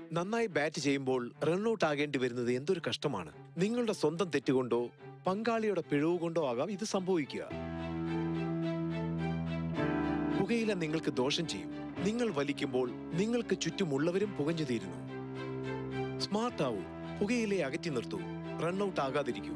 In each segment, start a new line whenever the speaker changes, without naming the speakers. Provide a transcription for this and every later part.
നന്നായി ബാറ്റ് ചെയ്യുമ്പോൾ റൺഔട്ട് ആകേണ്ടി വരുന്നത് എന്തൊരു കഷ്ടമാണ് നിങ്ങളുടെ സ്വന്തം തെറ്റുകൊണ്ടോ പങ്കാളിയുടെ പിഴവ് കൊണ്ടോ ആകാം ഇത് സംഭവിക്കുക പുകയില നിങ്ങൾക്ക് ദോഷം ചെയ്യും നിങ്ങൾ വലിക്കുമ്പോൾ നിങ്ങൾക്ക് ചുറ്റുമുള്ളവരും പുകഞ്ഞു തീരുന്നു സ്മാർട്ട് ആവൂ പുകയിലെ അകറ്റി നിർത്തൂ റൺഔട്ട് ആകാതിരിക്കൂ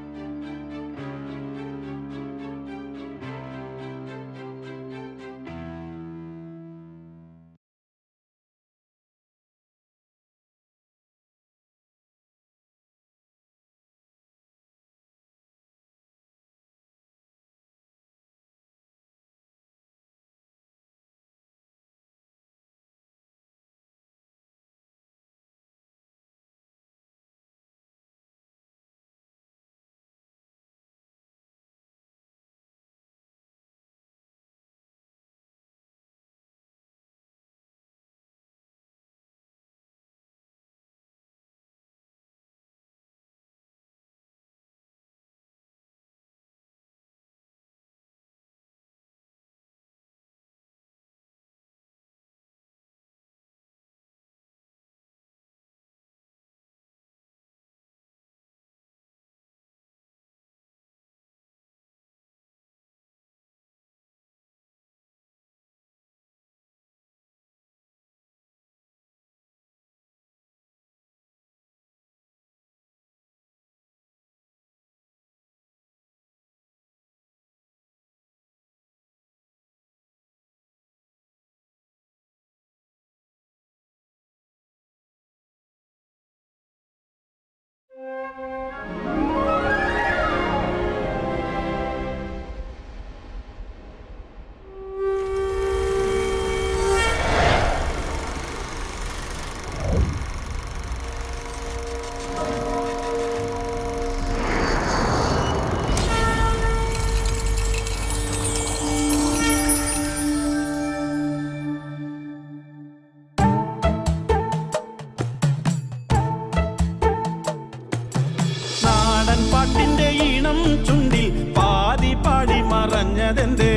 നാടൻ പാട്ടിന്റെ ഈണം ചുണ്ടിൽ പാതി പാടി മറഞ്ഞതെന്തേ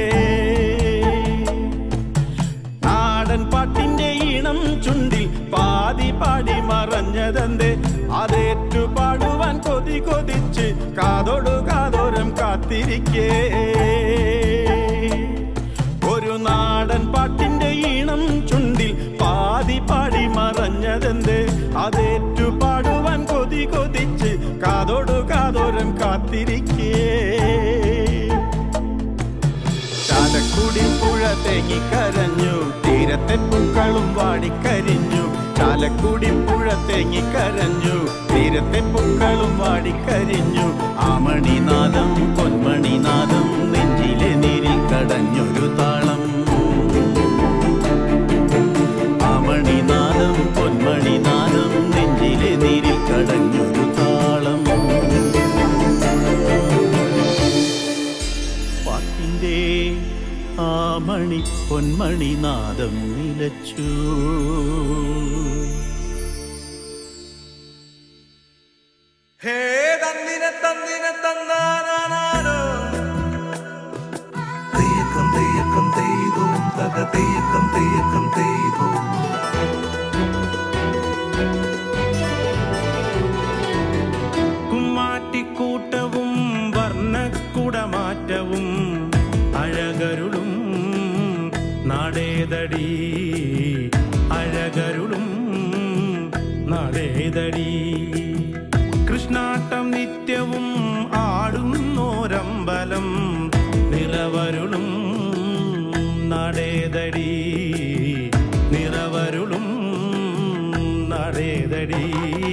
നാടൻ പാട്ടിന്റെ ഈണം ചുണ്ടിൽ പാതി പാടി മറഞ്ഞതെന്തേ അതേറ്റു പാടുവാൻ കൊതി കൊതിച്ച് കാതോടു കാതോരം കാത്തിരിക്കേ ഒരു നാടൻ പാട്ടിന്റെ ഈണം ചുണ്ടിൽ പാതി പാടി മറഞ്ഞതെന്ത് അതേറ്റു പാടുവാൻ കൊതി കൊതിച്ച് കാതോടു കാതോരം കാത്തിരിക്കേ ചാലക്കുടി പുഴ തേങ്ങിക്കരഞ്ഞു തീരത്തെ പൂക്കളും വാടിക്കരിഞ്ഞു ചാലക്കുടി പുഴ തേങ്ങിക്കരഞ്ഞു തീരത്തെ പൂക്കളും വാടിക്കരിഞ്ഞു ആമണിനാദം പൊന്മണിനാദം നെഞ്ചിലെ നീരിൽ കടഞ്ഞൊരു താളം ആമണിനാദം പൊന്മണിനാദം നെഞ്ചിലെ നീരിൽ കടഞ്ഞൊരു താളം പാട്ടിൻ്റെ ആ മണി പൊന്മണിനാദം നിലച്ചു
ഹേ തന്നിനെ തന്നിനെ തന്നാനാനോ തെയ്യക്കം തെയ്യക്കം തെയ്തു തക തെയ്യക്കം തെയ്യക്കം തെയ്തു
കുമ്മാട്ടിക്കൂട്ടവും വർണ്ണക്കുടമാറ്റവും അഴകരുളും നടേതടി അഴകരുളും നടേതടി കൃഷ്ണാട്ടം നിത്യവും ആടുന്നോരമ്പലം നിറവരുളും നടേതടി നിറവരുളും നടേതടി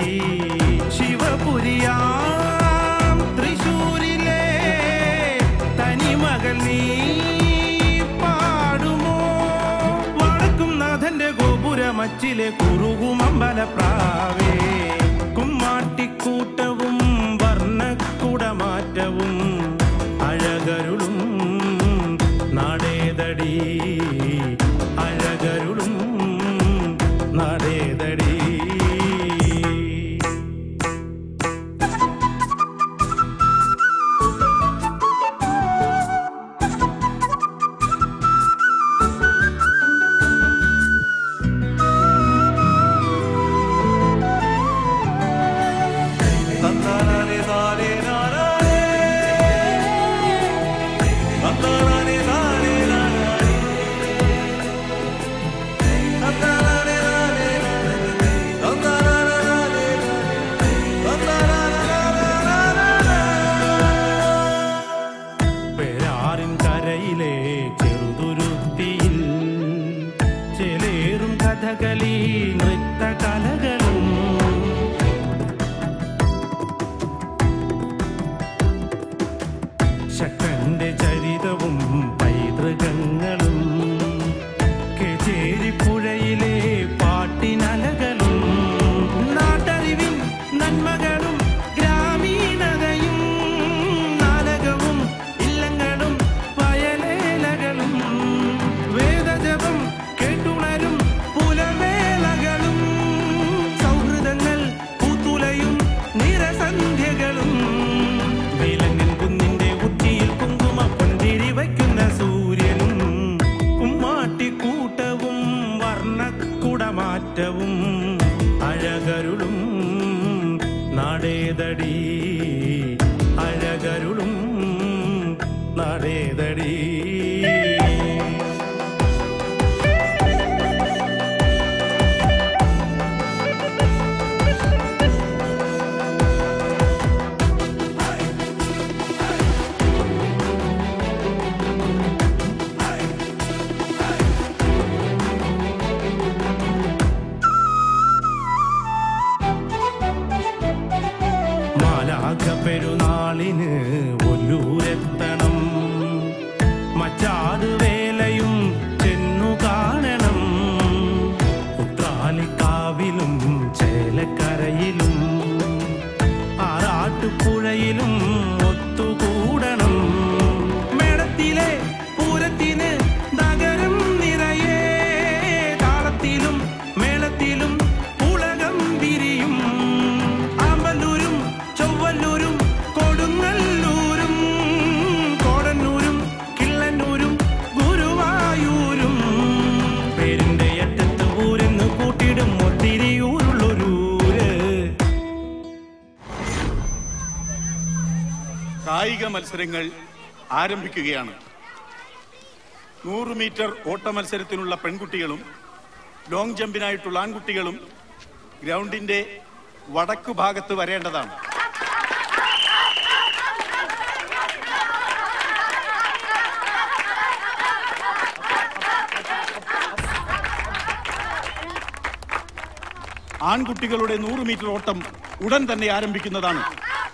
ശിവപുരിയാം തൃശൂരിലെ തനിമകൾ നീ പാടുമോ വടക്കും നാഥന്റെ ഗോപുരമച്ചിലെ കുറുകുമമ്പലപ്രാവേ കുമ്മാട്ടിക്കൂട്ടവും വർണ്ണക്കുടമാറ്റവും അഴകരുളും നടേതടി അഴകരുളും നടേതടി ശക്തന്റെ ചരിതവും പൈതൃകങ്ങളും കേച്ചേരിപ്പുഴയിലെ പാട്ടിനലകളും നാട്ടറിവിൻ നന്മകളും ഗ്രാമീണതയും നാടകവും ഇല്ലങ്ങളും വയലേലകളും വേദജപം കേട്ടുണരും പുലവേളകളും സൗഹൃദങ്ങൾ പൂത്തുലയും നിറസന്ധ്യകളും വേലങ്ങൻ കുന്നിന്റെ ഉച്ചിയിൽ കുങ്കുമ പൊന്തിരി വയ്ക്കുന്ന സൂര്യനും കുമ്മാട്ടിക്കൂട്ടവും വർണ്ണക്കുടമാറ്റവും അഴകരുളും നാടേതടി അഴകരുളും നാടേതടി മാലാഖ പെരുന്നാളിന് ഒല്ലൂരെത്തണം മച്ചാട് വേലയും ചെന്നു കാണണം ഉത്രാലിക്കാവിലും ചേലക്കരയിലും ആറാട്ടുപുഴയിലും ഒത്തുകൂടണം മേടത്തിലെ പൂരത്തിന് നഗരം നിറയെ താളത്തിലും മേളത്തിലും ഉലകം വിരിയും ആമ്പല്ലൂരും ചൊവ്വല്ലൂരും കൊടുങ്ങല്ലൂരും കോടന്നൂരും കിള്ളന്നൂരും ഗുരുവായൂരും പേരിന്റെ അറ്റത്ത് ഊരെന്ന് കൂട്ടിടും ഒത്തിരി ഊരുള്ളൊരൂര്
കായിക മത്സരങ്ങൾ ആരംഭിക്കുകയാണ് നൂറ് മീറ്റർ ഓട്ട മത്സരത്തിനുള്ള പെൺകുട്ടികളും ലോങ് ജമ്പിനായിട്ടുള്ള ആൺകുട്ടികളും ഗ്രൗണ്ടിന്റെ വടക്കു ഭാഗത്ത് വരേണ്ടതാണ് ആൺകുട്ടികളുടെ നൂറ് മീറ്റർ ഓട്ടം ഉടൻ തന്നെ ആരംഭിക്കുന്നതാണ്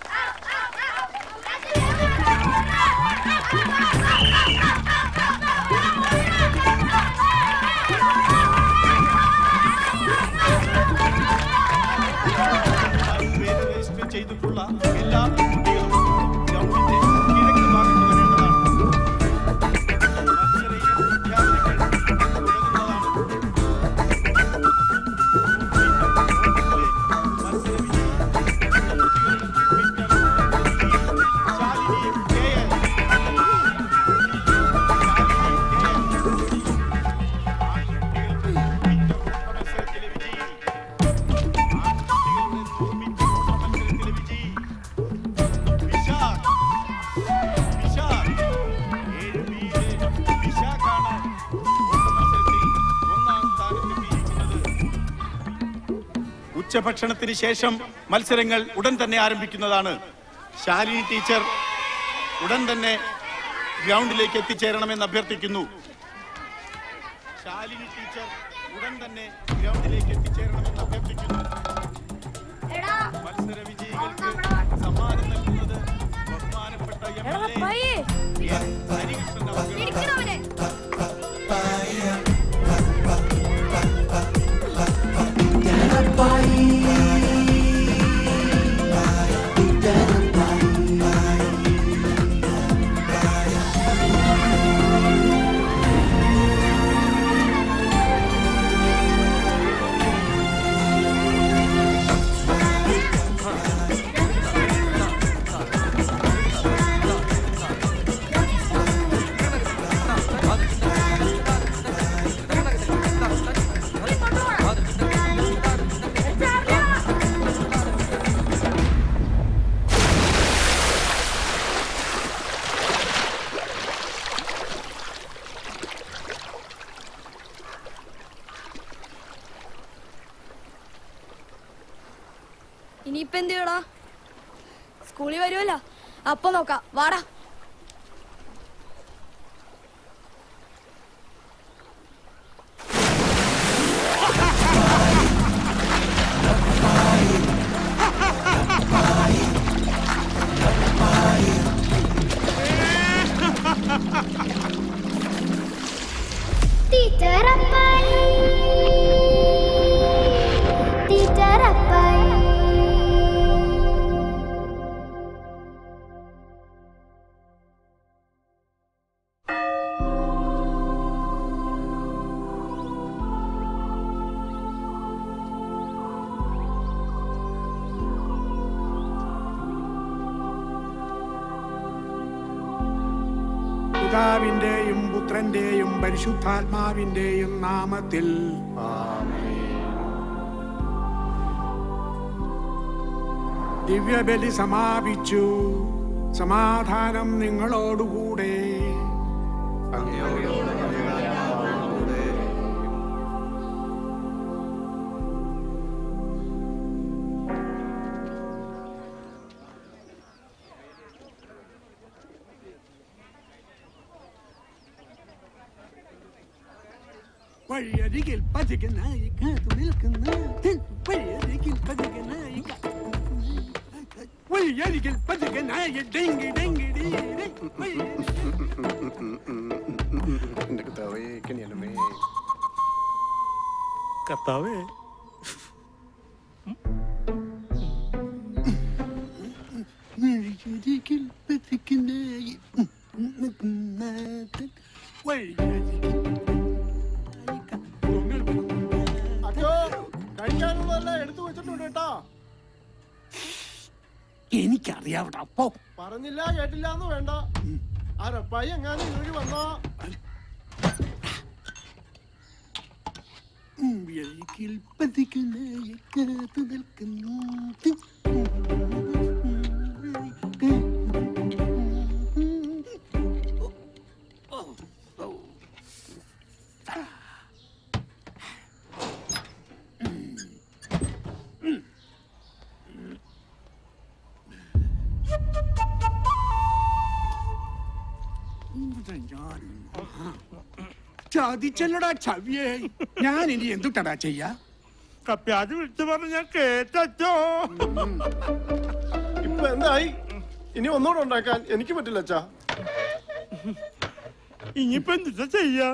പേര് രജിസ്റ്റർ ചെയ്തിട്ടുള്ള എല്ലാ കുട്ടികളും ഗ്രൗണ്ടിന്റെ കിഴക്ക് ഭാഗത്ത് വരേണ്ടതാണ് മത്സര ഇനം വിദ്യാർത്ഥികൾ തുടങ്ങുന്നതാണ്. മത്സര വിജയി ശാലിനി കെ എൻ. മത്സരത്തിലെ വിജയി ഉച്ചഭക്ഷണത്തിന് ശേഷം മത്സരങ്ങൾ ഉടൻ തന്നെ ആരംഭിക്കുന്നതാണ് ശാലിനി ടീച്ചർ ഉടൻ തന്നെ ഗ്രൗണ്ടിലേക്ക് എത്തിച്ചേരണമെന്ന് അഭ്യർത്ഥിക്കുന്നു ശാലിനി ടീച്ചർ ഉടൻ തന്നെ ഗ്രൗണ്ടിലേക്ക് എത്തിച്ചേരണമെന്ന് അഭ്യർത്ഥിക്കുന്നു മത്സര വിജയികൾക്ക് സമ്മാനം നൽകുന്നത് ബഹുമാനപ്പെട്ട M L A N. Harikrishnan അവർകളാണ്.
ഇനിയിപ്പോ എന്ത് ചെയ്യടാ സ്കൂളിൽ വരുമല്ലോ അപ്പൊ നോക്കാം വാടാ
ആ
പിതാവിന്റെയും പുത്രന്റെയും പരിശുദ്ധാത്മാവിന്റെയും നാമത്തിൽ ദിവ്യബലി സമാപിച്ചു സമാധാനം നിങ്ങളോടുകൂടെ വഴിയരികിൽ പതികനായി കാത്തു നിൽക്കുന്ന വഴിയരികിൽ പതികനായി കാ- വഴിയരികിൽ പതികനായി ഡെങ്കി ഡെങ്കി ഡീ ഡേ.
എന്റെ കർത്താവേ കനിയണമേ
കർത്താവേ
വഴിയരികിൽ പതികനായി നിൽക്കുന്ന വഴിയരികിൽ
അച്ഛോ കഴിക്കാനുള്ളതെല്ലാം എടുത്തു വെച്ചിട്ടുണ്ട് കേട്ടോ
എനിക്കറിയാവിടെ അപ്പോ
പറഞ്ഞില്ല കേട്ടില്ല എന്ന് വേണ്ട ആ റപ്പായി എങ്ങാനും ഇതുവഴി വന്നാ
വഴിയരികിൽ പതികനായി കാത്തു നിൽക്കുന്നു ചതിച്ചല്ലടാ ചവിയേ ഞാൻ ഇനി എന്തുട്ടടാ ചെയ്യാ
കപ്പ്യാജ് വിളിച്ചു പറഞ്ഞ ഞാൻ കേട്ടോ
ഇപ്പൊ എന്തായി ഇനി ഒന്നുകൂടെ ഉണ്ടാക്കാൻ എനിക്ക് പറ്റില്ല അച്ഛാ
ഇനിയിപ്പോ എന്താ ചെയ്യാ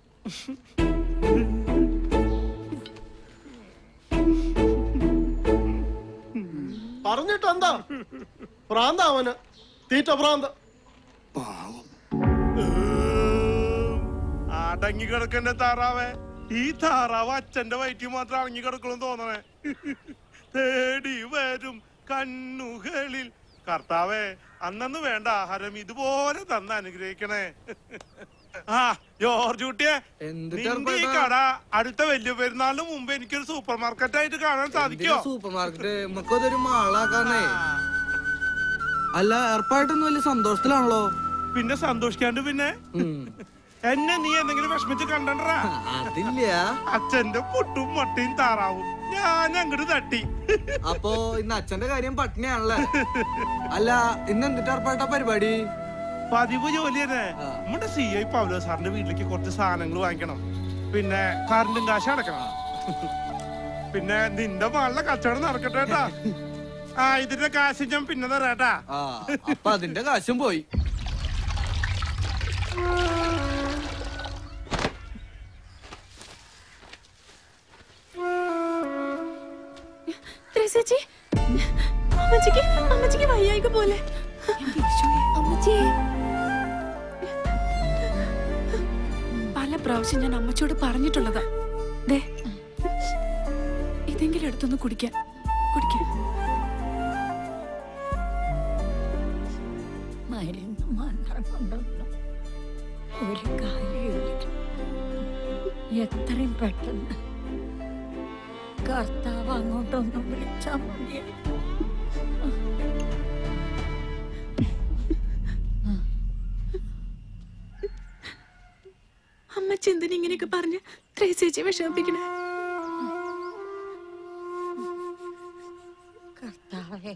പറഞ്ഞിട്ട് എന്താ ഭ്രാന്ത അവന് തീറ്റ ഭ്രാന്ത
അടങ്ങി കിടക്കണ്ട താറാവേ ഈ താറാവ് അച്ഛന്റെ വയറ്റിൽ മാത്രം അടങ്ങി കിടക്കണം തോന്നണേ തേടി വരും കണ്ണുകളിൽ കർത്താവേ അന്നു വേണ്ട ആഹാരം ഇതുപോലെ തന്ന് അനുഗ്രഹിക്കണേ ആ ജോർജ് കുട്ടിയെ നിന്റെ ഈ കട അടുത്ത വലിയ പെരുന്നാളിന് മുമ്പ് എനിക്കൊരു സൂപ്പർ മാർക്കറ്റ് ആയിട്ട് കാണാൻ സാധിക്കോ
സൂപ്പർ മാർക്കറ്റ് നമുക്കതൊരു മാളാക്കാന്നേ അല്ല ഏർപ്പായിട്ടൊന്നും വലിയ സന്തോഷത്തിലാണല്ലോ
പിന്നെ സന്തോഷിക്കാണ്ട് പിന്നെ എന്നെ നീ എന്തെങ്കിലും വിഷമിച്ച് കണ്ടണ്ടാ
അതില്ല
അച്ഛന്റെ പൊട്ടും മട്ടയും താറാവും ഞാൻ അങ്ങോട്ട് തട്ടി
അപ്പോ ഇന്ന് അച്ഛന്റെ കാര്യം പട്ടിണിയാണല്ലേ അല്ല ഇന്ന് എന്തിട്ട് ഏർപ്പാട്ട പരിപാടി
പതിവ് ജോലി തന്നെ നമ്മുടെ സി ഐ പൗലോ സാറിന്റെ വീട്ടിലേക്ക് കുറച്ച് സാധനങ്ങൾ വാങ്ങിക്കണം പിന്നെ കറണ്ടും കാശ് അടക്കണം പിന്നെ നിന്റെ മകളുടെ കച്ചവടം നടക്കട്ടെ കേട്ടാ ആ ഇതിന്റെ കാശ് ഞാൻ പിന്നെ തരാട്ടാ
ആ അപ്പൊ അതിന്റെ കാശും പോയി
ത്രേസ്യച്ചി, അമ്മച്ചിക്ക് അമ്മച്ചിക്ക് വയ്യായിക പോലെ അമ്മച്ചി പല പ്രാവശ്യം ഞാൻ അമ്മച്ചിയോട് പറഞ്ഞിട്ടുള്ളതാ ദേ ഇതെങ്കിലും എടുത്തൊന്ന് കുടിക്കാൻ കുടിക്കാൻ
മരുന്ന് മാത്രം കൊണ്ടൊന്നും ഒരു കാര്യമില്ല എത്രയും പെട്ടെന്ന് കർത്താവ് അങ്ങോട്ടൊന്ന് വിളിച്ചാൽ മതിയായിരുന്നു
അമ്മച്ചി എന്തിനാ ഇങ്ങനെയൊക്കെ പറഞ്ഞ് ത്രേസ്യച്ചി വിഷമിപ്പിക്കണേ
കർത്താവേ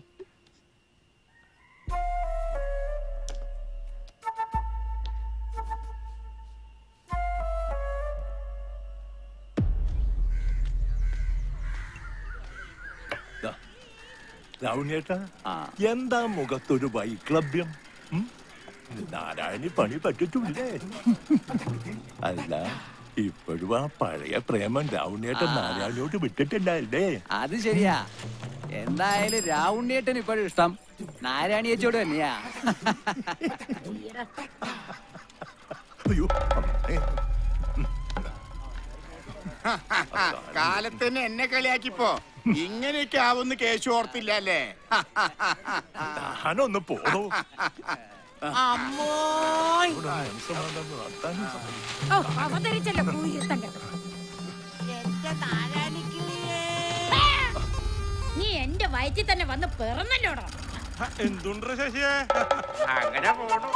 രാവുണ്ണേട്ടാ എന്താ മുഖത്തൊരു വൈക്ലഭ്യം ഉം? നാരായണി പണി പറ്റിട്ടില്ലേ അല്ല ഇപ്പോഴും ആ പഴയ പ്രേമം രാവുണ്ണേട്ടൻ നാരായണിയോട് വിട്ടിട്ടില്ലല്ലേ
അത് ശരിയാ എന്തായാലും രാവുണ്ണിയേട്ടൻ ഇപ്പോഴും ഇഷ്ടം നാരായണിയച്ചോട് തന്നെയാ
അയ്യോ അമ്മേ.
കാലത്തിന് എന്നെ കളിയാക്കിപ്പോ ഇങ്ങനെയൊക്കെ ആവുന്ന കേശു ഓർത്തില്ല അല്ലേ
താനൊന്ന് പോടോ
അമ്മോ
ഓ അവതരിച്ചല്ലോ കുരുത്തം കെട്ടത്. നീ എന്റെ വയറ്റിൽ തന്നെ വന്ന് പിറന്നല്ലോടാ
എന്തുണ്ട് ശശിയെ അങ്ങനെ പോണു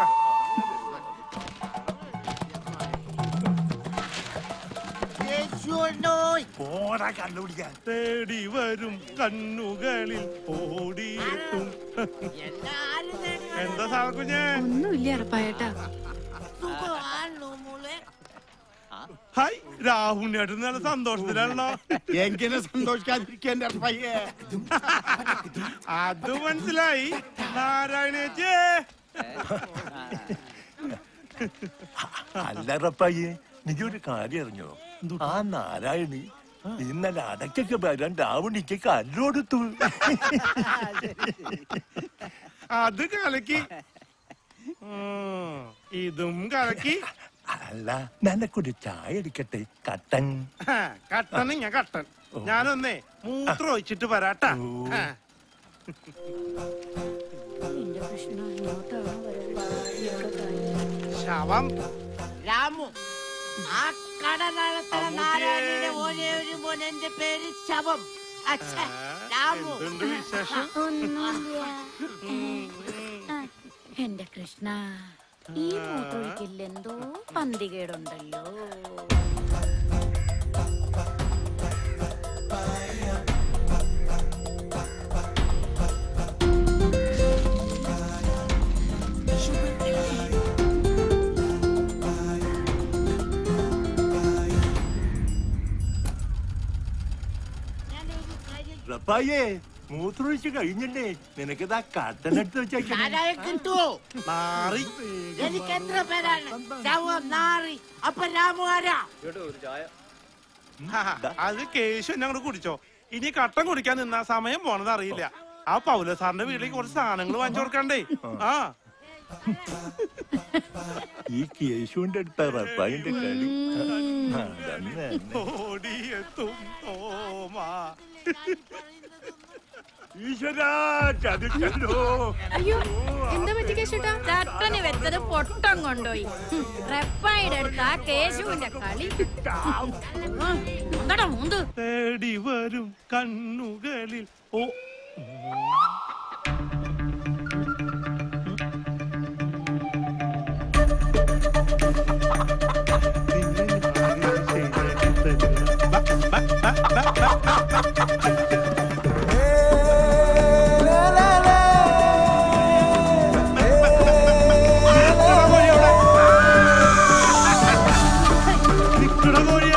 പോടാ കണ്ടുപിടിക്കാൻ
തേടി വരും കണ്ണുകളിൽ ഓടിയെത്തും എന്താ സാർ കുഞ്ഞേ
ഒന്നുമില്ല അറപ്പായേട്ടാ
ഹായ് രാഹുലിനേട്ടൻ നല്ല സന്തോഷത്തിലാണല്ലോ
എങ്ങനെ സന്തോഷിക്കാതിരിക്കാൻ പയ്യേ
അത് മനസ്സിലായി നാരായണേച്ചേ
അല്ലറപ്പയ്യെ നീ ഒരു കാര്യം അറിഞ്ഞോ ആ നാരായണി ഇന്നലെ അടക്കൊക്കെ വരാൻ രാവണിക്ക് കല്ലോടുത്തു
അത് കലക്കി ഉം, ഇതും കലക്കി
അല്ല നിനക്കൊരു ചായ അടിക്കട്ടെ കട്ടൻ
ആ, കട്ടൻ ഞാൻ കട്ടൻ ഞാനൊന്നേ മൂത്രം ഒഴിച്ചിട്ട് വരാട്ടാ ആ. ശവം
രാമു ആ കടലാളത്തറ നാരായണിയുടെ ഒരേ ഒരു മോൻ എന്റെ പേര് ശവം അച്ഛാ രാമു
എന്തുണ്ട് വിശേഷം
എന്റെ കൃഷ്ണ ഈ മൂത്രൊഴിക്കില്ല എന്തോ പന്തികേടുണ്ടല്ലോ
റപ്പായേ മൂത്രമൊഴിച്ച് കഴിഞ്ഞല്ലേ നിനക്കിതാ കട്ടനെടുത്ത് വെച്ചേക്കാം
നാരായണ കിട്ടുവോ
മാറി
എനിക്ക് എത്ര പേരാണ് ശവം നാറി അപ്പൊ രാമു ആരാ
ആ, അത് കേശു എന്നെ അങ്ങോട്ട് കുടിച്ചോ ഇനി കട്ടൻ കുടിക്കാൻ നിന്നാ സമയം പോണത് അറിയില്ല ആ പൗല സാറിന്റെ വീട്ടിലേക്ക് കുറച്ച് സാധനങ്ങൾ വാങ്ങിച്ചു കൊടുക്കണ്ടേ ആ
ഈ കേശുവിന്റെ അടുത്ത റപ്പായിന്റെ കളി അതന്നെ
ഓടിയെത്തും തോമാ
ഈശ്വരാ ചതിക്കല്ലോ
അയ്യോ എന്താ പറ്റി കേശുട്ടാ
ചട്ടന് വെച്ചത് പൊട്ടം കൊണ്ടുപോയി റെപ്പായുടെ അടുത്ത് ആ കേശുവിന്റെ കളി എന്താടാ മൂന്ത്
തേടി വരും കണ്ണുകളിൽ ഓ നിക്കട കോഴിയെ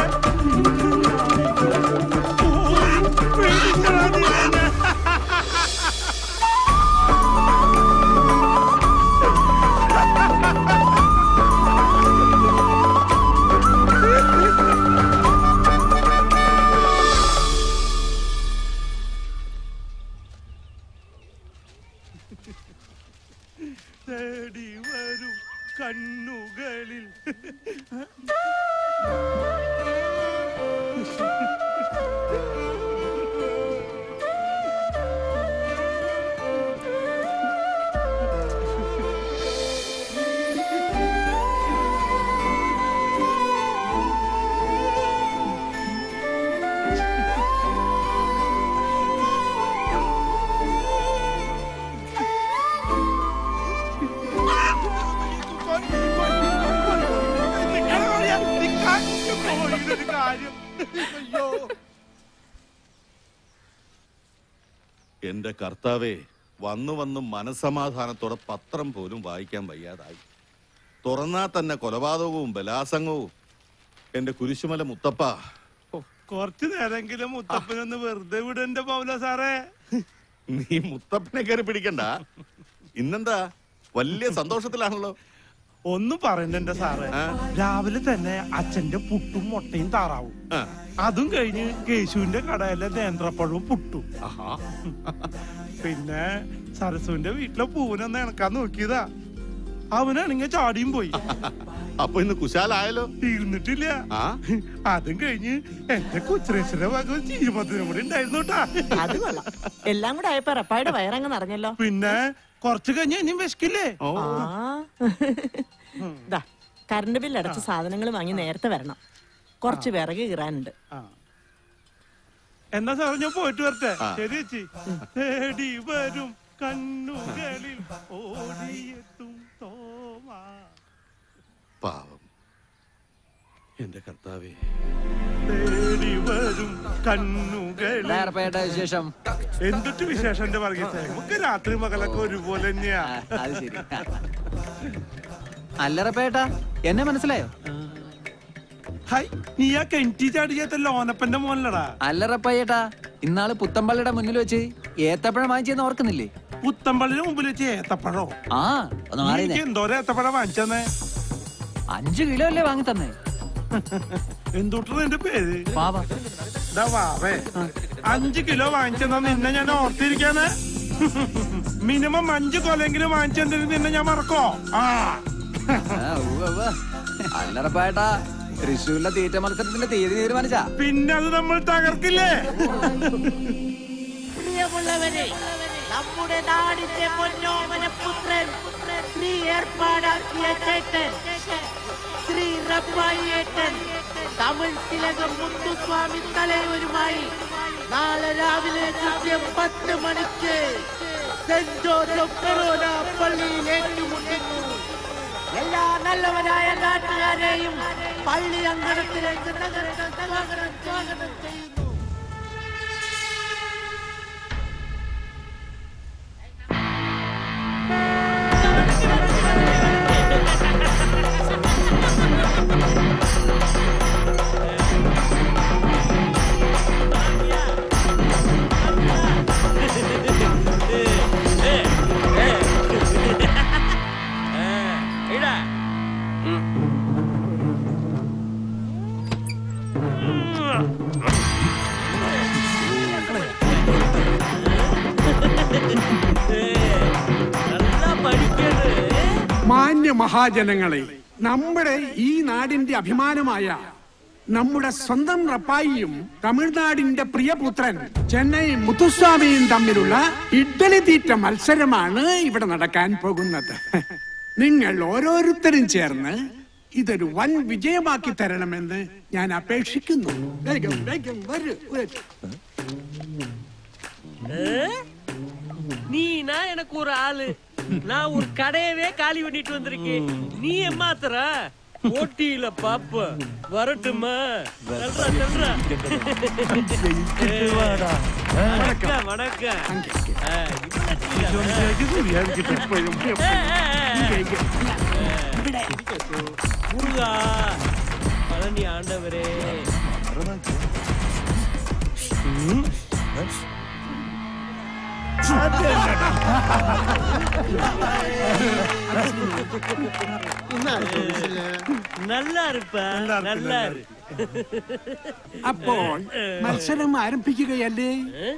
തേടി വരും കണ്ണുകളിൽ കോഴിയുടെ കാര്യം അയ്യോ
എന്റെ കർത്താവേ വന്നു വന്ന് മനസമാധാനത്തോടെ പത്രം പോലും വായിക്കാൻ വയ്യാതായി തുറന്നാ തന്നെ കൊലപാതകവും ബലാസംഗവും എന്റെ കുരിശുമല മുത്തപ്പ
കുറച്ചു നേരെങ്കിലും മുത്തപ്പനൊന്ന് വെറുതെ വിടന്റെ പൗല സാറേ
നീ മുത്തപ്പനെ കയറി പിടിക്കണ്ട ഇന്നെന്താ വലിയ സന്തോഷത്തിലാണല്ലോ
ഒന്നും പറയണ്ട സാറേ രാവിലെ തന്നെ അച്ഛന്റെ പുട്ടും മുട്ടയും താറാവും അതും കഴിഞ്ഞ് കേശുവിന്റെ കടയിലെ നേന്ത്രപ്പഴവും പുട്ടും പിന്നെ സരസുവിന്റെ വീട്ടിലെ പൂവിനൊന്ന് ഇണക്കാൻ നോക്കിയതാ അവനാണെങ്കിൽ ചാടിയും പോയി
അപ്പൊ ഇന്ന് കുശാലായല്ലോ
തീർന്നിട്ടില്ല അതും കഴിഞ്ഞ് എന്റെ കൊച്ചുരേശ്വര ഭാഗം ചീമത്തിനും കൂടി ഉണ്ടായിരുന്നു കേട്ടാ
അത് കൊള്ളാം എല്ലാം കൂടെ ആയപ്പോ റപ്പായുടെ വയറങ്ങ് നിറഞ്ഞല്ലോ
പിന്നെ കുറച്ച് കഴിഞ്ഞ ഇനിയും വിശക്കില്ലേ
ദാ കറണ്ട് ബില്ല് അടച്ച സാധനങ്ങൾ വാങ്ങി നേരത്തെ വരണം കുറച്ച് വിറക് കീറാനുണ്ട്
എന്നാ സാറേ ഞാൻ പോയിട്ട് വരട്ടെ
ആ.
ശരി ചേച്ചി തേടി വരും കണ്ണുകളിൽ ഓടിയെത്തും തോമാ
പാവം എന്റെ കർത്താവേ
തേടി വരും കണ്ണുകളിൽ
നേരപ്പേട്ട വിശേഷം
എന്തൊട്ട് വിശേഷം എന്റെ വർഗീസേ നമുക്ക് രാത്രി മകളൊക്കെ ഒരുപോലെ തന്നെയാ
അത് ശരി അല്ലറപ്പേട്ട എന്നെ മനസ്സിലായോ
ഹായ് നീ ആ കെൻറ്റി ചാടിയാത്ത ലോനപ്പന്റെ മോനല്ലടാ
അല്ലറപ്പയ്യേട്ടാ ഇന്നാള് പുത്തമ്പള്ളിയുടെ മുന്നിൽ വെച്ച് ഏത്തപ്പഴം വാങ്ങിച്ചെന്ന് ഓർക്കുന്നില്ലേ
പുത്തമ്പള്ളിന് മുമ്പിൽ വെച്ച് ഏത്തപ്പഴോ
ആ ഒന്ന്
നീ
മാറി
എനിക്ക് എന്തോരം ഏത്തപ്പഴം വാങ്ങിച്ചെന്നേ
അഞ്ചു കിലോ അല്ലേ വാങ്ങി തന്നെ
എന്തുട്ടാ എന്റെ പേര്
പാവ
ദാ വാവേ അഞ്ച് കിലോ വാങ്ങിച്ചെന്നാ നിന്നെ ഞാൻ ഓർത്തിരിക്കാന് മിനിമം അഞ്ച് കൊലെങ്കിലും വാങ്ങിച്ചെന്തിന് നിന്നെ ഞാൻ മറക്കോ ആ
അല്ലറപ്പേട്ടാ തൃശ്ശൂരിലെ തീറ്റ മത്സരത്തിന്റെ തീയതി തീരുമാനിച്ചാ
പിന്നെ അത് നമ്മൾ തകർക്കില്ലേ
പ്രിയമുള്ളവരെ നമ്മുടെ നാടിന്റെ പൊന്നോമന പുത്രൻ ശ്രീ ഏർപ്പാടാക്കിയ ചേട്ടൻ ശ്രീ റബ്ബായിയേട്ടൻ തമിഴ് തിലകം മുത്തുസ്വാമി തലവരുമായി നാളെ രാവിലെ കൃത്യം പത്ത് മണിക്ക് സെന്റ് ജോസഫ് ഫെറോന പള്ളിയിൽ ഏറ്റുമുട്ടുന്നു എല്ലാ നല്ലവരായ നാട്ടുകാരെയും പള്ളി അങ്കണത്തിലേക്ക് നഗരം സ്വാഗതം സ്വാഗതം ചെയ്യുന്നു
മാന്യ മഹാജനങ്ങളെ നമ്മുടെ ഈ നാടിന്റെ അഭിമാനമായ നമ്മുടെ സ്വന്തം റപ്പായിയും തമിഴ്നാടിന്റെ പ്രിയപുത്രൻ ചെന്നൈ മുത്തുസ്വാമിയും തമ്മിലുള്ള ഇഡ്ഡലി തീറ്റ മത്സരമാണ് ഇവിടെ നടക്കാൻ പോകുന്നത് നിങ്ങൾ ഓരോരുത്തരും ചേർന്ന് ഇതൊരു വൻ വിജയമാക്കി തരണമെന്ന് ഞാൻ അപേക്ഷിക്കുന്നു വേഗം വേഗം വരൂ വരൂ.
நீனா எனக்கு ஒரு ஆளு நான் ஒரு கடையவே காலி பண்ணிட்டு வந்திருக்கேன் நீ ஏமாத்துற போட்டியில பாப்ப வரட்டுமா சொல்றா சொல்றா வணக்கம் வணக்கம் ஆ, முருகா பழனி ஆண்டவரே நல்லா இருப்ப நல்லா இரு
അപ്പോൾ മത്സരം ആരംഭിക്കുകയല്ലേ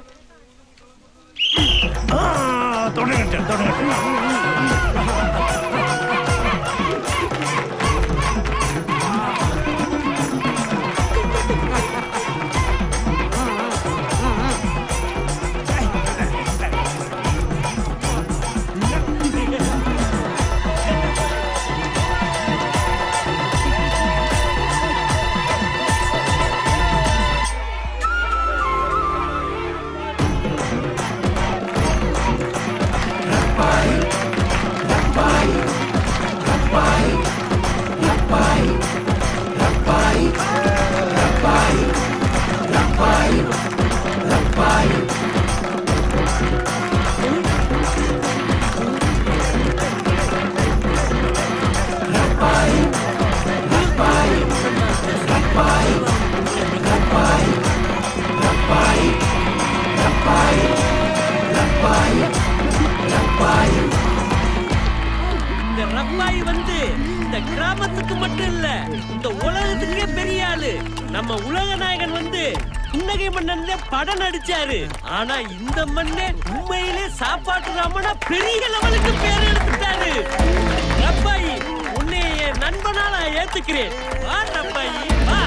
இந்த ரப்பாய் வந்து இந்த கிராமத்துக்கு மட்டும் இல்ல இந்த உலகத்துக்கே பெரிய ஆளு நம்ம உலக நாயகன் வந்து புன்னகை மன்னன்ல படம் நடிச்சாரு ஆனா இந்த மண்ணே உண்மையிலே சாப்பாட்டு ராமனா பெரிய லெவலுக்கு பேர் எடுத்துட்டாரு ரப்பாய் உன்னை என் நண்பனா நான் ஏத்துக்கிறேன் வா ரப்பாய் வா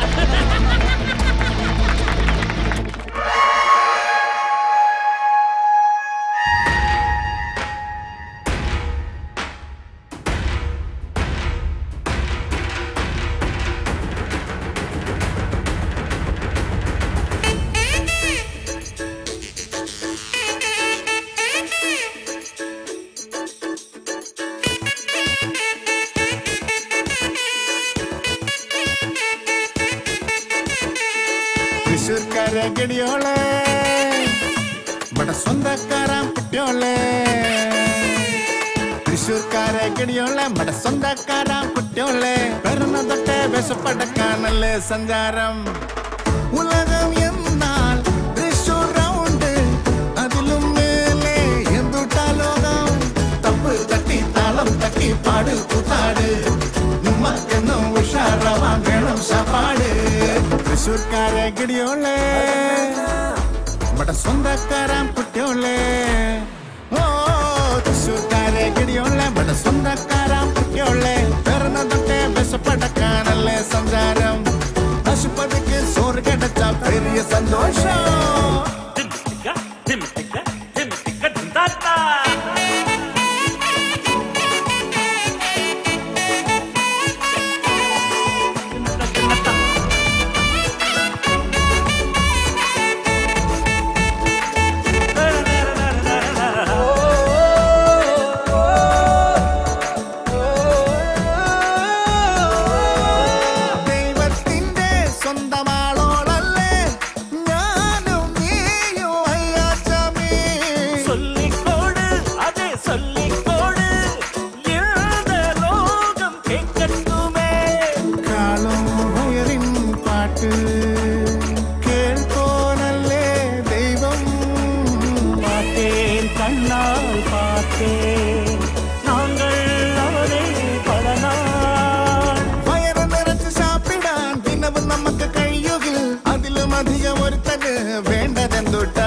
തൃശ്ശൂർക്കാരെ ഗടിയോളെ ഇവിടെ സ്വന്തക്കാരാം കുട്ടിയോളെ തൃശ്ശൂർക്കാരെ ഗടിയോളെ ഇവിടെ സ്വന്തക്കാരാം കുട്ടിയോളെ പിറന്ന തൊട്ടേ വിശപ്പടക്കാനല്ലേ സഞ്ചാരം ഉലകം എന്നാൽ തൃശ്ശൂർ റൗണ്ട് അതിലും മേലെ എന്തുട്ടാ ലോകം തപ്പ് തട്ടി താളം തട്ടി പാട് കൂത്താട് നമ്മക്കെന്നും ഉഷാറാവാൻ വേണം ശാപ്പാട് തൃശ്ശൂർക്കാരെ ഗടിയോളെ ഇവിടെ സ്വന്തക്കാരാം കുട്ടിയോളെ ഓ തൃശ്ശൂർക്കാരെ ഗടിയോളെ ഇവിടെ സ്വന്തക്കാരാം കുട്ടിയോളെ പിറന്ന തൊട്ടേ വിശപ്പടക്കാനല്ലേ സഞ്ചാരം പശുപതിക്ക് സോറ് കിടച്ച പെരിയ സന്തോഷം ദൈവത്തിന്റെ സ്വന്തമാളോളല്ലേ ഞാനും നീയും അയ്യാച്ചമേ
சொல்லிக்கோடு அதே சொல்லிக்கோடு எழுத லோகம் கேட்கட்டுமே
കാളും വയറിൻ പാട്ട് കേൾക്കോനല്ലേ ദൈവം
பார்த்தேன் கண்ணால் பார்த்தேன் நாங்கள் அவரை பல நாள்
വയറ് നിറച്ച് സാപ്പിടാൻ ദിനവും നമുക്ക് കഴിയുകിൽ അതിലും അധികം ഒരുത്തന് വേണ്ടതെന്തുട്ടാ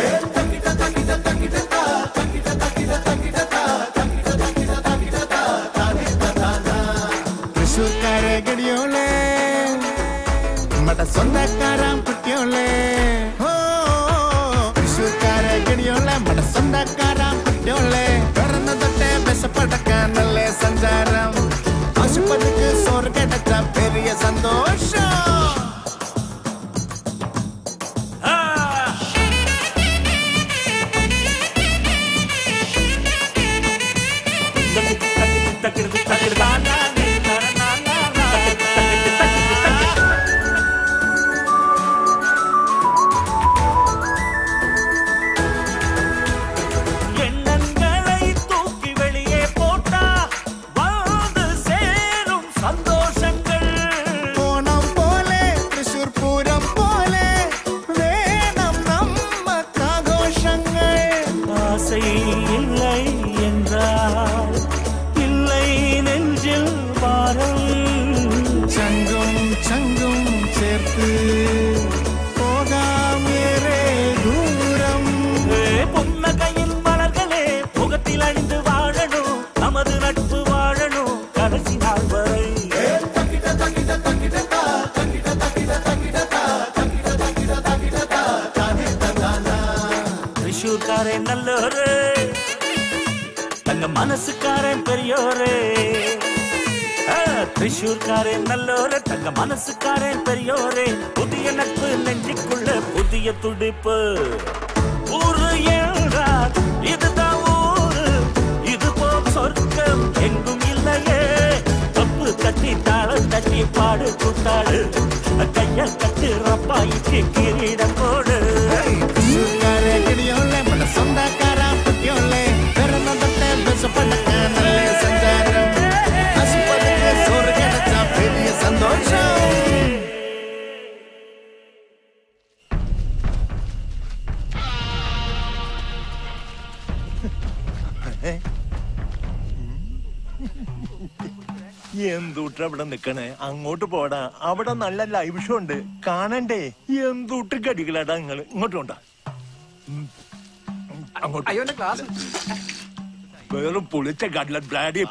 തൃശ്ശൂർക്കാരെ ഗടിയോളെ നമ്മുടെ സ്വന്തക്കാരാം കുട്ടിയോളെ ഓ തൃശ്ശൂർക്കാരെ ഗടിയോളെ നമ്മുടെ സ്വന്തക്കാരാം കുട്ടിയോളെ പിറന്ന തൊട്ടേ വിശപ്പടക്കാനല്ലേ സഞ്ചാരം ആശുപത്രിക്ക് സോറ് കിടച്ച പെരിയ സന്തോഷം
எண்ணங்களை தூக்கி வெளியே போட்டா வாழ்ந்து சேரும் சந்தோஷங்கள்
ഓണം പോലെ തൃശൂർ പൂരം പോലെ വേണം നമ്മക്കാഘോഷങ്ങൾ
ஆசை இல்லை என்றால் இல்லை நெஞ்சில் பாரம்
ചങ്കും ചങ്കും ചേർത്ത് പോകാം ഏറെ ദൂരം
ஏ, புன்னகையின் மலர்களே முகத்தில் அணிந்து வாழணும் நமது நட்பு வாழணும் கடைசி நாள் வரை திரிஷூர்காரன் நல்லோரு தங்க மனசுக்காரன் பெரியோரு ஆ, திரிஷூர்காரன் நல்லோரு தங்க மனசுக்காரன் பெரியோரே புதிய நட்பு நெஞ்சுக்குள்ள புதிய துடிப்பு ஊரு என்றால் இதுதான் ஊரு இது போல் சொர்க்கம் எங்கும் இல்லையே தப்பு தட்டி தாளம் தட்டி பாடு கூத்தாடு கைய கட்டு ரப்பாய்க்கு கிரீடம் போடு
തൃശ്ശൂർക്കാരെ ഗടിയോളെ നമ്മുടെ സ്വന്തക്കാരാം കുട്ടിയോളെ പിറന്ന തൊട്ടേ വിശപ്പടക്കാനല്ലേ സഞ്ചാരം ആശുപത്രിക്ക് സോറ് കിടച്ച പെരിയ സന്തോഷം
എന്തൂട്ട അവിടെ നിക്കണേ അങ്ങോട്ട് പോടാ അവിടെ നല്ല ലൈവ് ഷോ ഉണ്ട് കാണണ്ടേ എന്തൂട്ട് കടികളാടാ നിങ്ങള് ഇങ്ങോട്ട് കൊണ്ടാ ഉം. അങ്ങോട്ട്
അയ്യോ എന്റെ ക്ലാസ്
വെറും പുളിച്ച കടല ബ്ലാഡി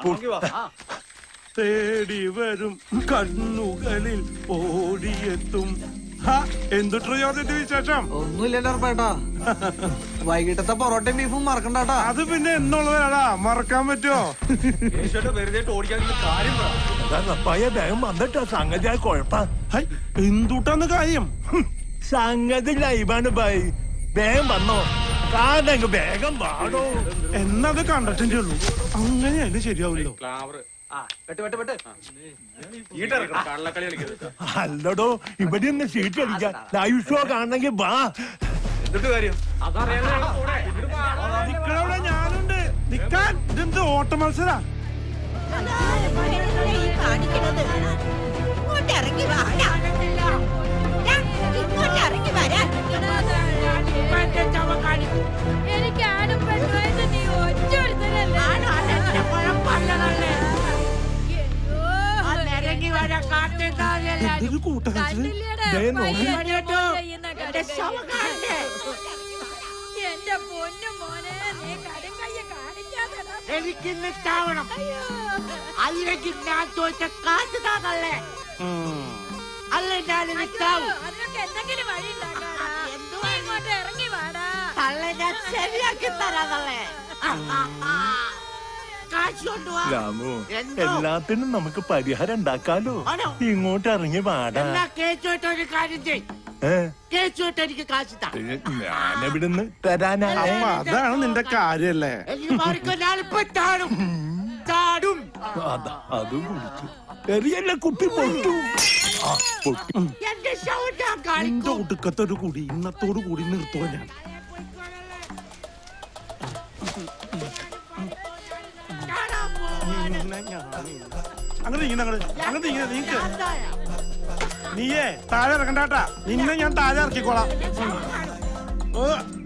തേടി വരും കണ്ണുകളിൽ ഓടിയെത്തും ഹ, എന്തുട്രോ യോജിന്റെ വിശേഷം
ഒന്നുമില്ലല്ലോ ഉറപ്പേട്ടാ വൈകിട്ടത്തെ പൊറോട്ടയും ബീഫും മറക്കണ്ടാട്ടാ
അത് പിന്നെ എന്നുള്ളതാടാ മറക്കാൻ പറ്റുമോ
വെറുതെ ഓടിക്കാൻ കാര്യം
പയ്യ വേഗം വന്നിട്ടാ സംഗതി ആ കുഴപ്പ
എന്തുട്ടാന്ന് കാര്യം
സംഗതി ലൈവാണ് ബൈ വേഗം വന്നോ കാതങ്ങ് വേഗം പാടോ
എന്നത് കണ്ടിട്ടേ ഉള്ളൂ അങ്ങനെ അതിന് ശരിയാവില്ലോ
അല്ലടോ ഇവിടെ ഒന്ന് സീറ്റ് അടിക്കാം ലൈവ് ഷോ കാണണമെങ്കിൽ വാ
നിക്കണവിടെ ഞാനുണ്ട് നിക്കാൻ ഇതെന്ത് ഓട്ട മത്സര
ഇറങ്ങി വാടാ ഇങ്ങോട്ട് ഇറങ്ങി വരാൻ
എനിക്ക് ആടും പെണ്ണുമായിട്ട് നീ ഒറ്റ
ഇറങ്ങി വരാൻ
എന്തൊരു കൂട്ടകലച്ചില് ദേ നോക്ക്.
എന്റെ പൊന്നു മോനെ നീ കടും കയ്യ കാണിക്കാതെടാ
എനിക്കിന്ന് ചാവണം അല്ലെങ്കിൽ ഞാൻ ചോദിച്ച കാശ് താതല്ലേ അല്ല ഞാനിന്ന് ചാവും
അതിനൊക്കെ എന്തെങ്കിലും വഴി ഉണ്ടാക്കാടാ. നീ ഇങ്ങോട്ട് ഇറങ്ങി വാടാ
തള്ളെ ഞാൻ ശരിയാക്കി തരാതല്ലേ കാശ് കൊണ്ടുപോവാ
രാമു
എന്തോ?
എല്ലാത്തിനും നമുക്ക് പരിഹാരം ഉണ്ടാക്കാലോ
ആണോ?
ഇങ്ങോട്ട് ഇറങ്ങി വാടാ
എന്നാ കേസുമായിട്ട് ഒരു കാര്യം ചെയ്
ഏ
കേസുമായിട്ട് എനിക്ക് കാശ് താ
ഞാനെവിടുന്ന് തരാനാ
അപ്പൊ അതാണ് നിന്റെ കാര്യല്ലേ
എനിക്ക് മാറിക്കോ ഞാനിപ്പോ ചാടും ചാടും
അതാ അതും കുടിച്ചു എറിയല്ല കുപ്പി പൊട്ടു ആ, പൊട്ടി
എന്റെ ഷൗട്ട് ഞാൻ
നിന്റെ
കാണിക്കും
ഒടുക്കത്തൊരു കൂടി ഇന്നത്തോടു കൂടി നിർത്തോ ഞാൻ നിന്നെ ഞാന് അങ്ങനെ നീങ്ങ അങ്ങനെ നീങ്ങ നീക്ക് നീയേ താഴെ ഇറക്കണ്ടാട്ടാ നിന്നെ ഞാൻ താഴെ ഇറക്കിക്കോളാം ഓ.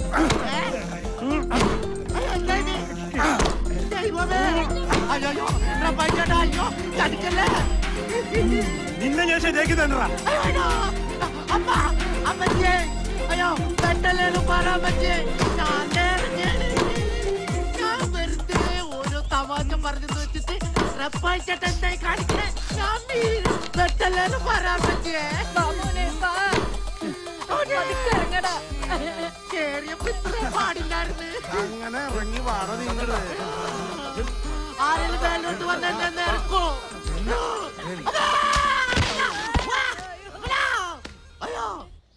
ദൈവമേ അയ്യോ പ്രപഞ്ചടാ അയ്യോ കടിക്കല്ലേ
നിന്നെ ഞാൻ ശരിയാക്കി തന്നടാ
അയ്യോ അമ്മ അമ്മച്ചേ അയ്യോ പെട്ടല്ലേന്ന് പറ അമ്മച്ചേ ഞാൻ നേർന്നേണ്. ഞാൻ വെറുതെ ഓരോ തമാശ പറഞ്ഞെന്ന് വെച്ചിട്ട് റപ്പായി ചേട്ടൻ എന്തായി കാണിക്കണേ ഞാൻ വീഴും പെട്ടല്ലേന്ന് പറ അമ്മച്ചേ
മോനെ വാ പതുക്കെ ഇറങ്ങടാ
കേറിയപ്പോ ഇത്ര പാടില്ലായിരുന്നു
അങ്ങനെ ഇറങ്ങി വാട നിങ്ങള്
ആരെങ്കിലും മേലോട്ട് വന്ന് എന്നെ നേർക്കോ അയ്യോ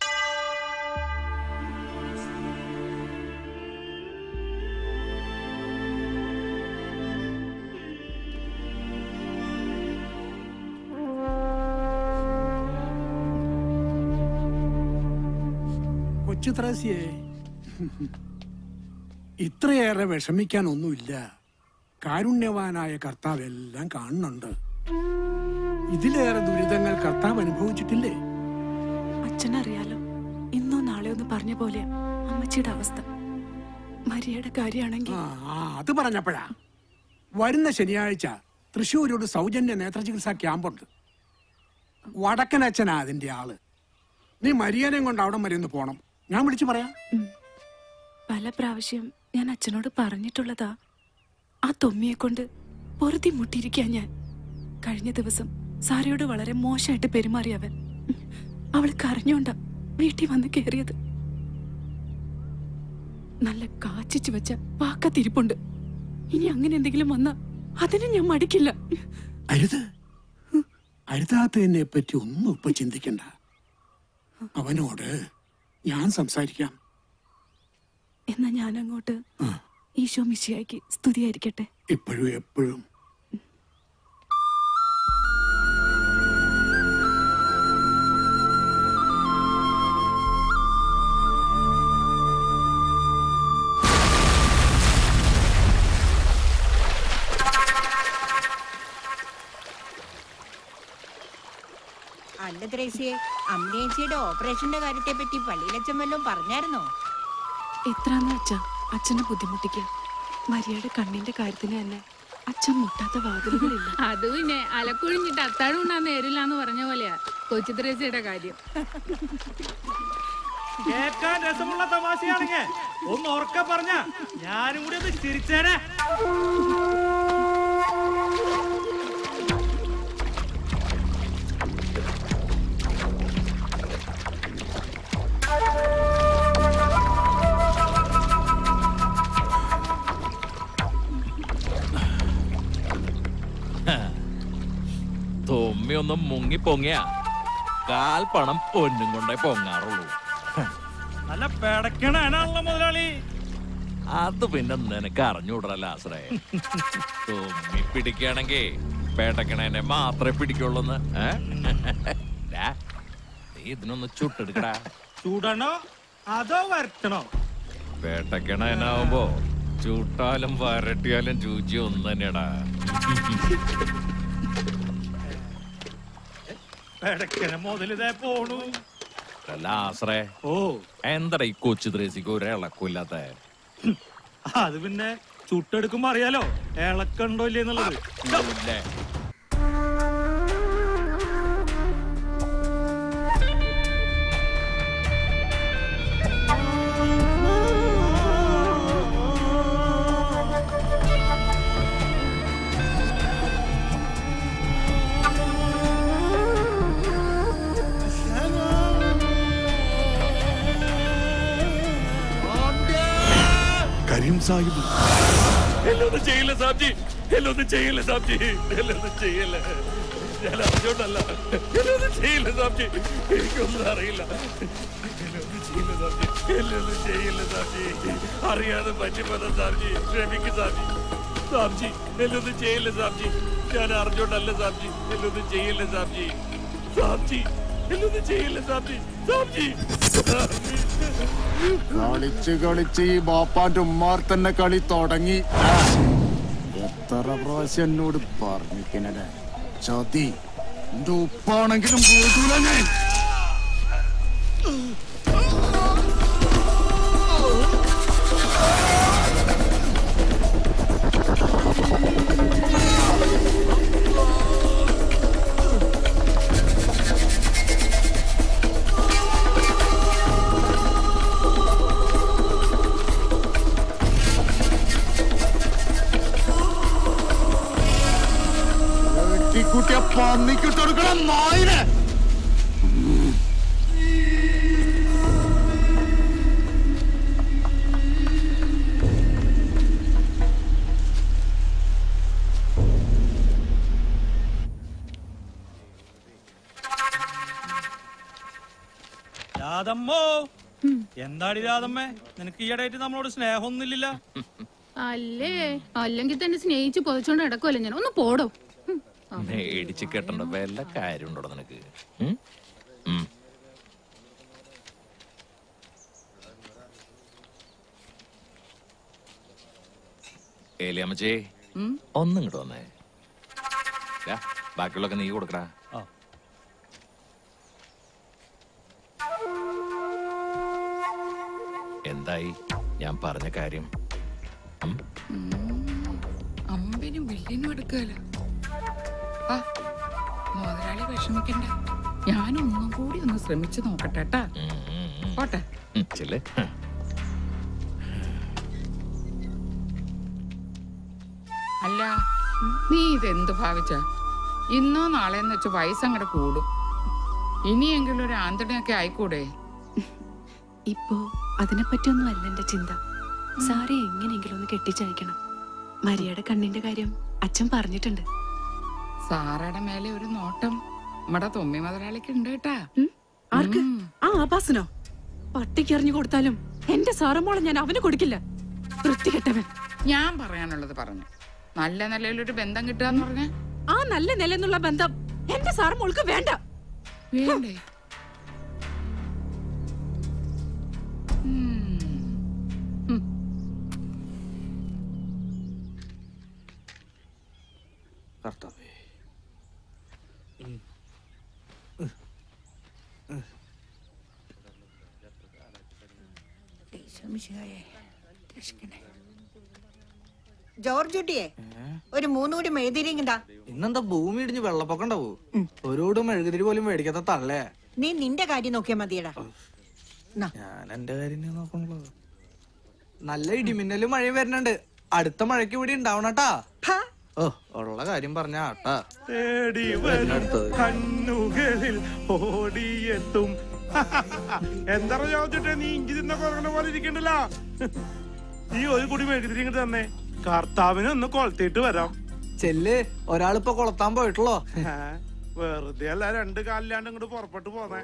കൊച്ചു ത്രേസ്യേ ഇത്രയേറെ വിഷമിക്കാനൊന്നുമില്ല കാരുണ്യവാനായ കർത്താവ് എല്ലാം കാണുന്നുണ്ട് ഇതിലേറെ ദുരിതങ്ങൾ കർത്താവ് അനുഭവിച്ചിട്ടില്ലേ
അച്ഛനറിയാലോ ഇന്നോ നാളെയോ ഒന്ന് പറഞ്ഞ പോലെ അമ്മച്ചിയുടെ അവസ്ഥ മരിയയുടെ കാര്യമാണെങ്കിൽ
ആ ആ, അത് പറഞ്ഞപ്പോഴാ വരുന്ന ശനിയാഴ്ച തൃശ്ശൂർ ഒരു സൗജന്യ നേത്രചികിത്സാ ക്യാമ്പുണ്ട് വടക്കനച്ഛനാ അതിന്റെ ആള് നീ മരിയനെയും കൊണ്ട് അവിടം വരെ ഒന്ന് പോണം ഞാൻ വിളിച്ചു പറയാം
പല പ്രാവശ്യം ഞാൻ അച്ഛനോട് പറഞ്ഞിട്ടുള്ളതാ ആ തൊമ്മിയെ കൊണ്ട് പൊറുതി മുട്ടിയിരിക്കാൻ ഞാൻ കഴിഞ്ഞ ദിവസം സാരയോട് വളരെ മോശമായിട്ട് പെരുമാറിയവൻ അവൾ കരഞ്ഞോണ്ട വീട്ടിൽ വന്ന് കേറിയത് നല്ല കാച്ചിച്ചു വെച്ച വാക്കത്തിരിപ്പുണ്ട് ഇനി അങ്ങനെ എന്തെങ്കിലും വന്നാ അതിന് ഞാൻ മടിക്കില്ല
അരുത് അരുതാത്തതിനെ പറ്റി ഒന്നും ഇപ്പൊ ചിന്തിക്കണ്ട അവനോട് ഞാൻ സംസാരിക്കാം
എന്നാ ഞാൻ അങ്ങോട്ട് ഈശോ മിശിയായിക്ക് സ്തുതിയായിരിക്കട്ടെ
ഇപ്പോഴും എപ്പോഴും
അല്ല ത്രേസ്യേ അമ്മേച്ചിയുടെ ഓപ്പറേഷന്റെ കാര്യത്തെ പറ്റി പള്ളിയിലച്ചൻ വല്ലതും പറഞ്ഞായിരുന്നോ
എത്രാന്ന് വെച്ചാ അച്ഛനെ ബുദ്ധിമുട്ടിക്കുക മരിയയുടെ കണ്ണിന്റെ കാര്യത്തിന് തന്നെ അച്ഛൻ മുട്ടാത്ത വാതിലുകളില്ല
അത് പിന്നെ അലക്കുഴിഞ്ഞിട്ട് അത്താഴം ഉണ്ണാൻ നേരില്ല എന്ന് പറഞ്ഞ പോലെയാ കൊച്ചു ത്രേസ്യയുടെ കാര്യം
കേൾക്കാൻ രസമുള്ള തമാശയാണെങ്കിൽ ഒന്ന് ഉറക്കെ പറഞ്ഞ ഞാനും കൂടി ഒന്ന് ചിരിച്ചേനെ
തൊമ്മി ഒന്ന് മുങ്ങി പൊങ്ങിയ കാൽ പണം പൊന്നും കൊണ്ടേ പൊങ്ങാറുള്ളൂ
നല്ല പെടക്കണാണല്ലോ മുതലാളി
അത് പിന്നെ നിനക്ക് അറിഞ്ഞൂടല്ല ആശ്രയ തൊമ്മി പിടിക്കുകയാണെങ്കിൽ പേട്ടക്കണേനെ മാത്രമേ പിടിക്കുള്ളൂന്ന് ഏ? ദാ, നീ ഇതിനൊന്ന് ചുട്ടെടുക്കടാ
ചൂടണോ അതോ വരട്ടണോ
പേട്ടക്കണേനാവുമ്പോ ചൂട്ടാലും വരട്ടിയാലും രുചി ഒന്ന് തന്നെയാടാ
പെടക്കന മുതലിതേ പോണു
അല്ല ആശ്രേ
ഓ
എന്താടാ ഈ കൊച്ചു ദ്രേസിക്ക് ഒരു ഇളക്കില്ലാത്ത
അത് പിന്നെ ചുട്ടെടുക്കുമ്പോ അറിയാലോ ഇളക്കണ്ടോ ഇല്ലേ എന്നുള്ളത്
കരീം സാഹിബ്
എന്നൊന്നും ചെയ്യില്ല സാബ്ജി എന്നൊന്നും ചെയ്യില്ല സാബ്ജി എന്നൊന്നും ചെയ്യില്ല ഞാൻ അറിഞ്ഞോണ്ടല്ല എന്നൊന്നും ചെയ്യില്ല സാബ്ജി എനിക്കൊന്നും അറിയില്ല എന്നൊന്നും ചെയ്യില്ല സാബ്ജി എന്നൊന്നും ചെയ്യില്ല സാബ്ജി അറിയാതെ പറ്റിപ്പോന്ന സാബ്ജി ക്ഷമിക്ക് സാബ്ജി സാബ്ജി എന്നൊന്നും ചെയ്യില്ല സാബ്ജി ഞാൻ അറിഞ്ഞോണ്ടല്ല സാബ്ജി എന്നൊന്നും ചെയ്യില്ല സാബ്ജി സാബ്ജി എന്നൊന്നും ചെയ്യില്ല സാബ്ജി സാബ്ജി
കളിച്ച് കളിച്ച് ഈ ബാപ്പാന്റെ ഉമ്മാർ തന്നെ കളി തുടങ്ങി എത്ര പ്രാവശ്യം എന്നോട് പറഞ്ഞിക്കണേ ചതി എന്റെ ഉപ്പാണെങ്കിലും പോകൂല ഞാൻ വെട്ടിക്കുട്ടിയെ പന്നിക്കിട്ടെടുക്കണം നായിനെ
രാധമ്മോ എന്താടി രാധമ്മേ നിനക്ക് ഈയിടെയായിട്ട് നമ്മളോട് സ്നേഹമൊന്നുമില്ല
അല്ലേ അല്ലെങ്കിൽ തന്നെ സ്നേഹിച്ച് പൊതച്ചോണ്ട് നടക്കുമല്ലോ ഞാൻ ഒന്ന് പോടോ
മേടിച്ച് കെട്ടണ്ട വല്ല കാര്യമുണ്ടോ നിനക്ക് ഉം? ഉം. ഏലിയമ്മച്ചേ ഒന്നും ഇങ്ങോട്ട് വന്നേ ദാ, ബാക്കിയുള്ളൊക്കെ നീ കൊടുക്കടാ എന്തായി ഞാൻ പറഞ്ഞ കാര്യം
അമ്പനും വെള്ളിനും എടുക്കാലോ ആ മുതലാളി വിഷമിക്കണ്ട ഞാനൊന്നും കൂടി ഒന്ന് ശ്രമിച്ചു നോക്കട്ടെ ട്ടാ. പോട്ടെ
ഉം, ചെല്ല്
അല്ല നീ ഇതെന്ത് ഭാവിച്ച ഇന്നോ നാളെന്ന് വെച്ച് വയസ്സങ്ങടെ കൂടും ഇനിയെങ്കിലും ഒരു ആന്തണിയൊക്കെ ആയിക്കൂടെ
ഇപ്പോ അതിനെപ്പറ്റിയൊന്നും അല്ല എന്റെ ചിന്ത സാറെ എങ്ങനെയെങ്കിലും ഒന്ന് കെട്ടിച്ചയക്കണം മരിയയുടെ കണ്ണിന്റെ കാര്യം അച്ഛൻ പറഞ്ഞിട്ടുണ്ട്
സാറയുടെ മേലെ ഒരു നോട്ടം നമ്മുടെ തൊമ്മി മുതലാളിക്ക് ഉണ്ട് കേട്ടാ
ആർക്ക് ആ ആഭാസനോ പട്ടിക്ക് എറിഞ്ഞു കൊടുത്താലും എന്റെ സാറമോളെ ഞാൻ അവന് കൊടുക്കില്ല വൃത്തികെട്ടവൻ
ഞാൻ പറയാനുള്ളത് പറഞ്ഞു നല്ല നിലയിലൊരു ബന്ധം കിട്ടുക പറഞ്ഞ
ആ നല്ല നിലന്നുള്ള ബന്ധം എന്റെ സാറമോൾക്ക് വേണ്ട
വേണ്ടേ
കർത്താവേ
ജോർജ് കുട്ടിയെ ഒരു മൂന്നുകൂടി മെഴുതിരിങ്ങതാ
ഇന്നെന്താ ഭൂമി ഇടിഞ്ഞ് വെള്ളപ്പൊക്കം ഉണ്ടാവൂ ഒരുപാട് മെഴുകുതിരി പോലും മേടിക്കാത്ത തള്ളേ
നീ നിന്റെ കാര്യം നോക്കിയാ മതിയടാ
ഞാൻ എന്റെ കാര്യം ഞാൻ നോക്കണുള്ളത് നല്ല ഇടിമിന്നലും മഴയും വരുന്നുണ്ട് അടുത്ത മഴയ്ക്ക് ഇവിടെ ഉണ്ടാവണട്ടാ ഓ ഉള്ള കാര്യം പറഞ്ഞ ആട്ടാ
തേടി വരും കണ്ണുകളിൽ ഓടിയെത്തും എന്താ ചോദിച്ചിട്ട് നീ ഇഞ്ചി തിന്ന കുറങ്ങണ പോലെ ഇരിക്കണ്ടല്ല ഈ ഒരു കുടി മെഴുകുതിരി ഇങ്ങോട്ട് തന്നെ കർത്താവിനെ ഒന്ന് കൊളത്തിയിട്ട് വരാം
ചെല്ല് ഒരാളിപ്പോ കൊളത്താൻ പോയിട്ടുള്ളോ
വെറുതെ അല്ല രണ്ട് കാലിലാണ്ട് ഇങ്ങോട്ട് പുറപ്പെട്ടു പോന്നെ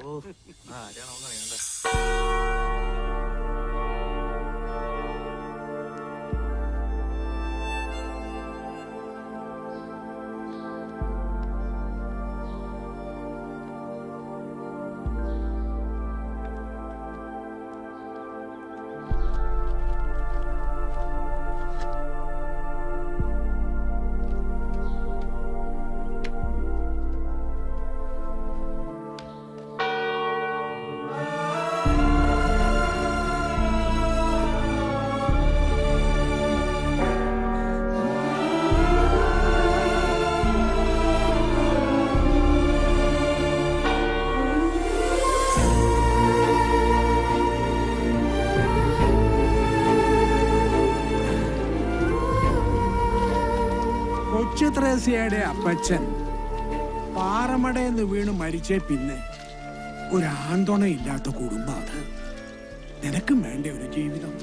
കൊച്ചു ത്രേസ്യയുടെ അപ്പച്ചൻ പാറമടയെന്ന് വീണ് മരിച്ചേ പിന്നെ ഒരു ആന്തോണയില്ലാത്ത കുടുംബം അത് നിനക്കും വേണ്ട ഒരു ജീവിതം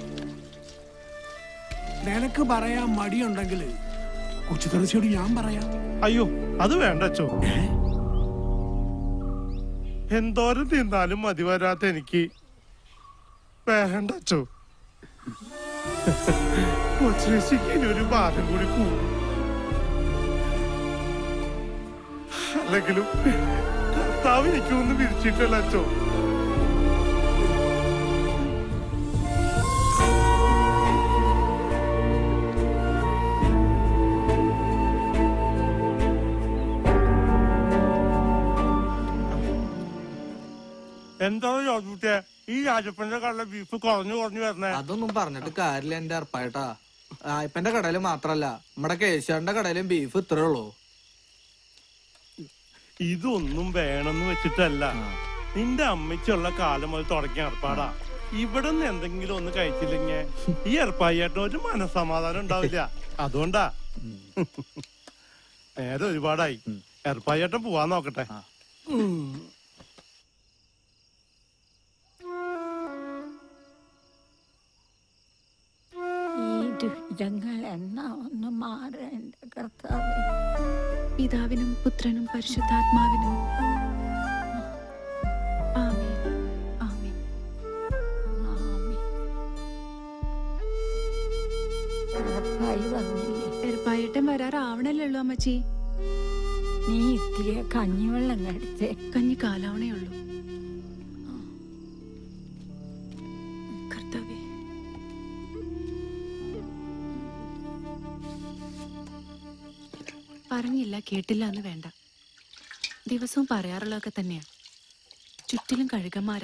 നിനക്ക് പറയാൻ മടിയുണ്ടെങ്കിൽ കൊച്ചു ത്രേസ്യയോട് ഞാൻ പറയാം
അയ്യോ അത് വേണ്ട അച്ചോ എന്തോരം തിന്നാലും മതി വരാത്ത എനിക്ക് വേണ്ട അച്ചോ കൊച്ചിക്ക് ഇനി ഒരു ഭാരം കൂടി കൂടും അല്ലെങ്കിലും കർത്താവ് എനിക്കൊന്നും വിരിച്ചിട്ടല്ല അച്ചോ എന്താണ് ജോർജുട്ടിയെ ഈ രാജപ്പന്റെ കടല ബീഫ് കുറഞ്ഞു കുറഞ്ഞു വരണേ
അതൊന്നും പറഞ്ഞിട്ട് കാര്യമില്ല എന്റെ അർപ്പായിട്ടാ ഇപ്പന്റെ കടയില് മാത്രല്ല നമ്മുടെ കേശവന്റെ കടയിലും ബീഫ് ഇത്രേ ഉള്ളൂ
ഇതൊന്നും വേണമെന്ന് വെച്ചിട്ടല്ല നിന്റെ അമ്മയ്ക്കുള്ള കാലം മുതൽ തുടങ്ങിയ ഏർപ്പാടാ ഇവിടെ നിന്ന് എന്തെങ്കിലും ഒന്ന് കഴിച്ചില്ലെങ്കിൽ ഈ ഏർപ്പായിട്ട് ഒരു മനസമാധാനം ഉണ്ടാവില്ല അതുകൊണ്ടാ നേരെ ഒരുപാടായി ഏർപ്പായേട്ടൻ പോവാൻ നോക്കട്ടെ ഉം.
ഈ ദുരിതങ്ങൾ എന്നാ ഒന്ന് മാറേണ്ട കർത്താവേ
പിതാവിനും പുത്രനും പരിശുദ്ധാത്മാവിനും ആമേൻ ആമേൻ
ഉറപ്പായി വന്നില്ലേ
എരുപ്പായേട്ടൻ വരാറാവണല്ലേ ഉള്ളൂ അമ്മച്ചി
നീ ഇത്തിരി കഞ്ഞിവെള്ളം കടിച്ചേ
കഞ്ഞി കാലാവണേ ഉള്ളൂ കർത്താവേ പറഞ്ഞില്ല കേട്ടില്ല എന്ന് വേണ്ട ദിവസവും പറയാറുള്ളതൊക്കെ തന്നെയാ ചുറ്റിലും കഴുകന്മാരാ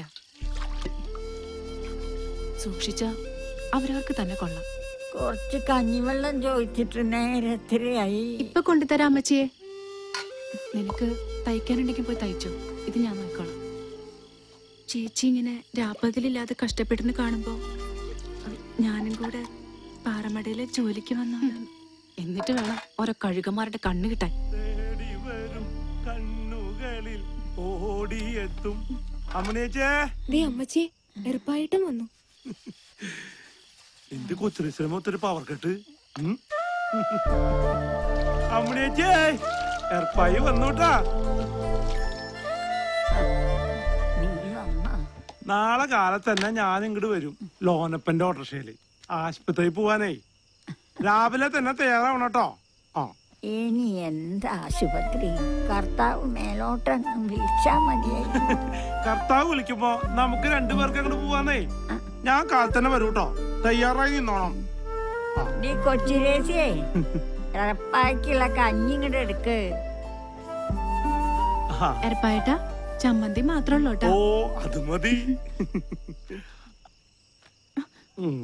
സൂക്ഷിച്ച അവരവർക്ക് തന്നെ കൊള്ളാം
കുറച്ച് കഞ്ഞിവെള്ളം ചോദിച്ചിട്ട് നേരത്തിരയായി
ഇപ്പൊ കൊണ്ടുതരാം അമ്മച്ചിയെ നിനക്ക് തയ്ക്കാനുണ്ടെങ്കിൽ പോയി തയ്ച്ചോ ഇത് ഞാൻ നോക്കിക്കോളാം ചേച്ചി ഇങ്ങനെ രാപ്പകലില്ലാതെ കഷ്ടപ്പെടുന്ന കാണുമ്പോ അഹ് ഞാനും കൂടെ പാറമടയിലെ ജോലിക്ക് വന്ന എന്നിട്ട് വേണം ഓരോ കഴുകന്മാരുടെ കണ്ണ് കിട്ടാൻ
തേടി വരും കണ്ണുകളിൽ ഓടിയെത്തും അമ്മണിയച്ചേ
ദേ അമ്മച്ചി എറുപ്പായിട്ടും വന്നു
എന്റെ കൊച്ചിന് ശ്രമത്തൊരു പവർ കെട്ട് അമ്മണിയച്ചേ എർപ്പായി വന്നൂട്ടാ നാളെ കാലത്ത് തന്നെ ഞാൻ ഇങ്ങോട്ട് വരും ലോനപ്പന്റെ ഓട്ടോറിക്ഷയില് ആശുപത്രിയിൽ പോവാനേ രാവിലെ തന്നെ തയ്യാറാവണം കേട്ടോ ആ
ഇനി എന്താ ആശുപത്രി കർത്താവ് മേലോട്ടങ്ങ് വിളിച്ചാ മതിയായി
കർത്താവ് വിളിക്കുമ്പോ നമുക്ക് രണ്ടുപേർക്ക് അങ്ങോട്ട് പോവാന്നേ ഞാൻ കാലത്ത് തന്നെ വരൂ കേട്ടോ തയ്യാറായി നിന്നോണം
നീ കൊച്ചിരേശിയേ ഉറപ്പാക്കിയുള്ള കഞ്ഞി ഇങ്ങോട്ട് എടുക്ക്
ആ.
എരപ്പായേട്ടാ ചമ്മന്തി മാത്രമല്ലോ
ഓ അത് മതി ഉം.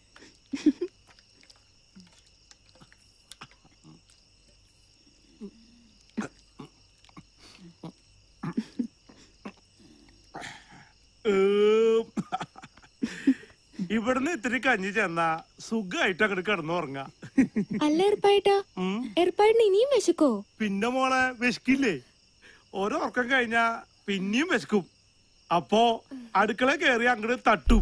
ഏം. ഇവിടുന്ന് ഇത്തിരി കഞ്ഞി ചെന്നാ സുഖമായിട്ട് അങ്ങോട്ട് കിടന്നുറങ്ങാ
അല്ല എറുപ്പായിട്ടാ എറുപ്പായിട്ടിന് ഇനിയും വിശക്കോ
പിന്നെ മോളെ വിശക്കില്ലേ ഓരോ ഉറക്കം കഴിഞ്ഞാ പിന്നെയും വിശക്കും അപ്പോ അടുക്കള കയറി അങ്ങോട്ട് തട്ടും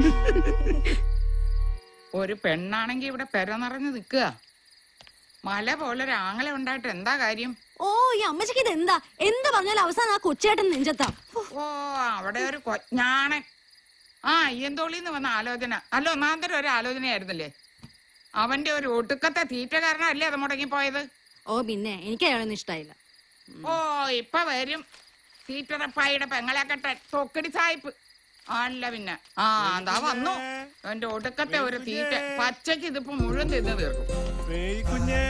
ഒരു പെണ്ണാണെങ്കി ഇവിടെ പെര നിറഞ്ഞു നിൽക്കുക മല പോലെ ഒരു ആങ്ങള ഉണ്ടായിട്ട് എന്താ കാര്യം
ഓ ഈ അമ്മച്ചിക്ക് ഇത് എന്താ എന്ത് പറഞ്ഞാലും അവസാനം ആ കൊച്ചേട്ടൻ നെഞ്ചത്താ
ഓ അവിടെ ഒരു കൊഞ്ഞാണൻ ആ അയ്യന്തോളിന്ന് വന്ന ആലോചന അല്ല ഒന്നാന്തരം ഒരു ആലോചനയായിരുന്നില്ലേ അവന്റെ ഒരു ഒടുക്കത്തെ തീറ്റ കാരണമല്ലേ അത് മുടങ്ങിപ്പോയത്
ഓ പിന്നെ എനിക്ക് അയാളൊന്നും ഇഷ്ടായില്ല
ഓ ഇപ്പൊ വരും തീറ്ററപ്പായുടെ പെങ്ങളെ കെട്ടൻ തൊക്കടി സായിപ്പ് അല്ല പിന്നെ ആ എന്താ വന്നു എന്റെ ഒടുക്കത്തെ ഒരു തീറ്റ പച്ചക്ക് ഇതിപ്പോ മുഴുവൻ തിന്ന് തീർക്കും
മേയ് കുഞ്ഞേ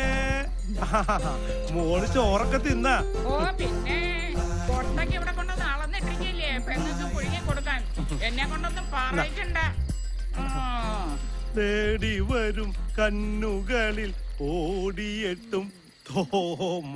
മോള് ചോറൊക്കെ തിന്ന
ഓ പിന്നെ കൊട്ടയ്ക്ക് ഇവിടെ കൊണ്ടുവന്ന് അളന്നിട്ടിരിക്കില്ലേ പെങ്ങൾക്ക് പുഴുങ്ങി കൊടുക്കാൻ എന്നെ കൊണ്ടൊന്നും പറയിക്കണ്ട ആ.
തേടി വരും കണ്ണുകളിൽ ഓടിയെത്തും തോമ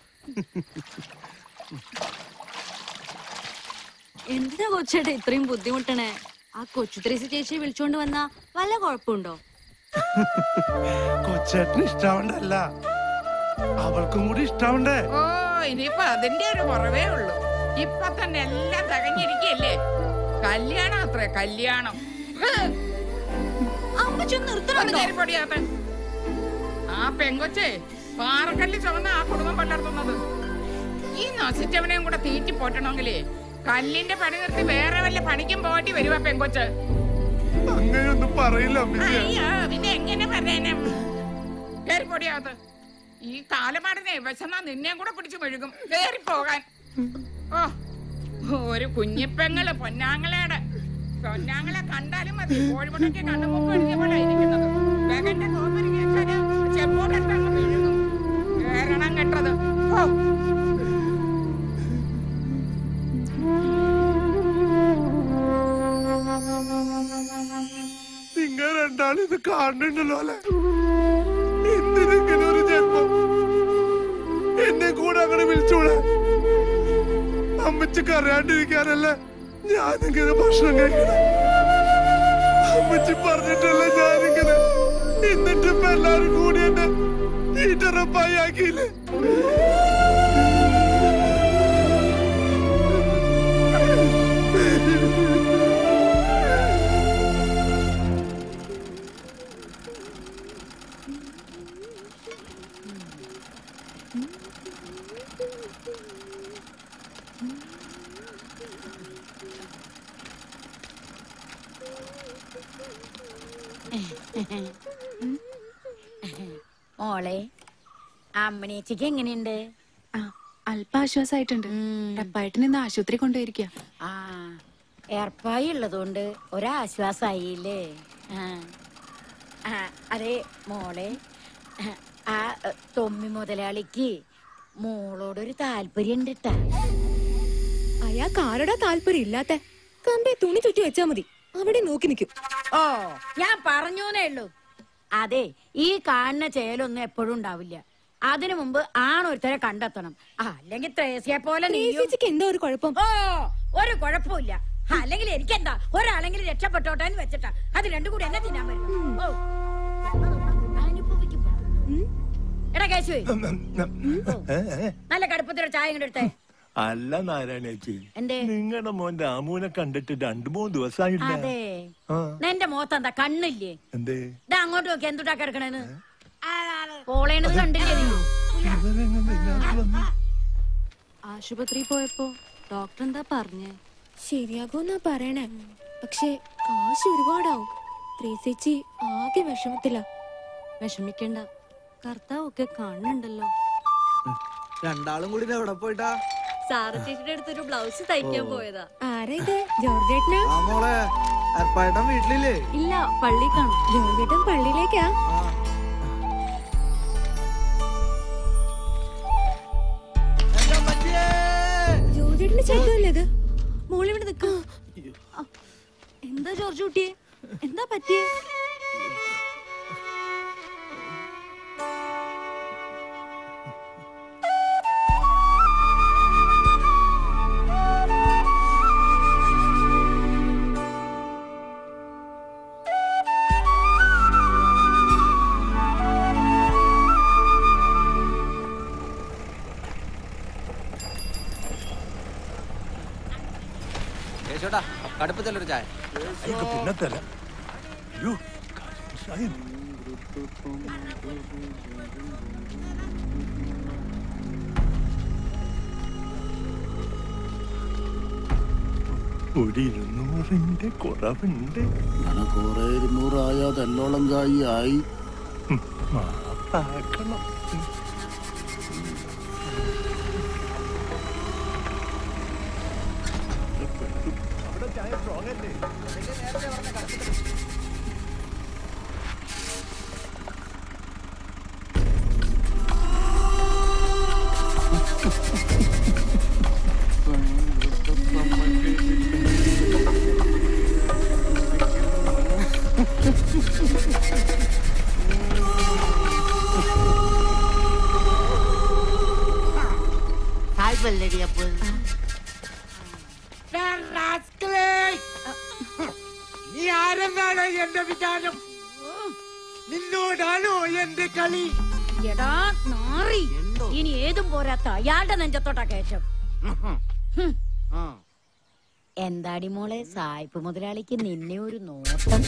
എന്തിനാ കൊച്ചേട്ടാ ഇത്രയും ബുദ്ധിമുട്ടണേ ആ കൊച്ചു ത്രേസി ചേച്ചിയെ വിളിച്ചോണ്ട് വന്നാ വല്ല കുഴപ്പമുണ്ടോ
കൊച്ചേട്ടന് ഇഷ്ടാവണ്ടല്ല അവൾക്കും കൂടി ഇഷ്ടാവണ്ടേ
ഓ ഇനിയിപ്പൊ അതിന്റെ ഒരു കുറവേ ഉള്ളൂ ഇപ്പൊ തന്നെ എല്ലാം തകഞ്ഞിരിക്കല്ലേ കല്യാണം അത്രേ കല്യാണം ഒന്ന് കയറിപ്പൊടിയാത്ത ആ പെങ്കൊച്ചേ പാറക്കല്ല് ചുമന്ന ആ കുടുംബം പലർത്തുന്നത് ഈ നശിച്ചവനെയും കൂടെ തീറ്റി പോറ്റണമെങ്കിലേ കല്ലിന്റെ പണി നിർത്തി വേറെ വല്ല പണിക്കും പോറ്റി വരുവാ പെങ്കൊച്ച്
അങ്ങനെയൊന്നും പറയില്ല അമ്മച്ചി
അയ്യോ പിന്നെ എങ്ങനെ പറയാനും കയറിപ്പൊടിയാത്ത ഈ കാലമാടനെ വിശന്നാ നിന്നെയും കൂടെ പിടിച്ചു മെഴുകും കേറി പോകാൻ ഓ ഒരു കുഞ്ഞിപ്പെങ്ങള് പൊന്നാങ്ങളയുടെ പൊന്നാങ്ങളെ കണ്ടാലും മതി കോഴിമുട്ടയ്ക്ക് കണ്ണുമുപ്പ് എഴുതിയ പോലെ ഇരിക്കുന്നത് വേഗന്റെ കോപ്പര് കേൾക്കാന് ചെമ്പോടെടുത്ത് അങ്ങ് മെഴുകും കേരണം കെട്ടത് ഓ
നിങ്ങൾ രണ്ടാളും ഇത് കാണുന്നുണ്ടല്ലോ അല്ലെ എന്തിനെങ്കിലും ഒരു ജന്മം എന്നെ കൂടെ അങ്ങനെ വിളിച്ചോളെ അമ്മച്ചിക്ക് അറിയാണ്ടിരിക്കാനല്ലേ ഞാനിങ്ങനെ ഭക്ഷണം കഴിക്കണം അമ്മച്ചി പറഞ്ഞിട്ടല്ല ഞാനിങ്ങനെ എന്നിട്ട് ഇപ്പൊ എല്ലാരും കൂടി എന്നെ ഈറ്ററപ്പായി ആക്കിയില്ലേ
മോളെ അമ്മനേച്ചിക്ക് എങ്ങനെയുണ്ട്
അല്പ ആശ്വാസമായിട്ടുണ്ട് റപ്പായിട്ടിന് ഇന്ന് ആശുപത്രി കൊണ്ടുപോയിരിക്കുക
ആ ഏർപ്പായി ഉള്ളതുകൊണ്ട് ഒരാശ്വാസായില്ലേ ആ. ആ, അതെ മോളെ ആ തൊമ്മി മുതലാളിക്ക് മോളോടൊരു താല്പര്യം ഉണ്ട് ട്ടാ.
അയാൾക്ക് ആരുടെ താല്പര്യം ഇല്ലാത്ത കമ്പേ തുണി ചുറ്റി വെച്ചാ മതി അവിടെ നോക്കി നിൽക്കും
ഓ ഞാൻ പറഞ്ഞൂന്നേ ഉള്ളൂ അതെ ഈ കാണുന്ന ചേലൊന്നും എപ്പോഴും ഉണ്ടാവില്ല അതിനു മുമ്പ് ആണൊരുത്തരെ കണ്ടെത്തണം ആ, അല്ലെങ്കിൽ ത്രേസ്യെ പോലെ നീയും
എന്താ ഒരു കുഴപ്പം
ഓ ഒരു കുഴപ്പമില്ല അല്ലെങ്കിൽ എനിക്കെന്താ ഒരാളെങ്കിലും രക്ഷപ്പെട്ടോട്ടെ എന്ന് വെച്ചിട്ടാ അത് രണ്ടും കൂടി എന്നെ തിന്നാൻ പറ്റും ഓ അനുഭവിക്കും. എടാ കേശുവേ നല്ല കടുപ്പത്തിലൊരു ചായ ഇങ്ങോട്ട് എടുത്തേ
അല്ല നാരായണേച്ചി
എന്തേ?
നിങ്ങളുടെ മോൻ രാമുവിനെ കണ്ടിട്ട് രണ്ടു മൂന്ന് ദിവസമായില്ല
അതെ
ആ
നിന്റെ മുഖത്ത് എന്താ കണ്ണില്ലേ
എന്തേ
ഇതാ അങ്ങോട്ട് നോക്കി എന്തുട്ടാ കിടക്കണേന്ന് പോളേണത് കണ്ടില്ലേ നീ
ആശുപത്രിയിൽ പോയപ്പോ ഡോക്ടർ എന്താ പറഞ്ഞേ
ശരിയാകുമെന്നാ പറയണേ പക്ഷേ കാശ് ഒരുപാടാവും ത്രേസേച്ചി ആകെ വിഷമത്തില
വിഷമിക്കണ്ട കർത്താവ് ഒക്കെ കാണുന്നുണ്ടല്ലോ
രണ്ടാളും കൂടി ഇത് എവിടെ പോയിട്ടാ
സാറ ചേച്ചിയുടെ അടുത്തൊരു ബ്ലൗസ് തയ്ക്കാൻ
ഓ.
പോയതാ
ആരാ ഇത് ജോർജേട്ടനാ
ആ മോളെ ഏർപ്പായിട്ടൻ വീട്ടിലില്ലേ
ഇല്ല പള്ളി കാണും
ജോർജേട്ടൻ പള്ളിയിലേക്കാ ജോർജേട്ടന്റെ ചേട്ടല്ലേ ഇത്
മോളിവിടെ നിക്ക എന്താ ജോർജ് കുട്ടിയെ എന്താ പറ്റിയേ
കേശോട്ടാ കടുപ്പത്തിലൊരു ചായ
അയ്യോ, പിന്നെ തരാം അയ്യോ, കാശ് ഒരു ഇരുന്നൂറിന്റെ കുറവുണ്ട്
അങ്ങനെ കുറെ ഇരുന്നൂറായ തെല്ലോളം കായി ആയി
മാപ്പാക്കണം അവിടെ ചായ സ്ട്രോങ് അല്ലേ
ഹായ് ബല്ലടി അപ്പോൾ നീ ആരെന്നാണ് എന്റെ വിചാരം നിന്നോടാണോ എന്റെ കളി
എടാ നാ നാറി ഇനി ഏതും പോരാത്ത അയാളുടെ നെഞ്ചത്തോട്ടാ കയറ്റം ഹും. എന്താടി മോളെ സായിപ്പ് മുതലാളിക്ക് നിന്നെ ഒരു നോട്ടം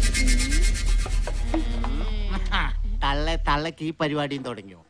തള്ള തള്ളക്ക് ഈ പരിപാടിയും തുടങ്ങിയോ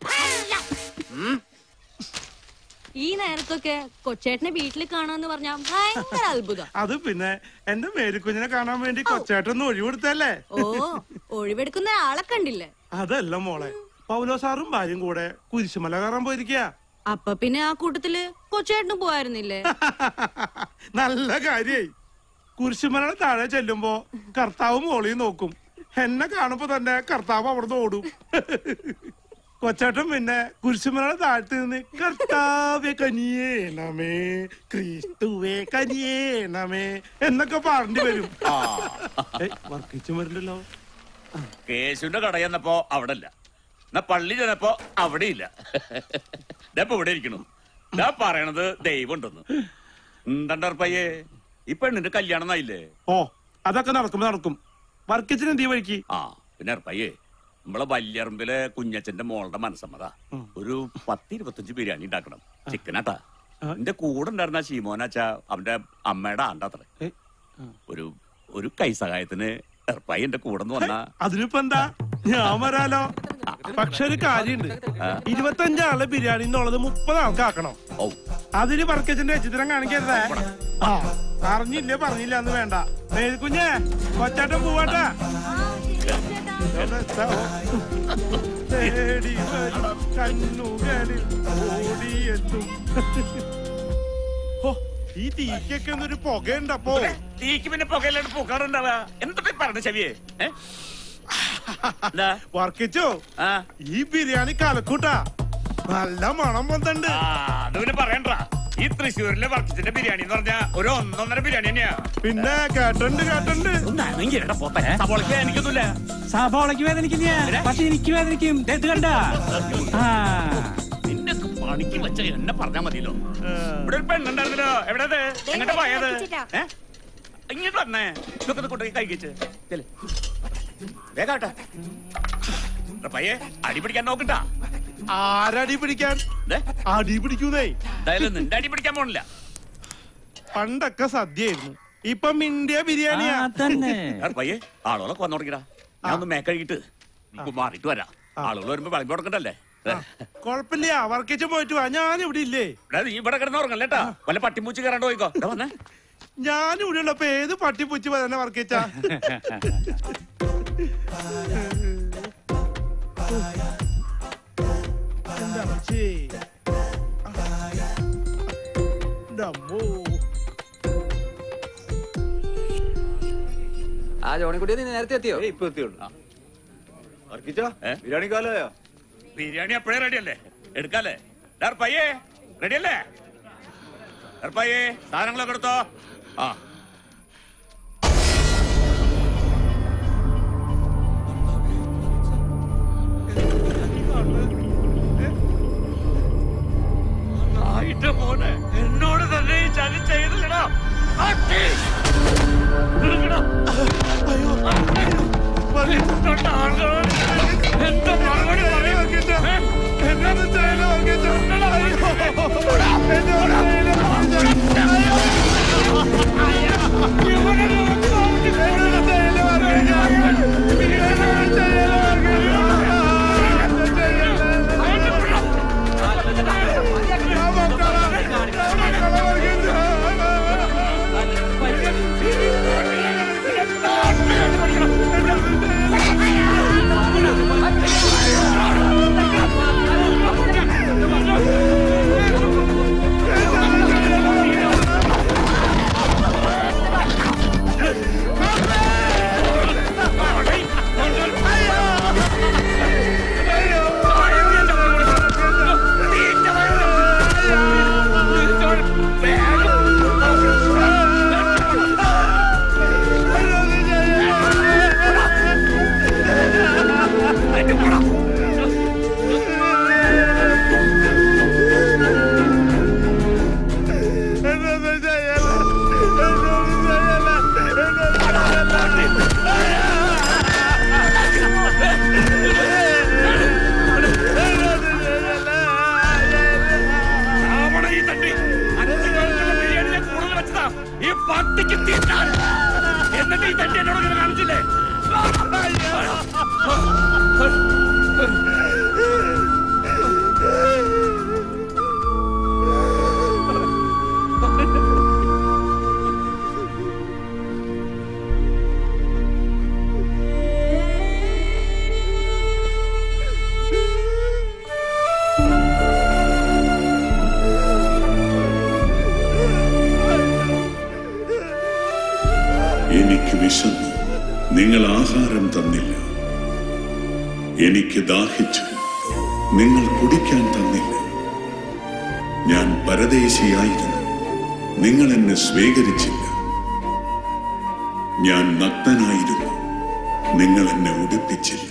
ഈ നേരത്തൊക്കെ കൊച്ചേട്ടനെ വീട്ടിൽ കാണാന്ന് പറഞ്ഞാ ഭയങ്കര അത്ഭുതം
അത് പിന്നെ എന്റെ മേരിക്കുഞ്ഞിനെ കാണാൻ വേണ്ടി കൊച്ചേട്ടൊന്ന് ഒഴിവെടുത്തല്ലേ
ഓ ഒഴിവെടുക്കുന്ന ആളെ കണ്ടില്ലേ
അതല്ല മോളെ പൗലോ സാറും ഭാര്യയും കൂടെ കുരിശുമല കയറാൻ പോയിരിക്കുക
അപ്പൊ പിന്നെ ആ കൂട്ടത്തില് കൊച്ചേട്ടനും പോയായിരുന്നില്ലേ
നല്ല കാര്യായി കുരിശുമലയുടെ താഴെ ചെല്ലുമ്പോ കർത്താവ് മോളിൽ നോക്കും എന്നെ കാണുമ്പോ തന്നെ കർത്താവ് അവിടുന്ന് ഓടും കൊച്ചേട്ടൻ പിന്നെ കുരിശുമലയുടെ താഴത്ത് നിന്ന് കർത്താവെ കനിയേണമേ ക്രിസ്തുവേ കനിയേണമേ എന്നൊക്കെ പറഞ്ഞു വരും വർക്കിച്ചു വരണ്ടല്ലോ
കേശുവിന്റെ കട ചെന്നപ്പോ അവിടെ ഇല്ല എന്നാ പള്ളി ചെന്നപ്പോ അവിടെ ഇല്ല ഇപ്പൊ ഇവിടെ ഇരിക്കണു ഞാൻ പറയണത് ദൈവം ഉണ്ടെന്ന് ഉണ്ടണ്ടർപ്പയ്യേ ഈ പെണ്ണിന്റെ കല്യാണം എന്നായില്ലേ
ഓ അതൊക്കെ നടക്കും നടക്കും വർക്കിച്ചിന് എന്ത് വഴിക്ക്
ആ പിന്നെ അർപ്പയ്യേ നമ്മളെ വല്യറമ്പിലെ കുഞ്ഞച്ചന്റെ മോളുടെ മനസ്സമ്മത ഒരു പത്ത് ഇരുപത്തഞ്ച് ബിരിയാണി ഉണ്ടാക്കണം ചിക്കനാട്ടാ എന്റെ കൂടെ ഉണ്ടായിരുന്ന ശീമോനാച്ച അവന്റെ അമ്മയുടെ ആണ്ടാത്രേ ഒരു ഒരു കൈസഹായത്തിന് എർപ്പായി എന്റെ കൂടെ നിന്ന് വന്ന
അതിനിപ്പോ എന്താ ഞാൻ വരാലോ പക്ഷെ ഒരു കാര്യണ്ട് ഇരുപത്തഞ്ചാളെ ബിരിയാണി എന്നുള്ളത് മുപ്പത് ആൾക്കാക്കണം അതിന് വർക്കച്ചിന്റെ ചിത്രം കാണിക്കരുതേ ആ അറിഞ്ഞില്ലേ പറഞ്ഞില്ല എന്ന് വേണ്ട മേൽക്കുഞ്ഞേ കൊച്ചാട്ടം പോവാട്ടാ തേടി വരും കണ്ണുകളിൽ ഓടിയെത്തും ഹോ, ഈ തീക്കൊക്കെ ഒന്നൊരു പുകയുണ്ടപ്പോ
തീക്ക് പിന്നെ പുകയിലാണ് പൂക്കാറുണ്ടാവുക എന്തൊക്കെ പറഞ്ഞ ചെവിയെ ഏ?
വർക്കിച്ചോ ഈ ബിരിയാണി കലക്കൂട്ടാ നല്ല മണം വന്നിട്ടുണ്ട്
അത് പിന്നെ പറയണ്ട ഈ തൃശ്ശൂരിലെ വർക്കിച്ചിന്റെ ബിരിയാണി എന്ന് പറഞ്ഞാ ഒരു ഒന്നൊന്നര ബിരിയാണി തന്നെയാ
പിന്നെ കേട്ടുണ്ട് കേട്ടുണ്ട്
സവോളക്ക് എനിക്കൊന്നുമില്ല
സഭോളയ്ക്ക് വേദനിക്കില്ല പക്ഷെ എനിക്ക് വേദനിക്കും ദേ ഇത് കണ്ട ആ
നിന്നെ പണിക്ക് വെച്ച എന്നെ പറഞ്ഞാ മതിയല്ലോ ഇവിടെ ഒരു പെണ്ണുണ്ടായിരുന്നല്ലോ എവിടെ അത് എങ്ങോട്ട് പോയത് ഏ? ഇങ്ങോട്ട് വന്നേ ഇതൊക്കെ കൊണ്ടുപോയി കഴിക്കച്ച് വേഗാട്ടെ പയ്യെ അടി പിടിക്കാൻ നോക്കട്ടാ
ആരടി പിടിക്കാൻ അടി പിടിക്കുന്നേ
എന്തായാലും നിന്റെ അടി പിടിക്കാൻ പോണില്ല
പണ്ടൊക്കെ സദ്യയായിരുന്നു ഇപ്പൊ മിണ്ടിയ ബിരിയാണിയാ
പയ്യെ ആളുകളൊക്കെ വന്നു തുടങ്ങിടാ ഞാൻ ഒന്ന് മേക്കഴിയിട്ട് നമുക്ക് മാറിയിട്ട് വരാം ആളുകൾ വരുമ്പോ വിളമ്പി കൊടുക്കണ്ടല്ലേ
കൊഴപ്പില്ല വർക്കിച്ച് പോയിട്ട് വാ ഞാൻ ഇവിടെ ഇല്ലേ
എടാ, നീ ഇവിടെ കിടന്ന് ഉറങ്ങല്ലേട്ടാ വല്ല പട്ടിമൂച്ച് കയറാണ്ട് പോയിക്കോ ഇവിടെ വന്നേ
ഞാൻ ഇവിടെ ഉള്ളപ്പോ ഏത് പട്ടിപ്പൂച്ചി തന്നെ വർക്കിച്ച എന്താ അമ്മച്ചി? എൻ്റെ അമ്മോ.
ആ ജോണിക്കുട്ടി നീ നേരത്തെ എത്തിയോ
ഇപ്പൊ എത്തിയുള്ളൂ ബിരിയാണി കാലയോ ബിരിയാണി അപ്പോഴേ റെഡി അല്ലേ എടുക്കാല്ലേ ഡാർ പയ്യേ റെഡി അല്ലേ ഡാർ പയ്യേ സാധനങ്ങളൊക്കെ എടുത്തോ ആ നായിട്ട് മോനെ എന്നോട് തന്നെ ഈ ചതി ചെയ്തില്ലടാ അട്ടി! എടുക്കടാ. തൊട്ട ആളുകളോട് എന്താ മറുപടി പറയും? ഏ?
എന്നോട് ചെയ്യല വർക്കിച്ച എന്നോട് ചെയ്യല
ആ എന്നിട്ട് ഈ തന്റെ എന്നോട് ഇങ്ങനെ കാണിച്ചില്ലേ
എനിക്ക് വിശന്നു നിങ്ങൾ ആഹാരം തന്നില്ല എനിക്ക് ദാഹിച്ചു നിങ്ങൾ കുടിക്കാൻ തന്നില്ല ഞാൻ പരദേശിയായിരുന്നു നിങ്ങൾ എന്നെ സ്വീകരിച്ചില്ല ഞാൻ നഗ്നനായിരുന്നു നിങ്ങൾ എന്നെ ഉടുപ്പിച്ചില്ല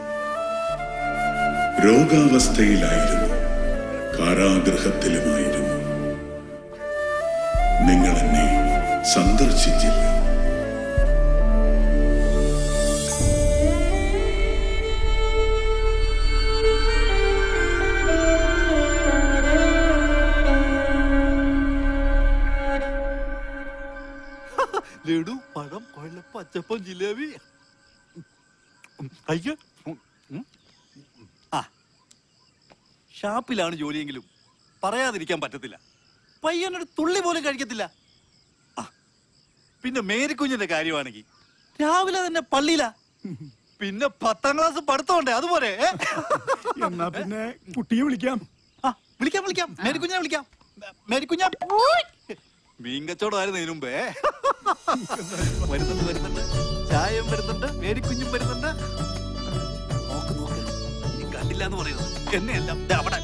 രോഗാവസ്ഥയിലായിരുന്നു കാരാഗൃഹത്തിലുമായിരുന്നു നിങ്ങൾ എന്നെ സന്ദർശിച്ചില്ല
ലഡു പഴം കൊഴല പച്ചപ്പം ജിലേബി അയ്യോ ഉം. ആ ഷാപ്പിലാണ് ജോലിയെങ്കിലും പറയാതിരിക്കാൻ പറ്റത്തില്ല പയ്യനൊരു തുള്ളി പോലും കഴിക്കത്തില്ല ആ, പിന്നെ മേരിക്കുഞ്ഞിന്റെ കാര്യമാണെങ്കിൽ രാവിലെ തന്നെ പള്ളിയിലാ പിന്നെ പത്താം ക്ലാസ് പഠിത്തമുണ്ടേ അതുപോലെ ഏ?
എന്നാ പിന്നെ കുട്ടിയെ വിളിക്കാം
ആ വിളിക്കാം വിളിക്കാം മേരിക്കുഞ്ഞെ വിളിക്കാം മേരിക്കുഞ്ഞ മീൻ കച്ചവടമായിരുന്നു ഇതിനു മുമ്പേ വരുന്നുണ്ട് വരുന്നുണ്ട് ചായം വരുന്നുണ്ട് മേരിക്കുഞ്ഞും വരുന്നുണ്ട് നോക്ക് നോക്ക് ഇനി കണ്ടില്ല എന്ന് പറയുന്നത് എന്നെയല്ല ദേ അവിടെ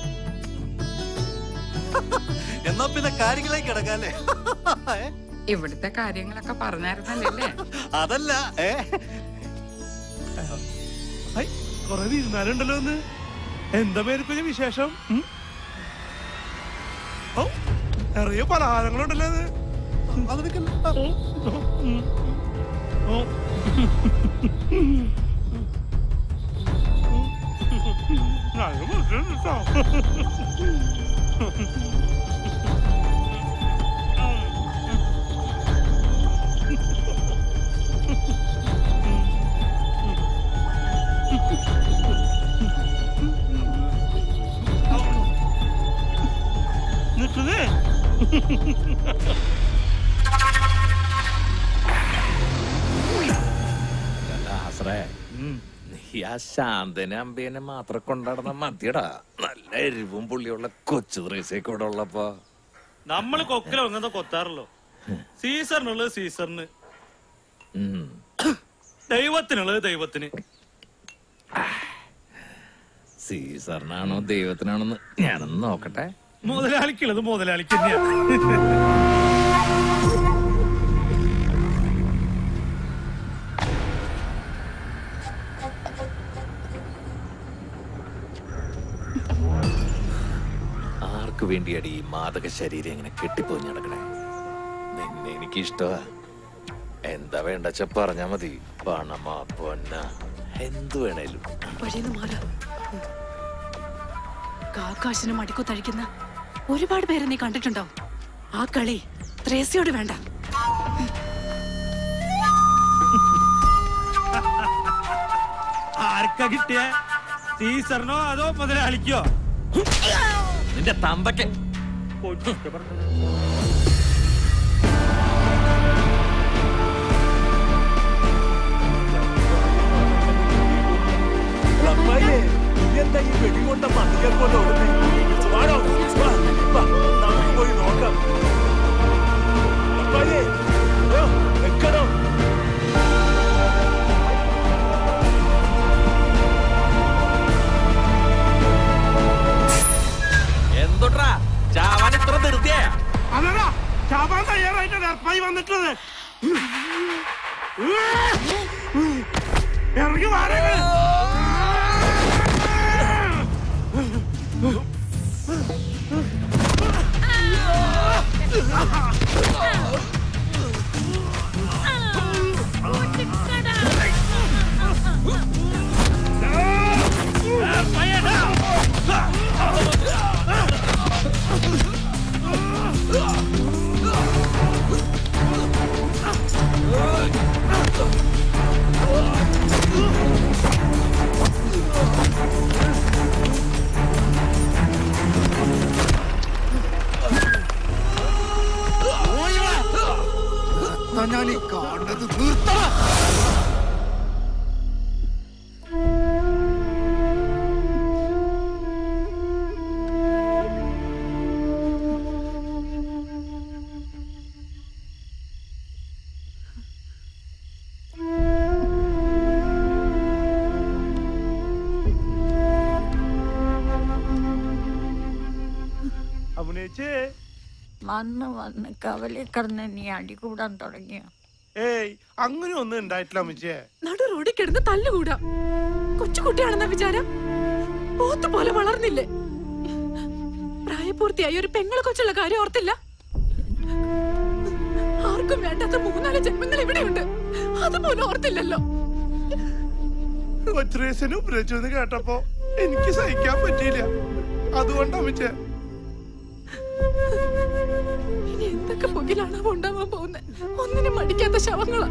എന്നാ പിന്നെ കാര്യങ്ങളിലേക്ക് കിടക്കാല്ലേ ഏ?
ഇവിടുത്തെ കാര്യങ്ങളൊക്കെ പറഞ്ഞായിരുന്നല്ലേ
അതല്ല ഏ
കൊറേ തീരുമാനമുണ്ടല്ലോ ഒന്ന് എന്താ പേരിപ്പോ വിശേഷം ഉം? ഔ, നിറയെ പലഹാരങ്ങളുണ്ടല്ലോ അത് ഉം. ഓ. നല്ല മധുരമുണ്ട് ട്ടോ. നിൽക്കുന്നേ
ദാസറേ നീ ആ ശാന്തനെ അമ്പേനെ മാത്രം കൊണ്ടാടുന്ന മതിയടാ നല്ല എരിവും പുള്ളിയുള്ള കൊച്ചു ത്രേസൊക്കെ ഇവിടെ ഉള്ളപ്പോ
നമ്മള് കൊക്കിലോ അങ്ങനത്തെ കൊത്താറല്ലോ സീസറിനുള്ളത് സീസറിന്
ഉം.
ദൈവത്തിനുള്ളത് ദൈവത്തിന്
സീസറിനാണോ ദൈവത്തിനാണോന്ന് ഞാനൊന്ന് നോക്കട്ടെ
മുതലാളിക്കുള്ളത് മുതലാളിക്ക് തന്നെയാണ്
ആർക്ക് വേണ്ടിയാടി ഈ മാതക ശരീരം ഇങ്ങനെ കെട്ടിപ്പോയി നടക്കണേ നിന്നെ എനിക്ക് ഇഷ്ടമാ എന്താ വേണ്ടച്ച പറഞ്ഞാ മതി പണമാ പൊന്ന എന്തു വേണേലും
വഴിന്ന് മാറാ കാക്കാശിനും മടിക്കൊത്തഴിക്കുന്ന ഒരുപാട് പേരെ നീ കണ്ടിട്ടുണ്ടാവും ആ കളി ത്രേസിയോട് വേണ്ട
ആർക്കാ കിട്ടിയ സീസറിനോ അതോ മുതലാളിക്കോ
നിന്റെ തമ്പയ്ക്ക്
അമ്മായിയെ, നീ എന്താ ഈ വെടികൊണ്ട മതിയെ പോലെ ഓടുന്നേ? വാടോ, വാ, വാ, നമുക്ക് പോയി നോക്കാം. അമ്മായിയെ, ഓ, നിക്കണോ?
എന്തൊട്ടാ ചാവാൻ ഇത്ര ധൃതിയാ
അതല്ല ചാപാൻ തയ്യാറായിട്ട് ഡർപ്പായി വന്നിട്ടത് ഇറങ്ങി മാറി
ആ
എന്താ ഞാൻ ഈ കാണുന്നത് നിർത്തണം
അഭിനയിച്ചേ
വന്ന് വന്ന് കവലി കിടന്ന് നീ അടി കൂടാൻ തുടങ്ങിയ
ഏയ് അങ്ങനെ ഒന്നും ഉണ്ടായിട്ടില്ല അമ്മച്ചേ
നടു റോഡിൽ കിടന്ന് തല്ലുകൂടാ കൊച്ചുകുട്ടിയാണെന്ന വിചാരം പോത്ത് പോലെ വളർന്നില്ലേ പ്രായപൂർത്തിയായി ഒരു പെങ്ങളെ കൊച്ചുള്ള കാര്യം ഓർത്തില്ല ആർക്കും വേണ്ടാത്ത മൂന്നാല് ജന്മങ്ങൾ ഇവിടെയുണ്ട് അതുപോലും ഓർത്തില്ലല്ലോ
കൊച്ചുറേസിനെ ഉപയോഗിച്ചു എന്ന് കേട്ടപ്പോ എനിക്ക് സഹിക്കാൻ പറ്റിയില്ല അതുകൊണ്ടാ അമ്മച്ചേ
ഇനി എന്തൊക്കെ പുകിലാണ് അവ ഉണ്ടാവാൻ പോകുന്നത് ഒന്നിനും മടിക്കാത്ത ശവങ്ങളാ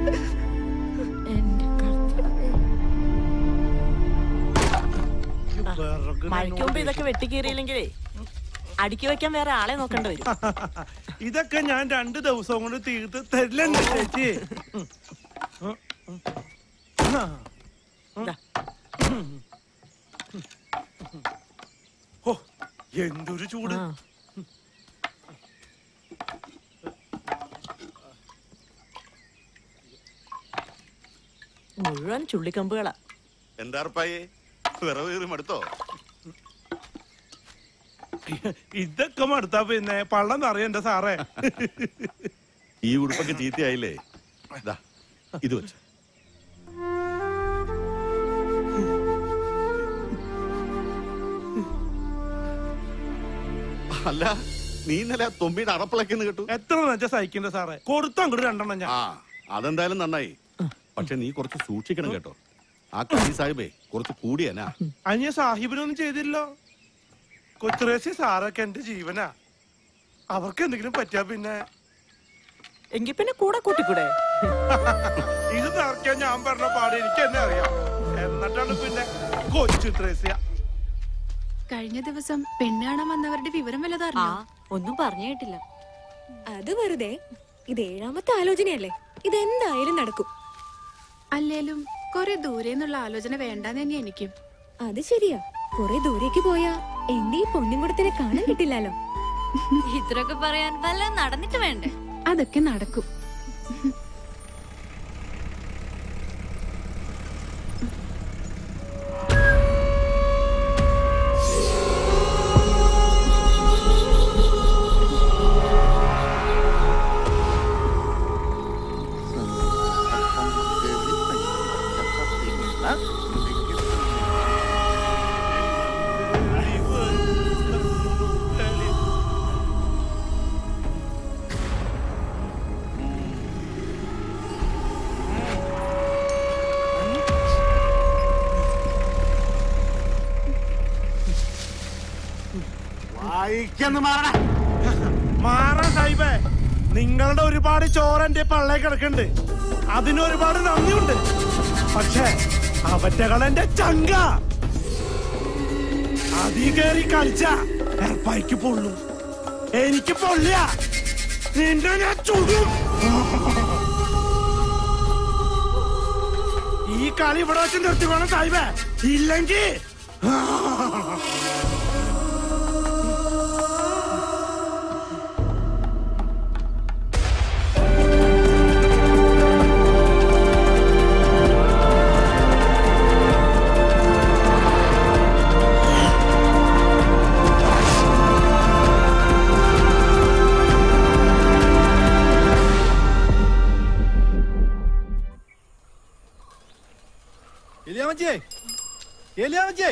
മഴയ്ക്ക് മുമ്പ് ഇതൊക്കെ വെട്ടിക്കീറിയില്ലെങ്കിലേ അടുക്കി വെക്കാൻ വേറെ ആളെ നോക്കേണ്ടി വരും
ഇതൊക്കെ ഞാൻ രണ്ട് ദിവസം കൊണ്ട് തീർത്ത് തരില്ലെന്ന് ചേച്ചി ഓ എന്തൊരു ചൂട്
മുഴുവൻ ചുള്ളിക്കമ്പുകളാ
എന്താ ഉറപ്പായേ വിറവ് കയറി മടുത്തോ
ഇതൊക്കെ മടുത്താ പിന്നെ പള്ളം നിറയണ്ട സാറേ
ഈ ഉടുപ്പൊക്കെ ചീത്തയായില്ലേ ദാ, ഇത് വെച്ച് അല്ല നീ ഇന്നലെ ആ തൊമ്മിയുടെ അടപ്പിളക്കെന്ന് കേട്ടു
എത്ര വെച്ചാ സഹിക്കണ്ട സാറേ കൊടുത്തു അങ്ങോട്ട് രണ്ടെണ്ണം ഞാൻ
ആ അതെന്തായാലും നന്നായി പക്ഷെ നീ കുറച്ച് സൂക്ഷിക്കണം കേട്ടോ ആ കലി സാഹിബേ കുറച്ച് കൂടിയനാ
അനിയ സാഹിബിനൊന്നും ചെയ്തില്ലോ കൊച്ചുറേസി സാറൊക്കെ എന്റെ ജീവനാ അവർക്ക് എന്തെങ്കിലും പറ്റിയാ പിന്നെ
എങ്കി പിന്നെ കൂടെ കൂട്ടിക്കൂടെ
ഇത് നിറയ്ക്കാൻ ഞാൻ പറഞ്ഞ പാട് എനിക്ക് എന്നെ അറിയാം എന്നിട്ടാണ് പിന്നെ കൊച്ചു ത്രേസ്യ
കഴിഞ്ഞ ദിവസം പെണ്ണ് കാണാൻ വന്നവരുടെ വിവരം വല്ലതറിഞ്ഞോ
ഒന്നും പറഞ്ഞു കേട്ടില്ല
അത് വെറുതെ ഇത് ഏഴാമത്തെ ആലോചനയല്ലേ ഇതെന്തായാലും നടക്കും
അല്ലേലും കുറെ ദൂരെ നിന്നുള്ള ആലോചന വേണ്ടാന്ന് തന്നെ എനിക്കും
അത് ശരിയാ കുറെ ദൂരേക്ക് പോയാ എന്റെ ഈ പൊന്നിൻകുടത്തിനെ കാണാൻ കിട്ടില്ലല്ലോ
ഇത്രയൊക്കെ പറയാൻ വല്ല നടന്നിട്ട് വേണ്ടേ
അതൊക്കെ നടക്കും
വായിക്കെന്ന് മാറണ
മാറാ സാഹിബേ നിങ്ങളുടെ ഒരുപാട് ചോറ് എന്റെ പള്ളേ കിടക്കുന്നുണ്ട് അതിന് ഒരുപാട് നന്ദിയുണ്ട് പക്ഷേ അവറ്റകൾ എന്റെ ചങ്ക അതീ കയറി കളിച്ച എർപ്പായിക്ക് പൊള്ളു എനിക്ക് പൊള്ളിയ നിന്റെ ഞാൻ ചുടും ഈ കളി ഇവിടെ വെച്ച് നിർത്തിക്കോണം സാഹിബേ ഇല്ലെങ്കിൽ
എലിയാമച്ചേ എലിയാമച്ചേ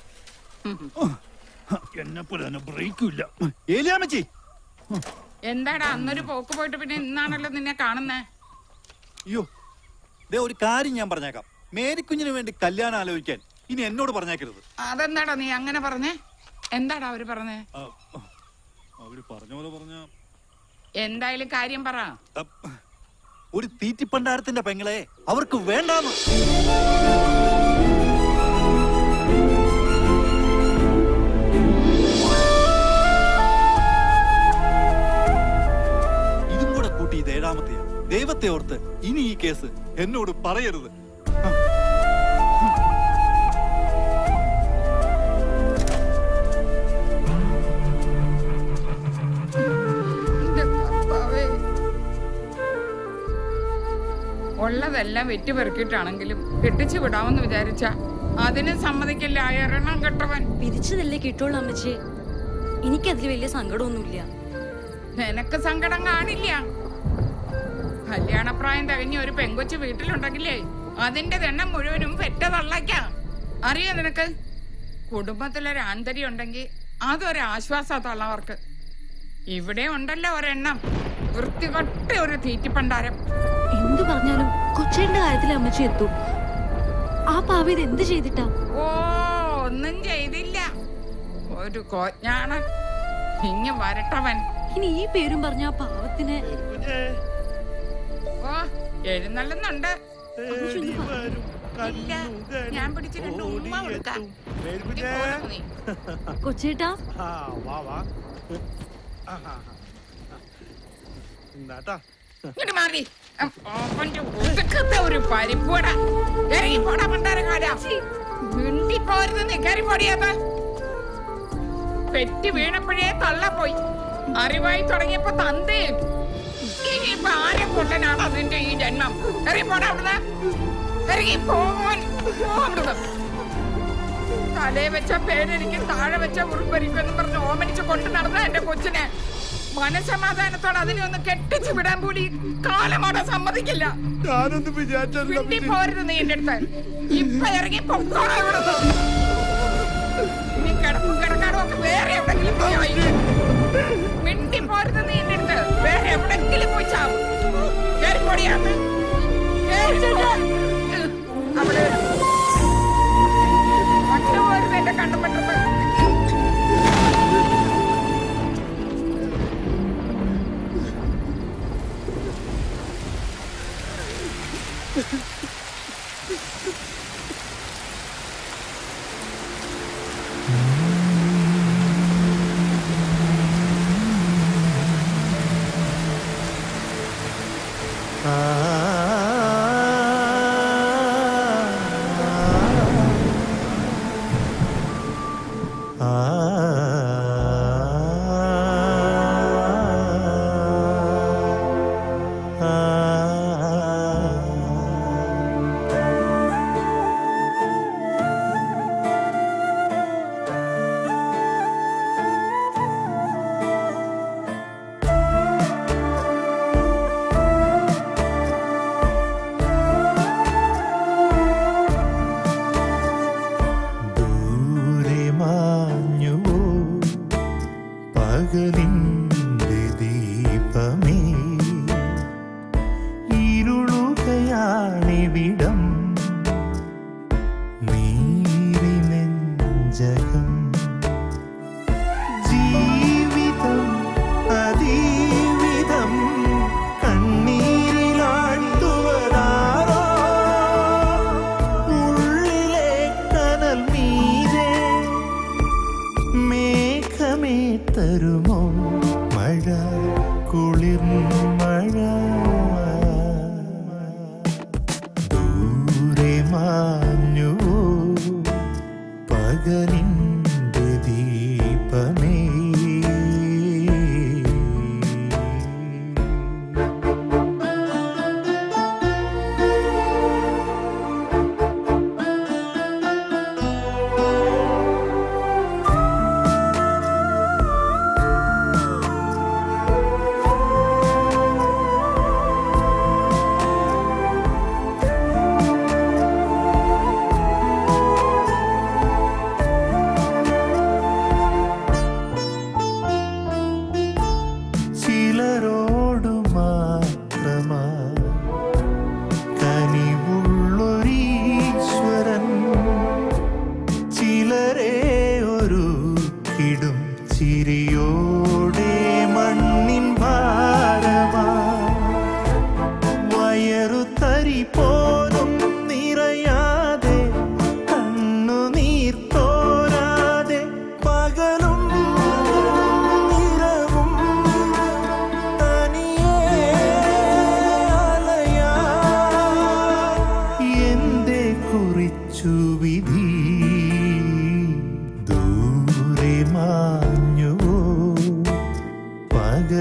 എന്നെ പോലെ തന്നെ ബ്രേക്കില്ല
ഏലിയാമച്ചി
എന്താടാ അന്നൊരു പോക്ക് പോയിട്ട് പിന്നെ ഇന്നാണല്ലോ നിന്നെ കാണുന്നേ
അയ്യോ ദേ ഒരു കാര്യം ഞാൻ പറഞ്ഞേക്കാം മേരിക്കുഞ്ഞിന് വേണ്ടി കല്യാണം ആലോചിക്കാൻ ഇനി എന്നോട് പറഞ്ഞേക്കരുത്
അതെന്താടാ നീ അങ്ങനെ പറഞ്ഞേ എന്താടാ അവര് പറഞ്ഞേ
അവര് പറഞ്ഞ പോലെ പറഞ്ഞ
എന്തായാലും കാര്യം പറ
ഒരു തീറ്റിപ്പണ്ടാരത്തിന്റെ പെങ്ങളെ അവർക്ക് വേണ്ടാന്ന് ഇതും കൂടെ കൂട്ടി ഇത് ഏഴാമത്തെയാ ദൈവത്തെ ദൈവത്തെ ഓർത്ത് ഇനി ഈ കേസ് എന്നോട് പറയരുത്
എന്റെ കർത്താവേ. ഉള്ളതെല്ലാം വെറ്റിപ്പെറുക്കിയിട്ടാണെങ്കിലും കെട്ടിച്ചു വിടാമെന്ന് വിചാരിച്ച അതിന് സമ്മതിക്കില്ല എറണം കെട്ടവൻ
പിരിച്ചതല്ലേ കിട്ടുള്ളൂ അമ്മച്ചി എനിക്കതിൽ വലിയ സങ്കടമൊന്നുമില്ല
നിനക്ക് സങ്കടം കാണില്ല കല്യാണപ്രായം തികഞ്ഞ ഒരു പെങ്കൊച്ചു വീട്ടിലുണ്ടെങ്കിലേ അതിന്റെ തെണ്ണം മുഴുവനും പെറ്റ തള്ളയ്ക്കാം അറിയോ നിനക്ക് കുടുംബത്തിലൊരു ആന്തരി ഉണ്ടെങ്കിൽ അതൊരു ആശ്വാസ തള്ളവർക്ക് ഇവിടെ ഉണ്ടല്ലോ ഒരെണ്ണം വൃത്തികെട്ട ഒരു തീറ്റിപ്പണ്ടാരം
എന്തു പറഞ്ഞാലും കൊച്ചേന്റെ കാര്യത്തിൽ അമ്മച്ചി എത്തും ആ പാവ ഇത് എന്ത് ചെയ്തിട്ടാ
ഓ ഒന്നും ചെയ്തില്ല ഒരു കോജ്ഞാണ് ഇങ്ങ് വരട്ടവൻ
ഇനി ഈ പേരും പറഞ്ഞ ആ പാവത്തിന്
ഓ എഴുന്നള്ളുന്നുണ്ട് ഇല്ല ഞാൻ പിടിച്ച് രണ്ട് ഉമ്മ കൊടുക്കാം
കൊച്ചേട്ടാ
ആ, വാ, വാ. ആഹാ. എന്നാട്ടാ
ഇങ്ങോട്ട് മാറി അം, അവന്റെ ഒതുക്കത്തെ ഒരു പരിപ്പൂട ഇറങ്ങി പോടാ പണ്ടാരക്കാരാ മിണ്ടി പോരുന്ന് കയറി പോടിയാത്ത പെറ്റി വീണപ്പോഴേ തള്ള പോയി അറിവായി തുടങ്ങിയപ്പോ തന്തയും ഇനിയിപ്പൊ ആരെ കൊണ്ടനാണ് അതിന്റെ ഈ ജന്മം ഇറങ്ങി പോടാ അവിടുന്ന് ഇറങ്ങി പോവാൻ പോ അവിടുന്ന് തലേ വെച്ച പേരരിക്കും താഴെ വെച്ച ഉറുപ്പരിക്കും എന്ന് പറഞ്ഞ് ഓമനിച്ച് കൊണ്ടു നടന്ന എന്റെ കൊച്ചിനെ മനസമാധാനത്തോടെ അതിനെ ഒന്ന് കെട്ടിച്ചു വിടാൻ കൂടി കാലമോടെ സമ്മതിക്കില്ല
ഞാനൊന്നും വിചാരിച്ചല്ല
മിണ്ടി പോരുത് നീ എന്റെ അടുത്ത് ഇപ്പൊ ഇറങ്ങി പൊക്കോളാം ഇവിടുന്ന് നീ കിടപ്പും കിടക്കാടും ഒക്കെ വേറെ എവിടെങ്കിലും പോയി ഒളിക്ക്. മിണ്ടി പോരുത് നീ എന്റെ അടുത്ത് വേറെ എവിടെങ്കിലും പോയി ചാവും കേറിപ്പോടിയാന്ന് അവിടെ മറ്റുപോരുത് എന്റെ കണ്ടുപെട്ടത്
ദൂരെ മാഞ്ഞുവോ പകലിന്റെ ദീപമേ ഇരുളുകയാണിവിടം നീരിനെഞ്ചകം ജീവിതം അതീവിധം കണ്ണീരിലാഴ്ത്തുവതാരോ ഉള്ളിലെ കനൽ മീരെ മേഘമേ തരുമോ മഴ കുളിർ മഴ ദൂരെ മാഞ്ഞുവോ പകലിന്റെ ദീപമേ ആ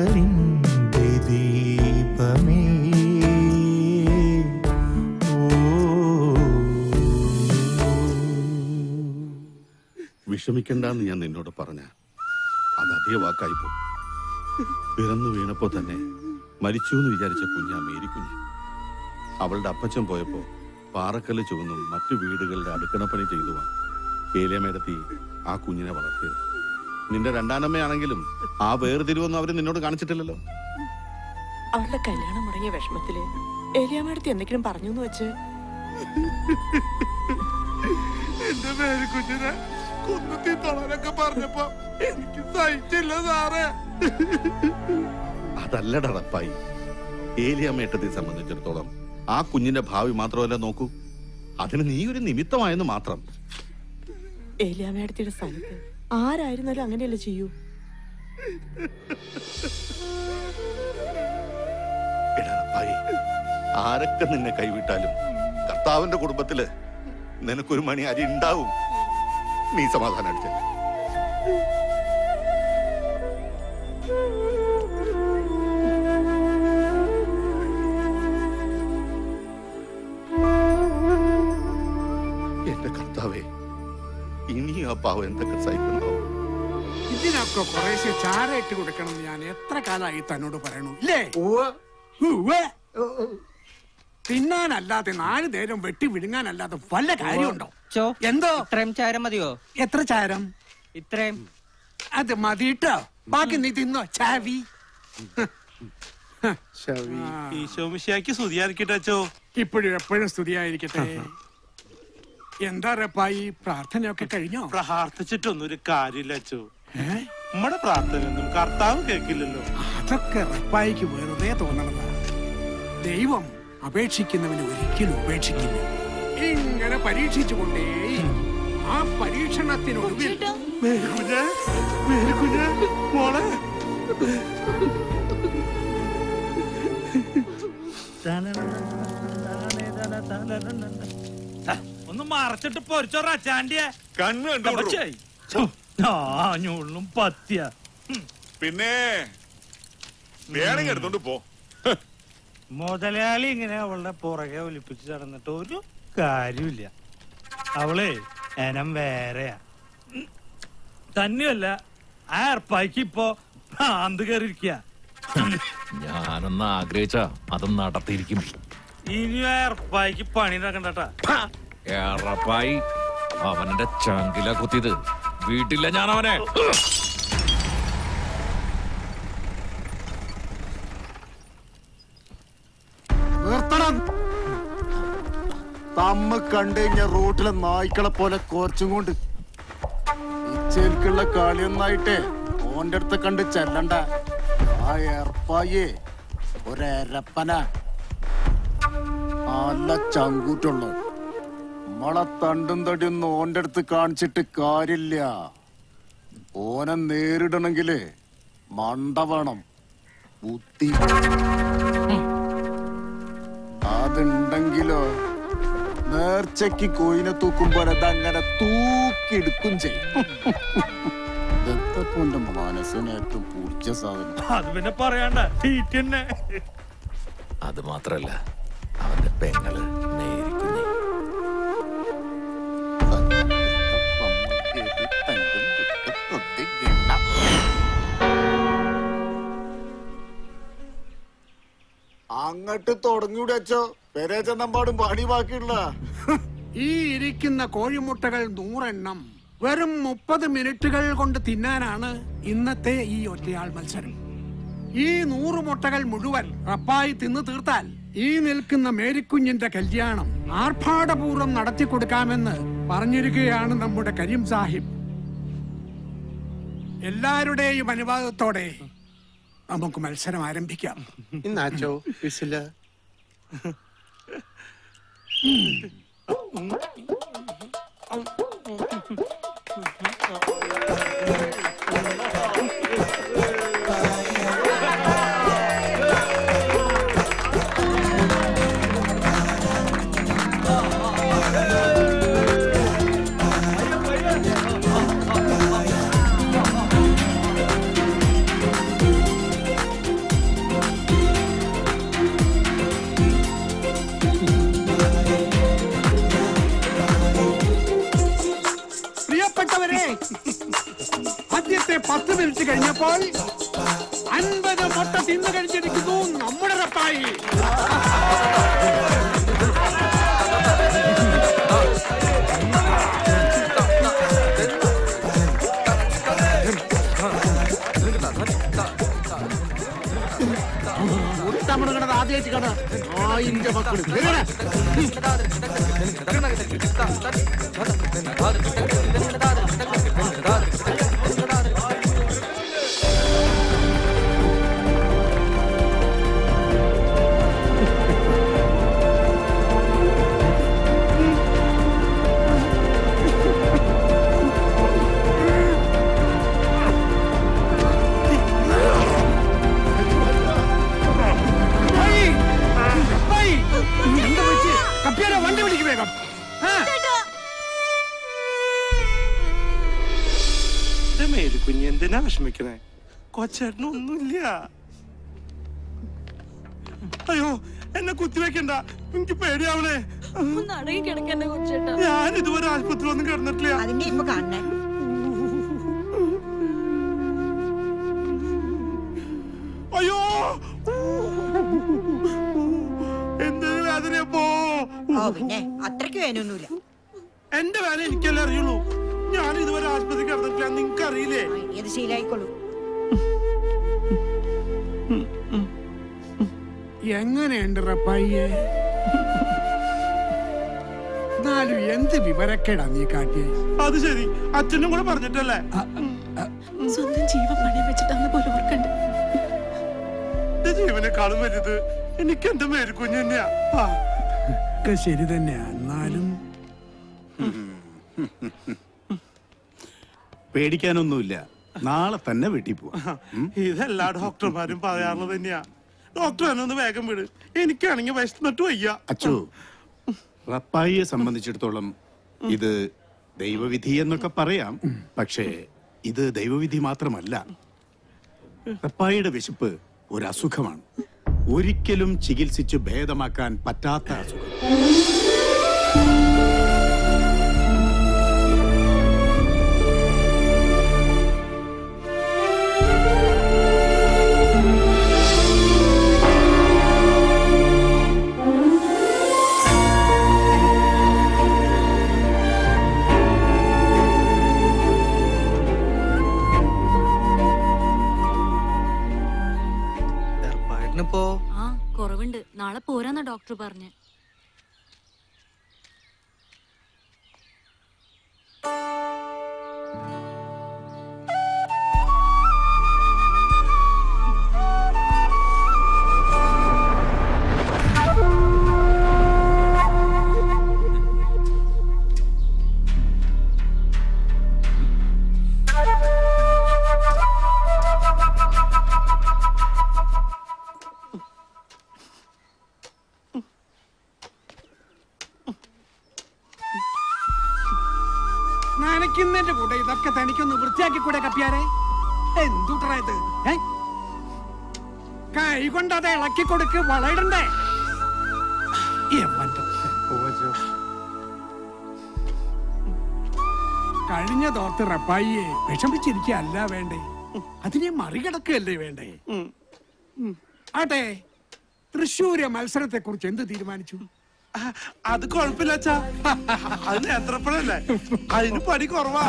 കരളിൻ്റെ ദീപമേ
വിഷമിക്കണ്ടെന്ന് ഞാൻ നിന്നോട് പറഞ്ഞ അത് അതേ വാക്കായിപ്പോ പിറന്നു വീണപ്പോ തന്നെ മരിച്ചു എന്ന് വിചാരിച്ച കുഞ്ഞാ മേരിക്കുഞ്ഞ് അവളുടെ അപ്പച്ചൻ പോയപ്പോ പാറക്കല്ല് ചുവന്നും മറ്റു വീടുകളുടെ അടുക്കളപ്പണി ചെയ്തുവാണ് ഏലിയമേടത്തി ആ കുഞ്ഞിനെ വളർത്തിയത് നിന്റെ രണ്ടാനമ്മയാണെങ്കിലും ആ വേർതിരിവൊന്നും അവര് നിന്നോട് കാണിച്ചിട്ടില്ലല്ലോ
അവളുടെ കല്യാണം മുടങ്ങിയ വിഷമത്തില് ഏലിയാമ്മടുത്ത് എന്തെങ്കിലും പറഞ്ഞു എന്ന് വെച്ച്
എന്റെ പേര് കുഞ്ഞിനെ കുന്നത്തി തൊളനൊക്കെ പറഞ്ഞപ്പോ എനിക്ക് സഹിച്ചില്ല സാറേ
അതല്ലടാ റപ്പായി ഏലിയമ്മേട്ടത്തെ സംബന്ധിച്ചിടത്തോളം ആ കുഞ്ഞിന്റെ ഭാവി മാത്രമല്ല നോക്കൂ അതിന് നീ ഒരു നിമിത്തമായെന്ന് മാത്രം
ഏലിയാമ്മടുത്തിയുടെ സ്ഥാനത്ത് ആരായിരുന്നാലും അങ്ങനെയല്ലേ ചെയ്യൂ
എടാ റപ്പായി ആരൊക്കെ നിന്നെ കൈവിട്ടാലും കർത്താവിന്റെ കുടുംബത്തില് നിനക്കൊരു മണി അരി ഉണ്ടാവും നീ സമാധാനം അടിച്ചല്ലേ എന്റെ കർത്താവേ ഇനി ആ പാവം എന്തൊക്കെ സഹിക്കണോ
ഇതിനൊക്കെ കുറേശ്ശെ ചാര ഇട്ട് കൊടുക്കണം എന്ന് ഞാൻ എത്ര കാലമായി തന്നോട് പറയണു ഇല്ലേ ഉവ്വ്. തിന്നാനല്ലാതെ നാല് നേരം വെട്ടി വിഴുങ്ങാനല്ലാതെ വല്ല കാര്യമുണ്ടോ എന്തോ
ഇത്രയും ചാരം മതിയോ
എത്ര ചാരം
ഇത്രയും
അത് മതിട്ടോ ബാക്കി നീ തിന്നോ ചാവി
ഈശോമിശിയാക്കി സ്തുതിയായിരിക്കട്ടോ
ഇപ്പോഴും എപ്പോഴും സ്തുതിയായിരിക്കട്ടെ എന്താ റപ്പായി പ്രാർത്ഥനയൊക്കെ കഴിഞ്ഞോ
പ്രാർത്ഥിച്ചിട്ടൊന്നും ഒരു കാര്യമില്ല അച്ചോ നമ്മുടെ പ്രാർത്ഥനയൊന്നും കർത്താവ് കേൾക്കില്ലല്ലോ
അതൊക്കെ റപ്പായിക്ക് വെറുതെ തോന്നണതാ ദൈവം അപേക്ഷിക്കുന്നവന് ഒരിക്കലും ഉപേക്ഷിക്കില്ല ഇങ്ങനെ പരീക്ഷിച്ചുകൊണ്ടേ ആ പരീക്ഷണത്തിനൊടുവിൽ
മേരിക്കുഞ്ഞേ, മേരിക്കുഞ്ഞേ, മോളെ
ഒന്ന് മറച്ചിട്ട് പൊരിച്ചോറാ ചാണ്ടിയെ
കണ്ണ് കണ്ടു
ഞാഞ്ഞുള്ളും പത്തിയ
പിന്നെ വേണമെങ്കിൽ എടുത്തോണ്ട് പോ
മുതലാളി ഇങ്ങനെ അവളുടെ പുറകെ ഒലിപ്പിച്ച് നടന്നിട്ട് ഒരു കാര്യമില്ല അവളെ എനം വേറെയാ ഉം. തന്നെയല്ല ആ ഏർപ്പായ്ക്ക് ഇപ്പൊ ഭ്രാന്ത് കയറിയിരിക്കുക
ഞാനൊന്ന് ആഗ്രഹിച്ച അത് നടത്തിയിരിക്കും
ഇനി ആ ഏർപ്പായ്ക്ക് പണി നടക്കണ്ടട്ടാ
ഏറപ്പായി അവനെന്റെ ചങ്കില കുത്തിയത് വീട്ടില്ല ഞാൻ അവനെ
നിർത്തണം തമ്മ കണ്ടു കഴിഞ്ഞ റോട്ടിലെ നായ്ക്കളെ പോലെ കോർച്ചും കൊണ്ട് ഇച്ചേൽക്കുള്ള കളിയൊന്നായിട്ടേ ഓന്റെ അടുത്ത് കണ്ട് ചെല്ലണ്ട ആ ഏർപ്പായേ ഒരപ്പന നല്ല ചങ്കൂറ്റുള്ള നമ്മളെ തണ്ടും തടിയൊന്നും ഓന്റെ അടുത്ത് കാണിച്ചിട്ട് കാര്യമില്ല ഓനെ നേരിടണെങ്കില് മണ്ട വേണം ബുദ്ധി അതുണ്ടെങ്കിലോ നേർച്ചയ്ക്ക് കോയിനെ തൂക്കുമ്പോൾ അതങ്ങനെ തൂക്കിയെടുക്കും ചെയ്യും ദത്തപ്പന്റെ മനസ്സിന് ഏറ്റവും പൂച്ച സാധനം
അത് പിന്നെ പറയണ്ട തീറ്റ തന്നെ
അത് മാത്രല്ല അവന്റെ പെങ്ങള് നേരിക്കുന്നേ
അങ്ങട്ട് തുടങ്ങിയൂടെ അച്ചോ പെരേ ചെന്നമ്പാടും പണി ബാക്കിയുള്ള
ഈ ഇരിക്കുന്ന കോഴിമുട്ടകൾ നൂറെണ്ണം വെറും മുപ്പത് മിനിറ്റുകൾ കൊണ്ട് തിന്നാനാണ് ഇന്നത്തെ ഈ ഒറ്റയാൾ മത്സരം ഈ നൂറ് മുട്ടകൾ മുഴുവൻ റപ്പായി തിന്നു തീർത്താൽ ഈ നിൽക്കുന്ന മേരിക്കുഞ്ഞിന്റെ കല്യാണം ആർഭാടപൂർവ്വം നടത്തി കൊടുക്കാമെന്ന് പറഞ്ഞിരിക്കുകയാണ് നമ്മുടെ കരീം സാഹിബ് എല്ലാവരുടെയും അനുവാദത്തോടെ നമുക്ക് മത്സരം ആരംഭിക്കാം
ഇന്നാച്ചോ വിസില
മിനിറ്റ് കഴിഞ്ഞപ്പോൾ അൻപത് മുട്ട തിന്നു കഴിച്ചിരിക്കുന്നു നമ്മുടെ റപ്പായി
ഉത്തമണങ്ങളുടെ ആദ്യമായിട്ട് കഥ ആയിന്റെ മക്കള് വരണേ.
റപ്പായി! റപ്പായി! എന്താ പറ്റി? കപ്പ്യാരെ വണ്ടി വിളിക്ക് വേഗം ആ.
എന്റെ മേലുകുഞ്ഞ് എന്തിനാ വിഷമിക്കണേ കൊച്ചേട്ടനൊന്നുമില്ല അയ്യോ എന്നെ കുത്തിവെക്കണ്ട എനിക്ക് പേടിയാവണേ
ഒന്ന് അടങ്ങി കിടക്കന്നെ കൊച്ചേട്ടാ
ഞാൻ ഇതുവരെ ആശുപത്രി ഒന്നും കിടന്നിട്ടില്ല
അതിന്റെ ഇപ്പൊ കാണണേ
അയ്യോ എന്തൊരു വേദനയപ്പോ
ഓ പിന്നെ അത്രയ്ക്ക് വേനൊന്നുമില്ല
എന്റെ വേല എനിക്കല്ലേ അറിയുള്ളൂ ഞാൻ ഇതുവരെ ആശുപത്രി കിടന്നിട്ടില്ല നിങ്ങക്ക് അറിയില്ലേ
ഏത് ശീലായിക്കോളൂ
എങ്ങനെയുണ്ട് റപ്പായിയെ എന്നാലും എന്ത് വിവരക്കേടാ നീ കാട്ടിയേ
അത് ശരി അച്ഛനും കൂടെ പറഞ്ഞിട്ടല്ലേ
സ്വന്തം ജീവൻ പണയം വെച്ചിട്ടാന്ന് പോലും ഓർക്കണ്ട
എന്റെ ജീവനെക്കാളും വലുത് എനിക്ക് എന്റെ മേൽക്കുഞ്ഞ് തന്നെയാ ആ,
ഒക്കെ ശരി തന്നെയാ എന്നാലും
പേടിക്കാനൊന്നുമില്ല നാളെ തന്നെ വീട്ടിൽ പോവാം
ഇതെല്ലാ ഡോക്ടർമാരും പറയാറുള്ളത് തന്നെയാ ഡോക്ടർ എന്നെ ഒന്ന് വേഗം വിട് എനിക്കാണെങ്കിൽ വിശന്നിട്ട് വയ്യ
അച്ചു റപ്പായിയെ സംബന്ധിച്ചിടത്തോളം ഇത് ദൈവവിധി എന്നൊക്കെ പറയാം പക്ഷേ ഇത് ദൈവവിധി മാത്രമല്ല റപ്പായിയുടെ വിശപ്പ് ഒരു അസുഖമാണ് ഒരിക്കലും ചികിത്സിച്ച് ഭേദമാക്കാൻ പറ്റാത്ത അസുഖം
ഏട്ടനിപ്പോ
ആ കുറവുണ്ട് നാളെ പോരാന്നാ ഡോക്ടർ പറഞ്ഞ്
നനയ്ക്കുന്നതിന്റെ കൂടെ ഇതൊക്കെ തനിക്കൊന്ന് വൃത്തിയാക്കി കൂടെ കപ്പിയാരെ എന്തുട്രാ ഇത് ഏ? കൈ കൊണ്ട് അത് ഇളക്കി കൊടുക്ക് വളയിടണ്ടേ യവന്റെ ഓജോ. കഴിഞ്ഞ തോർത്ത് റപ്പായിയെ വിഷമിച്ചിരിക്കല്ല വേണ്ടേ അതിനെ മറികടക്കുകയല്ലേ വേണ്ടേ ആട്ടെ തൃശ്ശൂര് മത്സരത്തെ കുറിച്ച് എന്ത് തീരുമാനിച്ചു
അത് കുഴപ്പമില്ല അച്ഛാ അത് നേത്രപ്പഴല്ലേ അതിന് പടി കുറവാ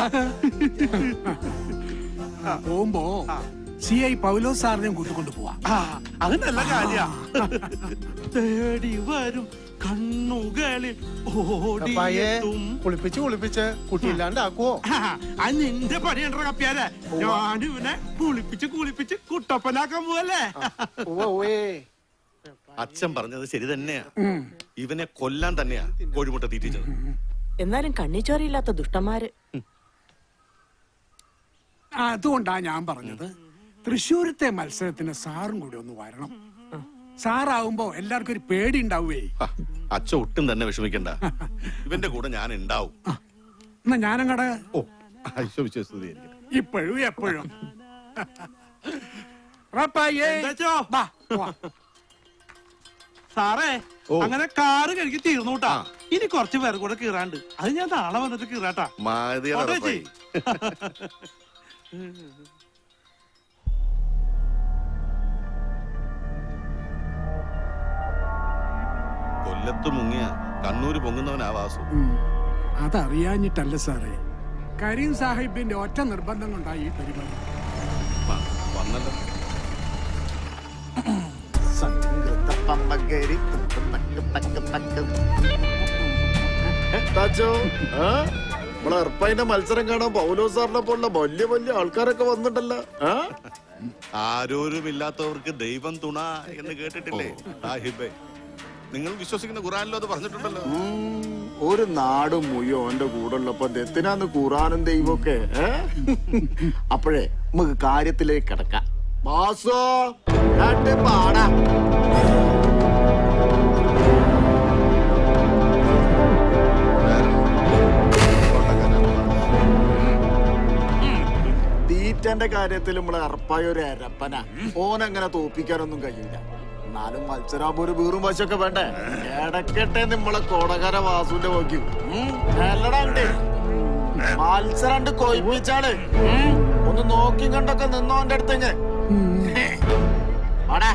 പോകുമ്പോ സി ഐ പൗലോസ് സാറിനെയും കൂട്ടിക്കൊണ്ട് പോവാ
ആ, അത് നല്ല കാര്യ തേടി വരും കണ്ണുകളിൽ
അപ്പായെ
ഓടിയെത്തും
കുളിപ്പിച്ച് കുളിപ്പിച്ച് കുട്ടിയില്ലാണ്ടാക്കുവോ
അത് നിന്റെ പണിയണ്ട കപ്പിയാലേ ഞാൻ ഇവനെ കുളിപ്പിച്ച് കുളിപ്പിച്ച് കുട്ടപ്പനാക്കാൻ പോവല്ലേ
അച്ഛൻ പറഞ്ഞത് ശരി തന്നെയാ ഇവനെ കൊല്ലാൻ തന്നെയാ കോഴിമുട്ട തീറ്റിച്ചത്
എന്നാലും കണ്ണിച്ചോരയില്ലാത്ത ദുഷ്ടന്മാര്
അതുകൊണ്ടാ ഞാൻ പറഞ്ഞത് തൃശ്ശൂരത്തെ മത്സരത്തിന് സാറും കൂടി ഒന്ന് വരണം സാറാവുമ്പോ എല്ലാവർക്കും ഒരു പേടി ഉണ്ടാവുവേ
അച്ഛൻ ഒട്ടും തന്നെ വിഷമിക്കണ്ട ഇവന്റെ കൂടെ ഞാൻ ഉണ്ടാവും
എന്നാ ഞാനങ്ങടെ
ഓ ഐശ്വവിശ്വസ്തുതി
ഇപ്പോഴും എപ്പോഴും റപ്പായേ. വാ, പോവാ.
സാറേ
ഓ.
അങ്ങനെ കാറ് കഴുകി തീർന്നു കേട്ടാ ഇനി കുറച്ച് പേർ കൂടെ കീറാണ്ട് അത് ഞാൻ നാളെ വന്നിട്ട് കീറാട്ടാ
മാതിയുടെ
ഓട്ടോ
റപ്പായി.
ചേച്ചി.
ഇല്ലത്ത് മുങ്ങിയ കണ്ണൂര് പൊങ്ങുന്നവനാ വാസു
ഉം. അതറിയാഞ്ഞിട്ടല്ല സാറേ കരീം സാഹിബിന്റെ ഒറ്റ നിർബന്ധം കൊണ്ടായി ഈ പരിപാടി
വന്നല്ലോ
പമ്പക്കേരി താച്ചോ ആ? നമ്മളെ എർപ്പൈന്റെ മത്സരം കാണാൻ പൗലോ സാറിനെ പോലുള്ള വലിയ വലിയ ആൾക്കാരൊക്കെ വന്നിട്ടല്ലോ ആ?
ആരോരുമില്ലാത്തവർക്ക് ദൈവം തുണ എന്ന് കേട്ടിട്ടില്ലേ സാഹിബേ നിങ്ങൾ വിശ്വസിക്കുന്ന ഖുറാനിലോ അത് പറഞ്ഞിട്ടുണ്ടല്ലോ
ഉം, ഒരു നാട് മുയോ എന്റെ കൂടെ ഉള്ളപ്പോ എന്തിനാന്ന് ഖുറാനും ദൈവമൊക്കെ ഏ? അപ്പോഴേ നമുക്ക് കാര്യത്തിലേക്ക് കിടക്കാം ബാസോ രണ്ട് പാടാ തീറ്റന്റെ കാര്യത്തിൽ നമ്മളെ അറപ്പായ ഒരു അരപ്പന ഓനങ്ങനെ തോപ്പിക്കാനൊന്നും കഴിയില്ല എന്നാലും മത്സരാകുമ്പോ ഒരു വീറും വശമൊക്കെ വേണ്ടേ ഇടക്കട്ടെ നമ്മളെ കോടകര വാസുവിന്റെ നോക്കി അല്ലടാണ്ട് മത്സരം കൊയ്പ്പിച്ചാള് ഉം. ഒന്ന് നോക്കി കണ്ടൊക്കെ നിന്നോ എന്റെ അടുത്തേക്ക് വാടാ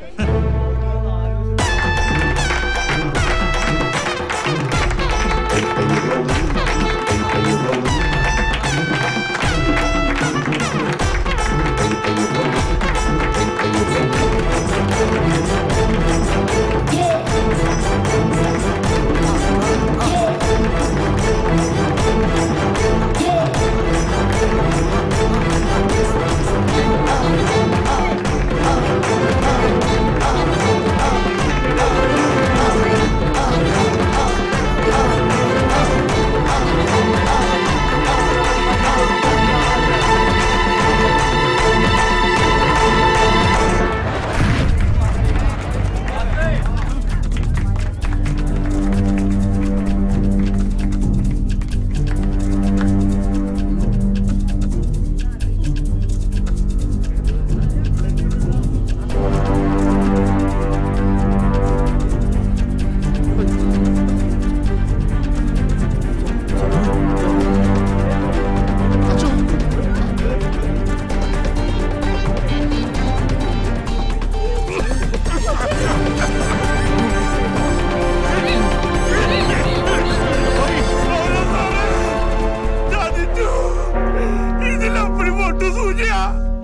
ഇതിലപ്പടി പൊട്ടു സൂചിയാ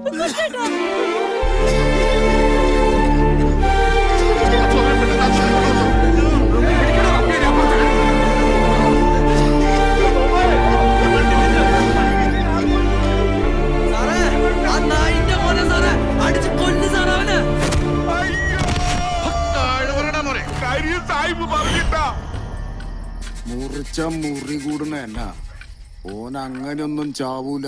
മുറിച്ച മുറി കൂടുന്ന എന്നാ ഓൻ അങ്ങനെയൊന്നും ചാവൂല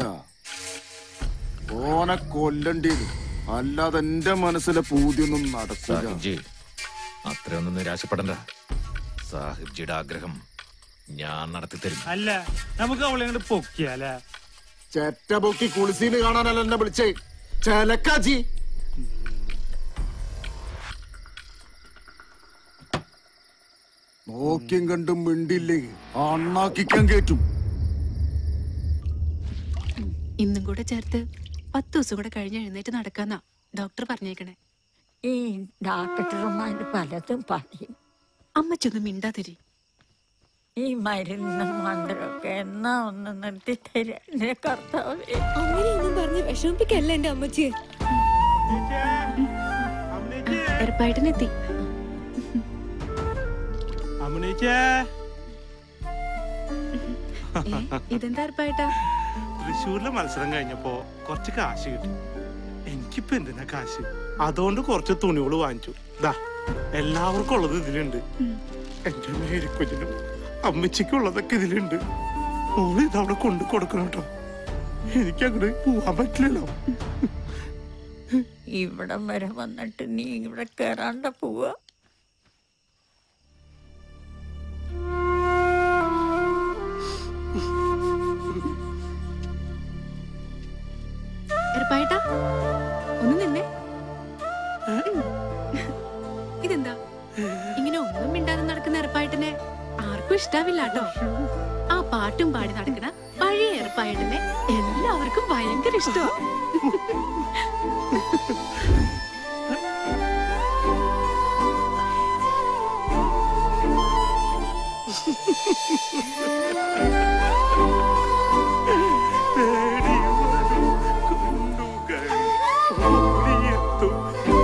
ഓനെ കൊല്ലണ്ടി വരും അല്ലാതെ എന്റെ മനസ്സിലെ പൂതിയൊന്നും നടക്കില്ല
സാഹിബ്ജി അത്രയൊന്നും നിരാശപ്പെടണ്ട സാഹിബ്ജിയുടെ ആഗ്രഹം ഞാൻ നടത്തി തരും
അല്ല നമുക്ക് അവളെ അങ്ങോട്ട് പൊക്കിയാലേ
ചെറ്റ പൊക്കി കുളിസീന് കാണാനല്ല എന്നെ വിളിച്ചേ ചെലക്കാച്ചി നോക്കിയും കണ്ടും മിണ്ടില്ലേ അണ്ണാക്കിക്കാൻ കേറ്റും
ഇന്നും കൂടെ ചേർത്ത് പത്ത് ദിവസം കൂടെ കഴിഞ്ഞ് എഴുന്നേറ്റ് നടക്കാന്നാ ഡോക്ടർ പറഞ്ഞേക്കണേ
ഈ ഡോക്ടർമാര് പലതും പറയും
അമ്മച്ചൊന്നും മിണ്ടാതിരി
ഈ മരുന്നും മന്ത്രമൊക്കെ എന്നാ ഒന്ന് നിർത്തി തരാ കർത്താവേ
അങ്ങനെയൊന്നും പറഞ്ഞ് വിഷമിപ്പിക്കല്ല എന്റെ അമ്മച്ചിയെ
എറപ്പായിട്ടിനെത്തി
അമ്മണീച്ചേ
ഇതെന്താ എറപ്പായിട്ടാ
തൃശ്ശൂരിലെ മത്സരം കഴിഞ്ഞപ്പോ കുറച്ച് കാശ് കിട്ടി എനിക്കിപ്പോ എന്തിനാ കാശ് അതുകൊണ്ട് കുറച്ച് തുണികൾ വാങ്ങിച്ചു ദാ എല്ലാവർക്കും ഉള്ളത് ഇതിലുണ്ട് എന്റെ മേരിക്കുഞ്ഞിനും അമ്മച്ചിക്കുള്ളതൊക്കെ ഇതിലുണ്ട് മോള് ഇതവിടെ കൊണ്ടു കൊടുക്കണം കേട്ടോ എനിക്ക് അങ്ങോട്ട് പോവാൻ പറ്റില്ലല്ലോ
ഇവിടം വരെ വന്നിട്ട് നീ ഇവിടെ കേറാണ്ട പോവാ
എറപ്പായിട്ടാ ഒന്ന് നിന്നേ ഇതെന്താ ഇങ്ങനെ ഒന്നും മിണ്ടാതെ നടക്കുന്ന എറപ്പായിട്ടിനെ ആർക്കും ഇഷ്ടാവില്ല കേട്ടോ ആ പാട്ടും പാടി നടക്കുന്ന പഴയ എറപ്പായിട്ടിനെ എല്ലാവർക്കും ഭയങ്കര ഇഷ്ടമാ
തേടി വരും കണ്ണുകൾ ഓടിയെത്തും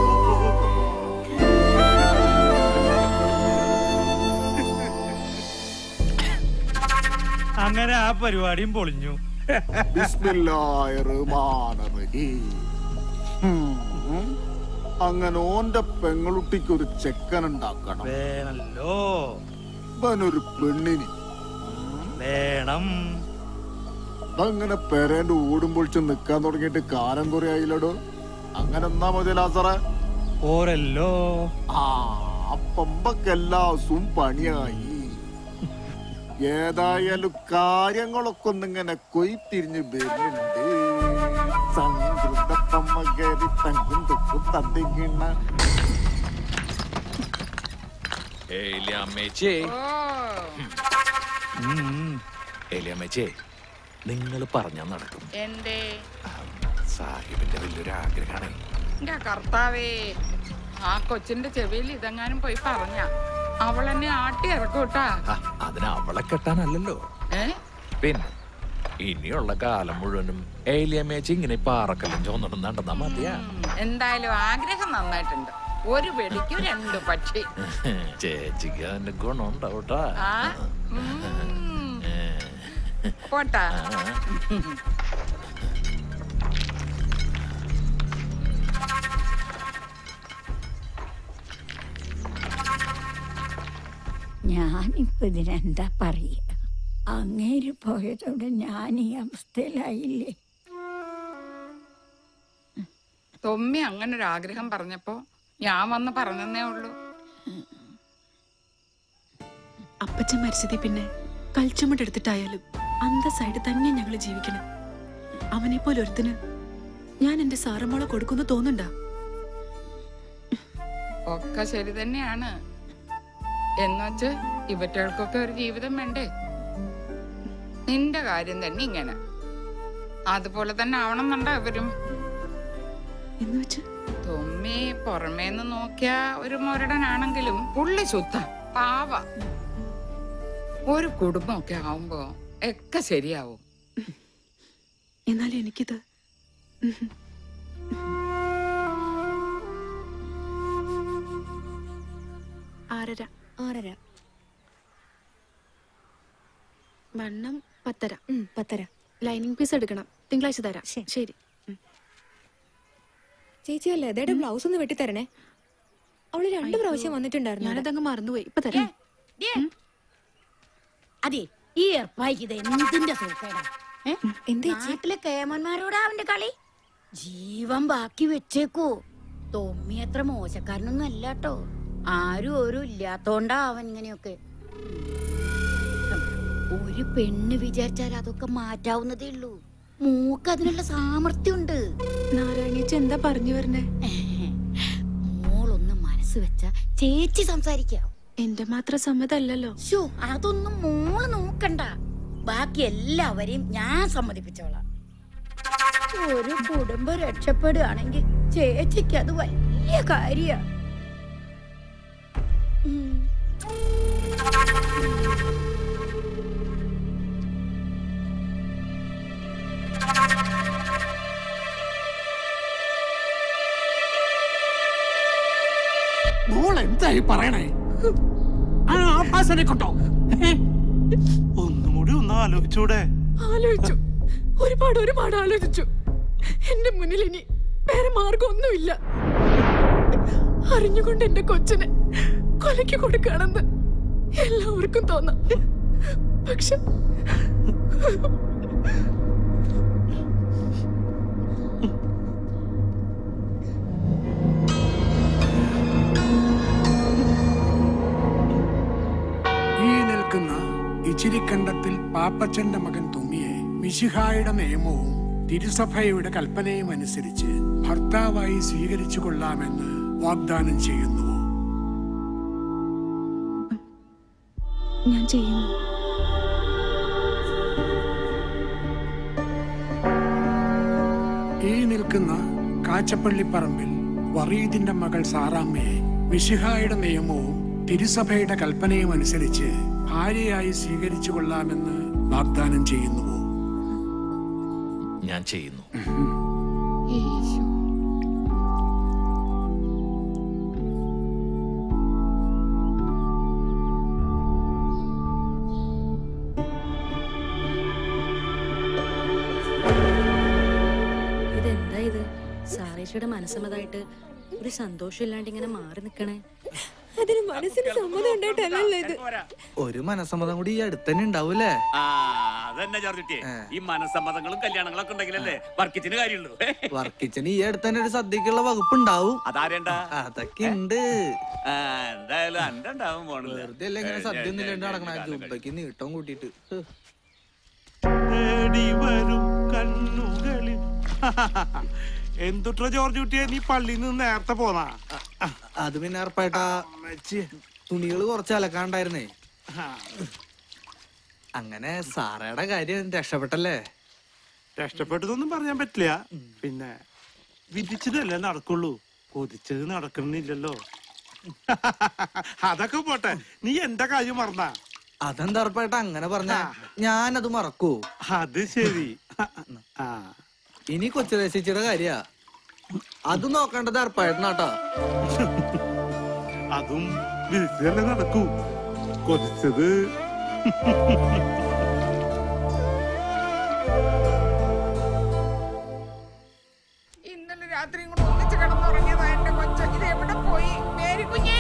അങ്ങനെ ആ പരിപാടിയും പൊളിഞ്ഞു
ബിസ്മില്ലാഹിർ റഹ്മാനിർ റഹീം. ഉം. അങ്ങനെ ഓന്റെ പെങ്ങളുട്ടിക്ക് ഒരു ചെക്കൻ ഉണ്ടാക്കണം
വേണല്ലോ
ഇവനൊരു പെണ്ണിന്
വേണം
അതങ്ങനെ പെരേന്റെ ഓടും പൊളിച്ച് നിക്കാൻ തുടങ്ങിയിട്ട് കാലം കുറെ ആയില്ലടോ അങ്ങനെ എന്നാ മതി ലാസറേ
ഓരല്ലോ
ആ അപ്പമ്പക്കെല്ലാ ദിവസവും പണിയായി ഏതായാലും കാര്യങ്ങളൊക്കെ ഒന്നിങ്ങനെ കൊയ്ത്തിരിഞ്ഞ് വരുന്നുണ്ട് സംതൃപ്തമ്മ കയറി തങ്കും തൊക്കും തത്തിക്കിണ്ണ
ഏലിയമ്മേച്ചേ ഏലിയമ്മേച്ചേ നിങ്ങൾ പറഞ്ഞാൽ നടക്കും
എന്തേ
സാഹിബിന്റെ വലിയൊരു ആഗ്രഹമാണ്
എന്റെ കർത്താവേ ആ കൊച്ചിന്റെ ചെവിയിൽ ഇതെങ്ങാനും പോയി പറഞ്ഞ അവൾ എന്നെ ആട്ടി ഇറക്കൂട്ടാ
അതിന് അവളെ കെട്ടാനല്ലല്ലോ
ഏ
പിന്നെ ഇനിയുള്ള കാലം മുഴുവനും ഏലിയമ്മേച്ചി ഇങ്ങനെ പാറക്കല്ലും ചോന്നിടും നടന്നാ മതിയാ
എന്തായാലും ആഗ്രഹം നന്നായിട്ടുണ്ട് ഒരു വെടിക്ക് രണ്ട് പക്ഷി
ചേച്ചിക്ക് അതിന്റെ ഗുണം ഉണ്ടാവട്ടാ
ആ ഉം. പോട്ടാ
ഞാനിപ്പോ ഇതിനെന്താ പറയുക അങ്ങേര് പോയതോടെ ഞാൻ ഈ അവസ്ഥയിലായില്ലേ
തൊമ്മി അങ്ങനെ ഒരു ആഗ്രഹം പറഞ്ഞപ്പോ ഞാൻ വന്ന് പറഞ്ഞതേ ഉള്ളൂ
അപ്പച്ചൻ മരിച്ചതി പിന്നെ കൽച്ചുമട്ടെടുത്തിട്ടായാലും അന്തസ്സായിട്ട് തന്നെ ഞങ്ങൾ ജീവിക്കണം അവനെ പോലെ ഒരുത്തിന് ഞാൻ എന്റെ സാറമ്മളെ കൊടുക്കുന്നു തോന്നുന്നുണ്ടാ
ഒക്കെ ശരി തന്നെയാണ് എന്നുവച്ച് ഇവറ്റകൾക്കൊക്കെ ഒരു ജീവിതം വേണ്ടേ നിന്റെ കാര്യം തന്നെ ഇങ്ങനെ അതുപോലെ തന്നെ ആവണമെന്നുണ്ടോ ഇവരും തൊമ്മി പുറമേന്ന് നോക്കിയ ഒരു മുരടനാണെങ്കിലും പുള്ളി ശുദ്ധ പാവ ഒരു കുടുംബമൊക്കെ ആവുമ്പോ ഒക്കെ ശരിയാവും
എന്നാലും എനിക്കിത് ഉം. ആറര
ആറര
വണ്ണം പത്തര
പത്തര
ലൈനിങ് പീസ് എടുക്കണം തിങ്കളാഴ്ച തരാം ശരി
ചേച്ചി അല്ലേ അതേടെ ബ്ലൗസ് ഒന്ന് വെട്ടിത്തരണേ അവള് രണ്ട് പ്രാവശ്യം വന്നിട്ടുണ്ടായിരുന്നു
ഞാനതങ്ങ് മറന്നുപോയി ഇപ്പൊ തരാം
അതെ ഈ ഏർപ്പായിക്ക് ഇത് എന്തിന്റെ സൂക്കേടാ ഏ? നാട്ടിലെ കേമന്മാരോടാ അവന്റെ കളി ജീവൻ ബാക്കി വെച്ചേക്കൂ തൊമ്മി അത്ര മോശക്കാരനൊന്നും അല്ല കേട്ടോ ആരും ഒരു ഇല്ലാത്തോണ്ടാ അവൻ ഇങ്ങനെയൊക്കെ ഒരു പെണ്ണ് വിചാരിച്ചാൽ അതൊക്കെ മാറ്റാവുന്നതേ ഉള്ളൂ മൂക്ക് അതിനുള്ള സാമർഥ്യമുണ്ട്
നാരായണിയച്ച എന്താ പറഞ്ഞു വരണേ
മോളൊന്ന് മനസ്സ് വെച്ച ചേച്ചി സംസാരിക്കാം
എന്റെ മാത്രം സമ്മതല്ലല്ലോ
ശോ അതൊന്നും മോള് നോക്കണ്ട ബാക്കി എല്ലാവരെയും ഞാൻ സമ്മതിപ്പിച്ചോളാം ഒരു കുടുംബം രക്ഷപ്പെടുകയാണെങ്കിൽ ചേച്ചിക്ക് അത് വലിയ കാര്യ
മോൾ എന്തായി പറയണേ ആ ആഭാസനെ കൊണ്ടോ
ഒന്നും കൂടി ഒന്ന് ആലോചിച്ചൂടെ
ആലോചിച്ചു ഒരുപാട് ഒരുപാട് ആലോചിച്ചു എന്റെ മുന്നിൽ ഇനി വേറെ മാർഗമൊന്നുമില്ല അറിഞ്ഞുകൊണ്ട് എന്റെ കൊച്ചിനെ കൊലയ്ക്ക് കൊടുക്കുകയാണെന്ന് എല്ലാവർക്കും തോന്നാം പക്ഷെ
ഈ നിൽക്കുന്ന ഇച്ചിരിക്കണ്ടത്തിൽ പാപ്പച്ചന്റെ മകൻ തുമ്മിയെ മിശിഹായുടെ നിയമവും തിരുസഭയുടെ കൽപ്പനയും അനുസരിച്ച് ഭർത്താവായി സ്വീകരിച്ചു കൊള്ളാമെന്ന് വാഗ്ദാനം ചെയ്യുന്നു
ഞാൻ ചെയ്യുന്നു
ഈ നിൽക്കുന്ന കാച്ചപ്പള്ളിപ്പറമ്പിൽ വറീദിന്റെ മകൾ സാറാമ്മയെ മിശിഹായുടെ നിയമവും തിരുസഭയുടെ കൽപ്പനയും അനുസരിച്ച് ഭാര്യയായി സ്വീകരിച്ചു കൊള്ളാമെന്ന് വാഗ്ദാനം ചെയ്യുന്നുവോ
ഞാൻ ചെയ്യുന്നു
ഇതെന്താ ഇത് സാറേച്ചിയുടെ മനസ്സമ്മതായിട്ട് ഒരു സന്തോഷമില്ലാണ്ട് ഇങ്ങനെ മാറി നിക്കണേ
അതിന് മനസ്സിന് സമ്മതം ഉണ്ടായിട്ടല്ലല്ലോ ഇത്
ഒരു മനസ്സമ്മതം കൂടി ഈ അടുത്ത് തന്നെ ഉണ്ടാവൂലേ
ആ അതന്നെ ജോർജുട്ടി ഈ മനസ്സമ്മതങ്ങളും കല്യാണങ്ങളൊക്കെ ഉണ്ടെങ്കിലല്ലേ വർക്കിച്ചിന് കാര്യമുള്ളൂ
വർക്കിച്ചന് ഈ അടുത്ത് തന്നെ ഒരു സദ്യക്കുള്ള വകുപ്പ് ഉണ്ടാവും
അതാരേണ്ട
അതൊക്കെ ഉണ്ട്
ആ, എന്തായാലും അന്റെ ഉണ്ടാവും പോണില്ല
വെറുതെ അല്ല ഇങ്ങനെ സദ്യ ഒന്നും ഇല്ലാണ്ട് നടക്കണ ജുബയ്ക്ക് നീട്ടം കൂട്ടിയിട്ട് ഹ്.
തേടി വരും കണ്ണുകളിൽ എന്തുട്ര ജോർജ് കുട്ടിയെ നീ പള്ളിയിൽ നിന്ന് നേരത്തെ പോന്നാ
അത് പിന്നെ ഉറപ്പായിട്ടാ തുണികൾ കുറച്ച് അലക്കാണ്ടായിരുന്നേ അങ്ങനെ സാറയുടെ കാര്യം രക്ഷപ്പെട്ടല്ലേ
രക്ഷപ്പെട്ടതൊന്നും പറയാൻ പറ്റില്ല പിന്നെ വിധിച്ചതല്ലേ നടക്കുള്ളൂ കൊതിച്ചത് നടക്കണമെന്നില്ലല്ലോ അതൊക്കെ പോട്ടെ നീ എന്റെ കാര്യം മറന്നാ
അതെന്താ ഉറപ്പായിട്ടാ അങ്ങനെ പറഞ്ഞ ഞാനത് മറക്കൂ
അത് ശരി ആ
ഇനി കൊച്ചുദേശിച്ചിയുടെ കാര്യ അത് നോക്കേണ്ടത് ഉറപ്പായിട്ടാട്ടോ
അതും വിധിച്ചതല്ലേ നടക്കൂ കൊതിച്ചത്
ഇന്നലെ രാത്രി കൂടെ ഒന്നിച്ച് കിടന്നുറങ്ങിയതാ എന്റെ കൊച്ച ഇത് എവിടെ പോയി മേരി കുഞ്ഞേ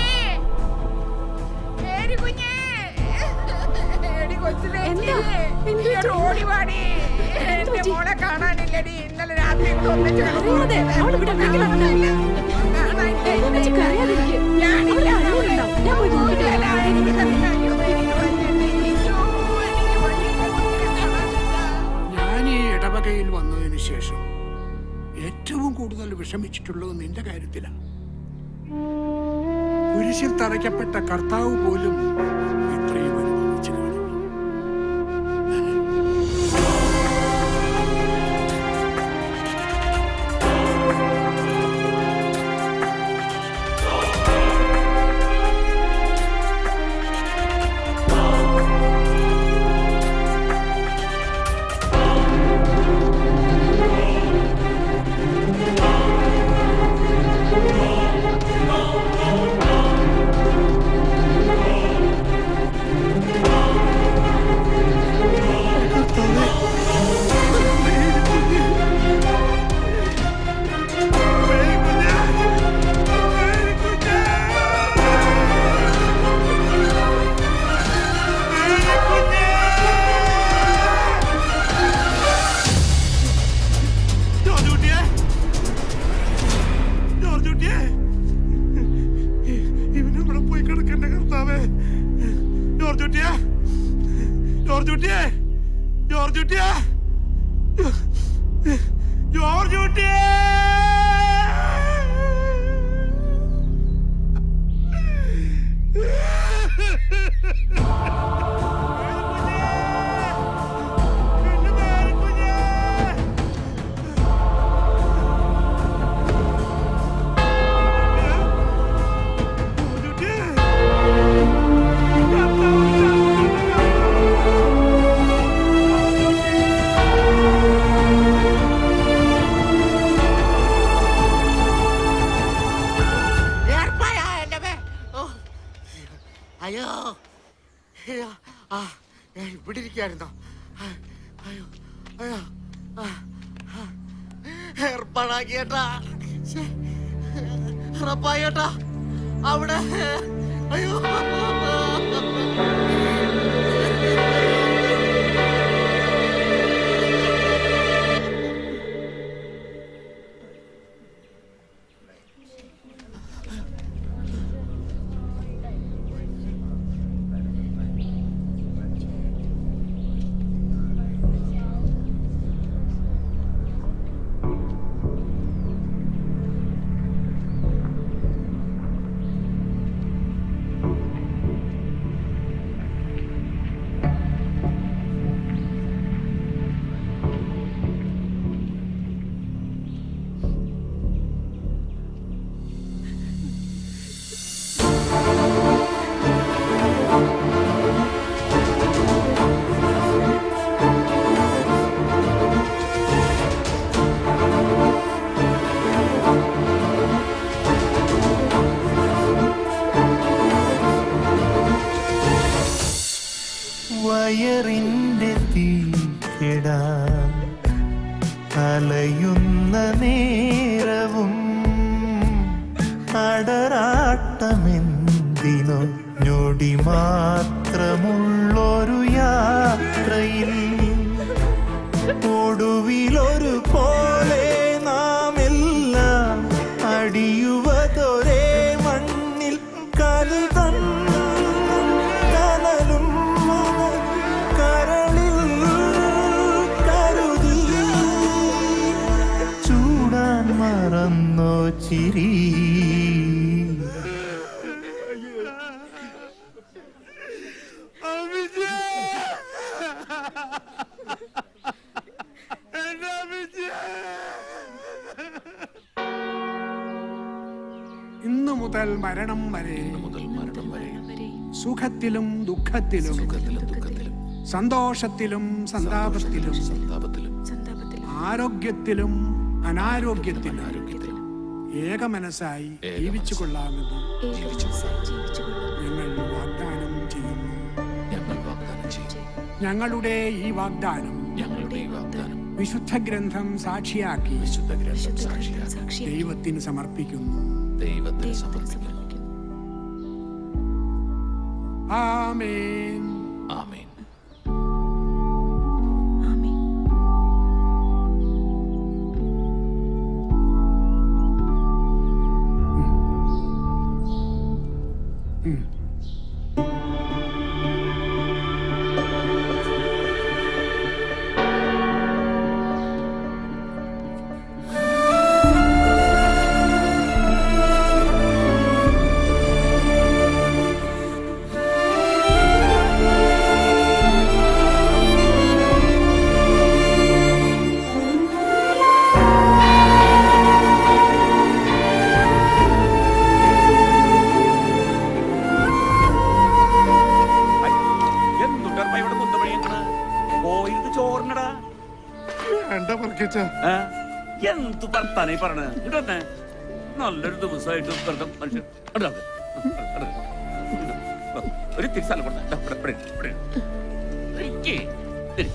മേരി കുഞ്ഞേ എടി കൊച്ചിലേ ഓടി വാടി എന്റെ മോളെ കാണാനില്ലടി ഇന്നലെ രാത്രി കൂടെ ഒന്നിച്ച്
ഞാൻ ഈ ഇടവകയിൽ വന്നതിന് ശേഷം ഏറ്റവും കൂടുതൽ വിഷമിച്ചിട്ടുള്ളത് നിന്റെ കാര്യത്തിലാണ് കുരിശിൽ തറയ്ക്കപ്പെട്ട കർത്താവ് പോലും ഇത്രയും അനുഭവിച്ചു കാണില്ല
ജോർജ് കുട്ടിയെ ജോർജ് കുട്ടിയെ ഇവനെവിടെ പോയി കിടക്കണ്ട കർത്താവേ ജോർജ് കുട്ടിയെ ജോർജ് കുട്ടിയെ ജോർജ് കുട്ടിയെ ജോർജ് കുട്ടിയെ
ഏർപ്പായാ എന്റെ മേ. ഓ. അയ്യോ അയ്യോ. ആ ഞാൻ ഇവിടെ ഇരിക്കായിരുന്നോ അയ്യോ അയ്യോ ആ, ആ. ഏർപ്പാടാക്കിയേട്ടാ ശ്ശേ. ഉറപ്പായേട്ടാ അവിടെ അയ്യോ
കയറിന്റെ തീക്കിടാ അലയുന്ന നേരവും അടരാട്ടമെന്തിനോ ഞൊടി മാത്രമുള്ളൊരു യാത്രയിൽ ഒടുവിലൊരു പോലെ നാം എല്ലാം അടിയുവതൊരേ മണ്ണിൽ കരുതൻ കനലും കരളിൽ കരുതി ചൂടാൻ മറന്നോ ചിരി
ഇന്നു മുതൽ മരണം വരെ സുഖത്തിലും ദുഃഖത്തിലും സന്തോഷത്തിലും സന്താപത്തിലും ആരോഗ്യത്തിലും അനാരോഗ്യത്തിലും ഏകമനസ്സായി ജീവിച്ചു കൊള്ളാമെന്ന് ഞങ്ങൾ വാഗ്ദാനം ചെയ്യുന്നു ഞങ്ങളുടെ ഈ വാഗ്ദാനം വിശുദ്ധ ഗ്രന്ഥം സാക്ഷിയാക്കി ദൈവത്തിന് സമർപ്പിക്കുന്നു
ദൈവത്തിന് സമർപ്പിക്കുന്നു
ആമേൻ
ആമേൻ
എന്തുണ്ടർമ്മ ഇവിടെ കുന്തമണിയങ്ങണ് പോയിരുന്ന് ചോറിനടാ
വേണ്ട പറക്കിച്ച
എന്ത് വർത്താനായി പറഞ്ഞ ഇടന്നെ നല്ലൊരു ദിവസമായിട്ട് വെറുതെ മനുഷ്യൻ ഇങ്ങട് വാ. ഇങ്ങട് വാ. ഒരു തിരി സ്ഥലം കൊടുത്ത ദാ ഇവിടെ, ഇവിടെ, ഇവിടെ. ഇരിക്ക്. ഇരിക്ക്.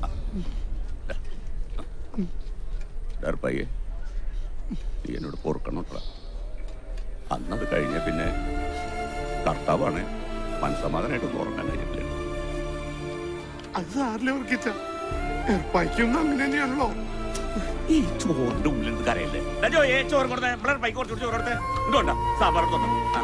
ഡർപ്പയ്യെ നീ എന്നോട് പൊറുക്കണം കേട്ടോ അന്നത് കഴിഞ്ഞ പിന്നെ കർത്താവാണ് മനസ്സമാധാനായിട്ട് ഉറങ്ങാൻ കഴിഞ്ഞില്ല
അത് സാറിലെ പറക്കിച്ച ഏർപ്പായിക്കൊന്നും അങ്ങനെ തന്നെയാണല്ലോ
ഈ ചോറിന്റെ ഉള്ളിൽ നിന്ന് കരയല്ലേ ദാ ജോയെ ചോറ് കൊടുത്തേ ഇവിടെ പൈക്ക് കുറച്ചുകൂടി ചോറ് കൊടുത്തേ ഇതുകൊണ്ടാ സാമ്പാർ തൊട്ടോ ആ.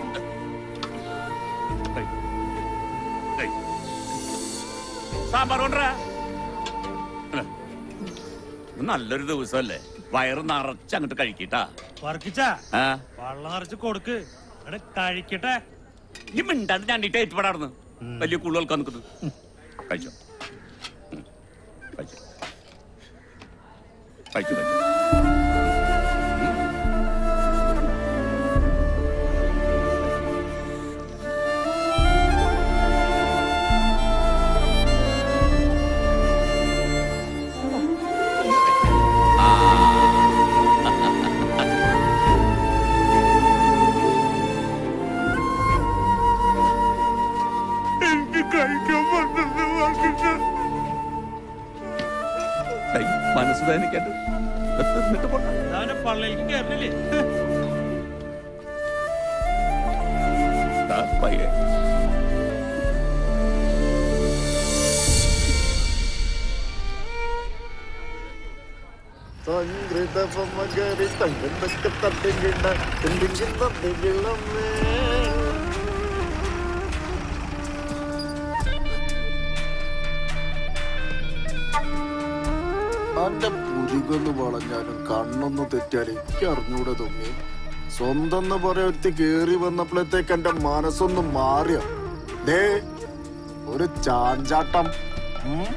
ദേയ്. ദേയ്. സാമ്പാർ കൊണ്ടുവരാ അല്ലേ? ഇത് നല്ലൊരു ദിവസമല്ലേ വയറ് നിറച്ച് അങ്ങോട്ട് കഴിക്കട്ടാ
വർക്കിച്ച
ആ
വെള്ളം നിറച്ച് കൊടുക്ക് എടാ കഴിക്കട്ടെ
ഈ മിണ്ടാണ്ട് ഞണ്ടിട്ട് ഏറ്റുപാടാർന്ന് വലിയ കൂടുതൽക്കാൻ നിൽക്കുന്നത് ഉം. കഴിച്ചോ ഉം. കഴിച്ചോ കഴിച്ചു കഴിച്ചു
എനിക്ക് കഴിക്കാൻ പറ്റുന്ന പറക്കിച്ച
മനസ്സ് വേദനിക്കട്ട് എന്നിട്ട് പോട്ടെ
അവന്റെ പള്ളിയിലേക്ക് കയറില്ലേ
ദാ പയ്യെ
സംഗൃതപമകരി തങ്കണ്ടൊക്കെ തട്ടിങ്കിണ്ട എന്തെങ്കിലും തട്ടിങ്കിള്ളമ്മേ അന്റെ പുരുകൊന്ന് വളഞ്ഞാലും കണ്ണൊന്ന് തെറ്റിയാൽ എനിക്ക് അറിഞ്ഞൂടെ തോന്നി സ്വന്തം എന്ന് പറയാ ഒരുത്തി കേറി വന്നപ്പോഴത്തേക്ക് എന്റെ മനസ്സൊന്ന് മാറിയ ദേ ഒരു ചാഞ്ചാട്ടം ഉം.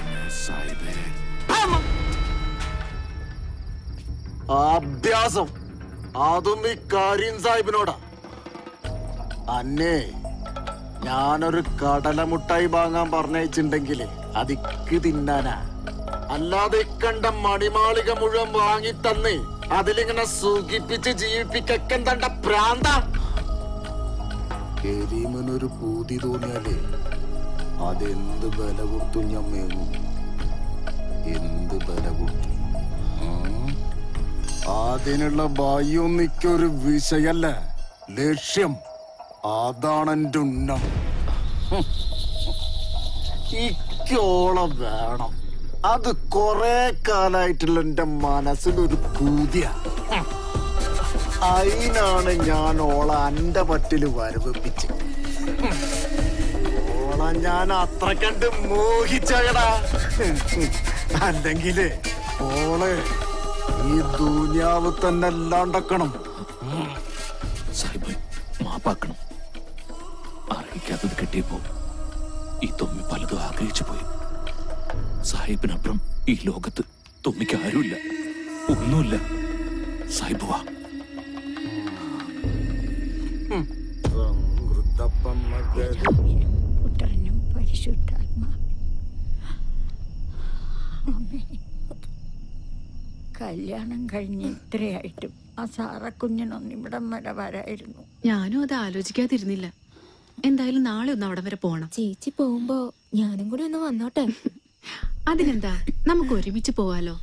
അഭ്യാസം അതും ഈ കരീം സാഹിബിനോടാ അന്നേ ഞാനൊരു കടലമുട്ടായി വാങ്ങാൻ പറഞ്ഞയച്ചിണ്ടെങ്കില് അതിക്ക് തിന്നാനാ അല്ലാതെ ഇക്കണ്ട മണിമാളിക മുഴുവൻ വാങ്ങി തന്ന് അതിലിങ്ങനെ സുഖിപ്പിച്ച് ജീവിപ്പിക്കൻ തണ്ട പ്രാന്ത കരീമനൊരു പൂതി തോന്നിയാലേ അതെന്ത് ബല കൊടുത്തു ഞാൻ മേങ്ങും എന്ത് ബല കൊടുത്തു ഉം? അതിനുള്ള ഭയം നിക്കൊരു വിഷയല്ല ലക്ഷ്യം അതാണ് എൻ്റെ ഉന്നം ഹും. ഇക്കോളം വേണം അത് കൊറേ കാലായിട്ടുള്ള എന്റെ മനസ്സിലൊരു പൂതിയ അതിനാണ് ഞാൻ ഓള എന്റെ പറ്റില് വരവിപ്പിച്ച് ഓള ഞാൻ അത്ര കണ്ട് മോഹിച്ചകടാ അല്ലെങ്കില് ഓളെ ഈ ദൂന്യാവ് തന്നെ അല്ലാണ്ടക്കണം
സാഹിബ് മാപ്പാക്കണം അറിയിക്കാത്തത് കിട്ടിയപ്പോ ഈ തൊമ്മി പലതും ആഗ്രഹിച്ചു പോയി സാഹിബിനപ്പുറം ഈ ലോകത്ത് തൊമ്മിക്ക് ആരുമില്ല ഒന്നുമില്ല സാഹിബ് വാ
പുത്രനും പരിശുദ്ധാത്മാ കല്യാണം കഴിഞ്ഞ് ഇത്രയായിട്ടും ആ സാറക്കുഞ്ഞിനൊന്നും ഇവിടം വരെ വരായിരുന്നു
ഞാനും അത് ആലോചിക്കാതിരുന്നില്ല എന്തായാലും നാളെ ഒന്ന് അവിടം വരെ പോണം
ചേച്ചി പോകുമ്പോ ഞാനും കൂടി ഒന്ന് വന്നോട്ടെ
അതിനെന്താ നമുക്ക് ഒരുമിച്ച് പോവാലോ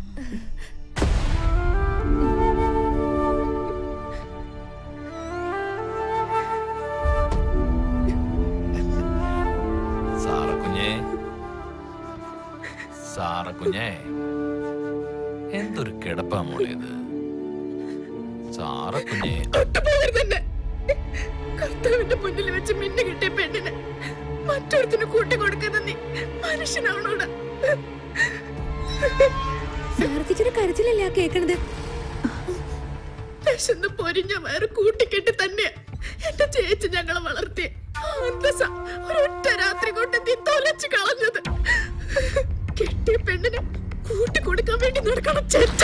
സാറ കുഞ്ഞേ സാറ കുഞ്ഞേ എന്തൊരു കിടപ്പാ മോളേത് സാറ കുഞ്ഞേ
തൊട്ടുപോകരുതെന്നെ കർത്താവിന്റെ മുന്നിൽ വെച്ച് മിന്നു കിട്ടിയ പെണ്ണിന് മറ്റൊരുത്തിന് കൂട്ടി കൊടുക്കുന്ന നീ മനുഷ്യനാണോടാ
സാർക്കിച്ചൊരു കരച്ചിലല്ലേ ആ കേക്കണത്
വിശന്ന് പൊരിഞ്ഞ വയറ് കൂട്ടിക്കെട്ടി തന്നെയാ എന്റെ ചേച്ചി ഞങ്ങളെ വളർത്തിയ അന്തസ ഒരൊറ്റ രാത്രി കൊണ്ട് നീ തൊലച്ചു കളഞ്ഞത് കെട്ടിയ പെണ്ണിന് കൂട്ടി കൊടുക്കാൻ വേണ്ടി നടക്കണം ചേച്ച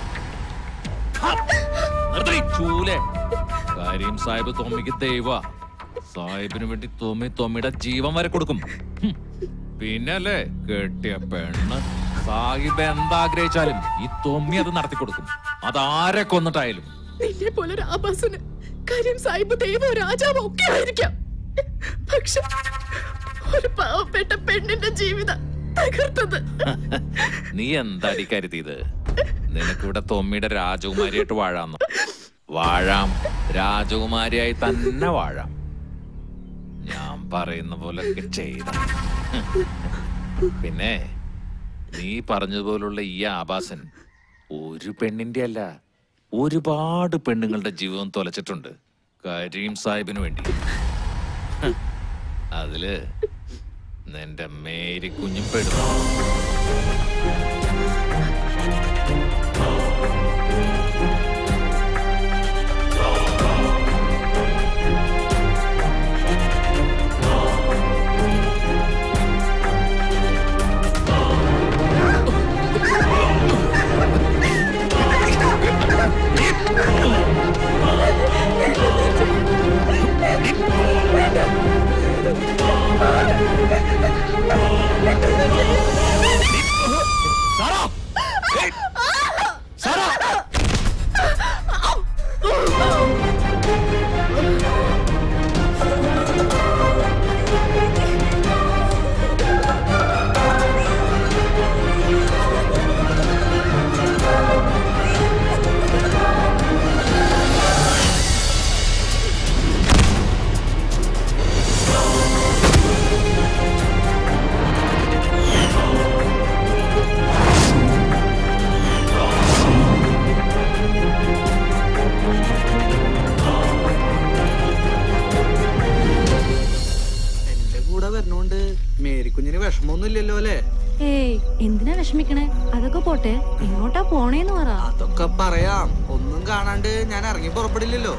നിർത്തി ചൂലേ കാര്യം സാഹിബ് തൊമ്മിക്ക് ദൈവ സാഹിബിന് വേണ്ടി തൊമ്മി തൊമ്മിയുടെ ജീവൻ വരെ കൊടുക്കും ഹും. പിന്നല്ലേ കെട്ടിയ പെണ്ണ് സാഹിബ് എന്താഗ്രഹിച്ചാലും ഈ തൊമ്മി അത് നടത്തി കൊടുക്കും അതാരെ കൊന്നിട്ടായാലും
നിന്നെ പോലെ ഒരു ആഭാസന് കാര്യം സാഹിബ് ദൈവം രാജാവ് ഒക്കെ ആയിരിക്കാം പക്ഷെ ഒരു പാവപ്പെട്ട പെണ്ണിന്റെ ജീവിതം തകർത്തത്
നീ എന്താടി കരുതിയത് നിനക്കിവിടെ തൊമ്മിയുടെ രാജകുമാരിയായിട്ട് വാഴാന്ന് വാഴാം രാജകുമാരിയായി തന്നെ വാഴാം ഞാൻ പറയുന്ന പോലെ ചെയ്ത പിന്നെ നീ പറഞ്ഞതുപോലുള്ള ഈ ആഭാസൻ ഒരു പെണ്ണിന്റെ അല്ല ഒരുപാട് പെണ്ണുങ്ങളുടെ ജീവിതം തൊലച്ചിട്ടുണ്ട് കരീം സാഹിബിന് വേണ്ടി ഹ്, അതില് നിന്റെ മേരി കുഞ്ഞും പെടുന്നു
എന്റെ കൂടെ വരുന്നോണ്ട് മേരിക്കുഞ്ഞിന് വിഷമമൊന്നും ഇല്ലല്ലോ അല്ലേ
ഏയ് എന്തിനാ വിഷമിക്കണേ അതൊക്കെ പോട്ടെ എങ്ങോട്ടാ പോണേന്ന് പറ
അതൊക്കെ പറയാം ഒന്നും കാണാണ്ട് ഞാൻ ഇറങ്ങി പുറപ്പെടില്ലല്ലോ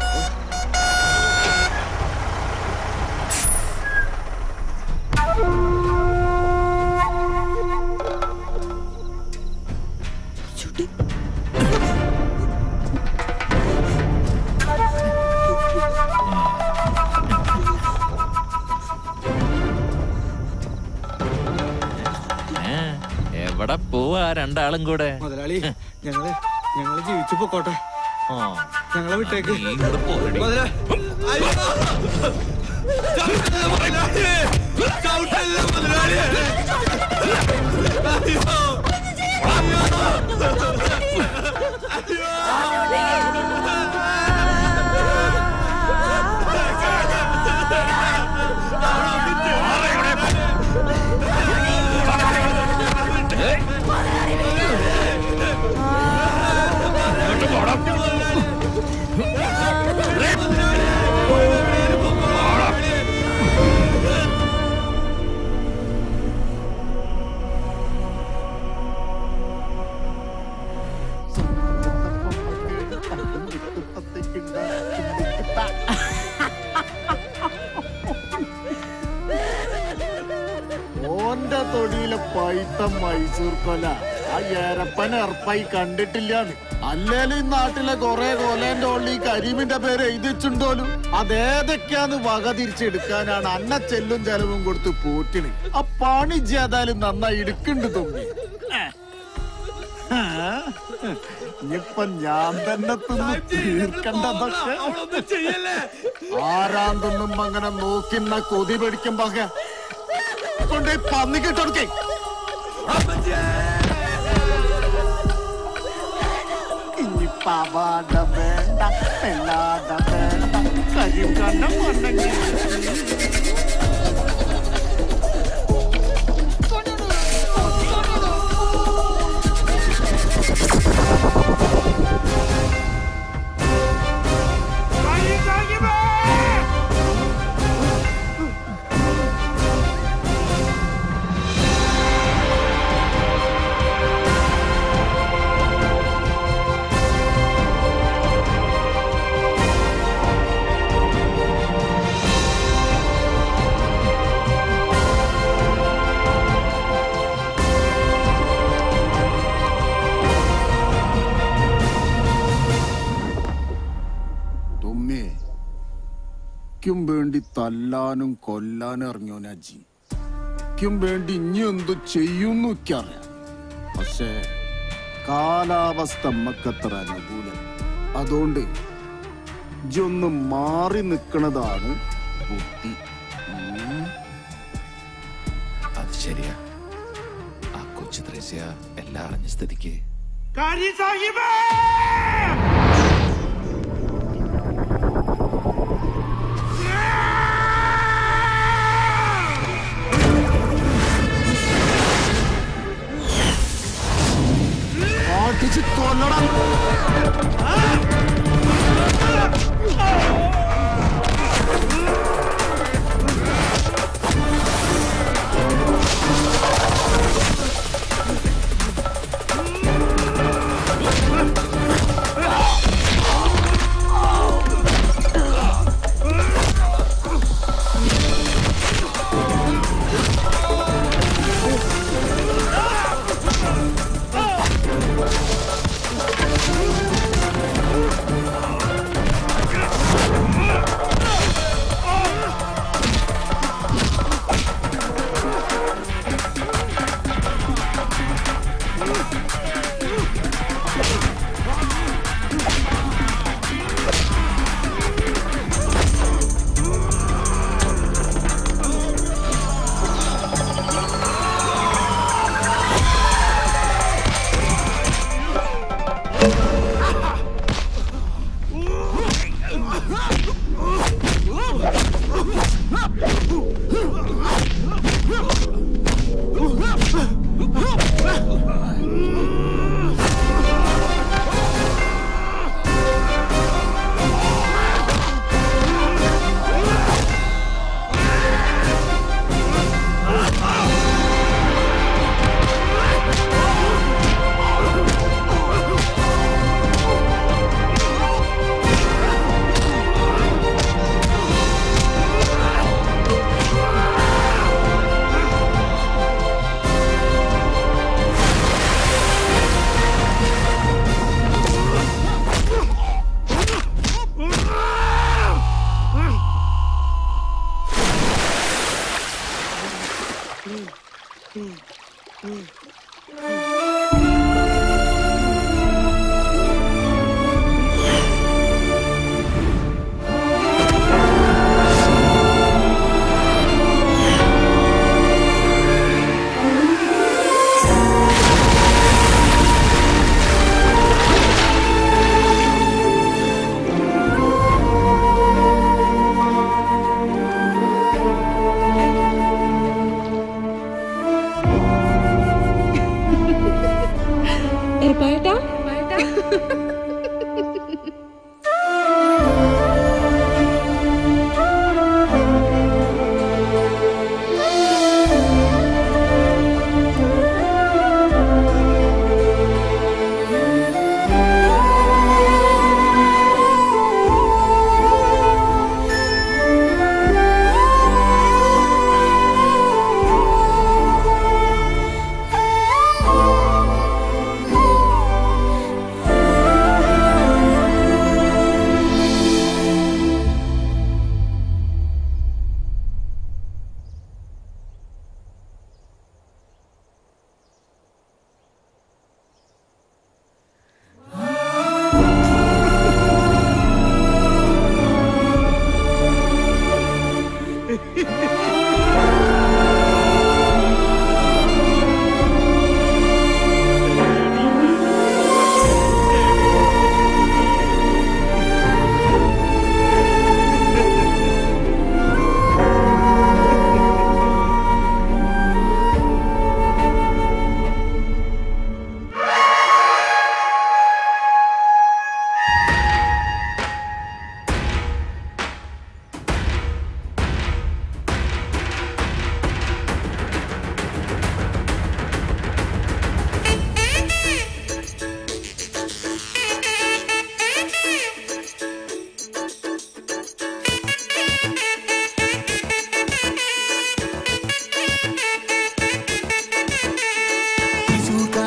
ഏ, എവിടെ പോവാ രണ്ടാളും കൂടെ
മുതലാളി ഞങ്ങള് ഞങ്ങള് ജീവിച്ചു പൊക്കോട്ടെ
ആ
ഞങ്ങളെ വിട്ടേക്ക്
നീ ഇങ്ങോട്ട് പോരടി.
മുതലാ- അയ്യോ!
ഓന്റെ തൊടിയിലെ പൈത്ത മൈസൂർ കൊല ആ ഏരപ്പൻ എറപ്പായി കണ്ടിട്ടില്ലാന്ന് അല്ലേലും ഈ നാട്ടിലെ കൊറേ കൊലേന്റെ ഉള്ളിൽ ഈ കരീമിന്റെ പേര് എഴുതിച്ചുണ്ടോലും അതേതൊക്കെയാന്ന് വക തിരിച്ചെടുക്കാനാണ് അന്ന ചെല്ലും ചെലവും കൊടുത്ത് പോറ്റിന് ആ പണി ചെയ്താലും നന്നായി എടുക്കുന്നുണ്ട് തുമ്പി ഇനിയിപ്പൊ ഞാൻ തന്നെ തിന്ന് തീർക്കണ്ടതൊക്കെ ആരാൻ തിന്നുമ്പോ അങ്ങനെ നോക്കിന്ന കൊതി പിടിക്കുമ്പോ കൊണ്ട് പന്നിക്കിട്ടൊടുക്കേ ഇനി പവാട വേണ്ട പെല്ലാട വേണ്ട കരിയും കണ്ണം കൊണ്ടെങ്കിൽ തുമ്മേ ക്കും വേണ്ടി തല്ലാനും കൊല്ലാനും ഇറങ്ങിയോനാ ജി ക്കും വേണ്ടി ഇനി എന്തു ചെയ്യുന്നു അറിയാം പക്ഷേ കാലാവസ്ഥ നമ്മക്കത്ര അനുകൂലം അതുകൊണ്ട് ഇജ്ജ് ഒന്ന് മാറി നിൽക്കണതാണ് ബുദ്ധി ഉം.
അത് ശരിയാ ആ കൊച്ചു ത്രേസ്യ എല്ലാം അറിഞ്ഞ സ്ഥിതിക്ക്
കാരി സാഹിബേ
അടിച്ച് കൊല്ലണം
ആ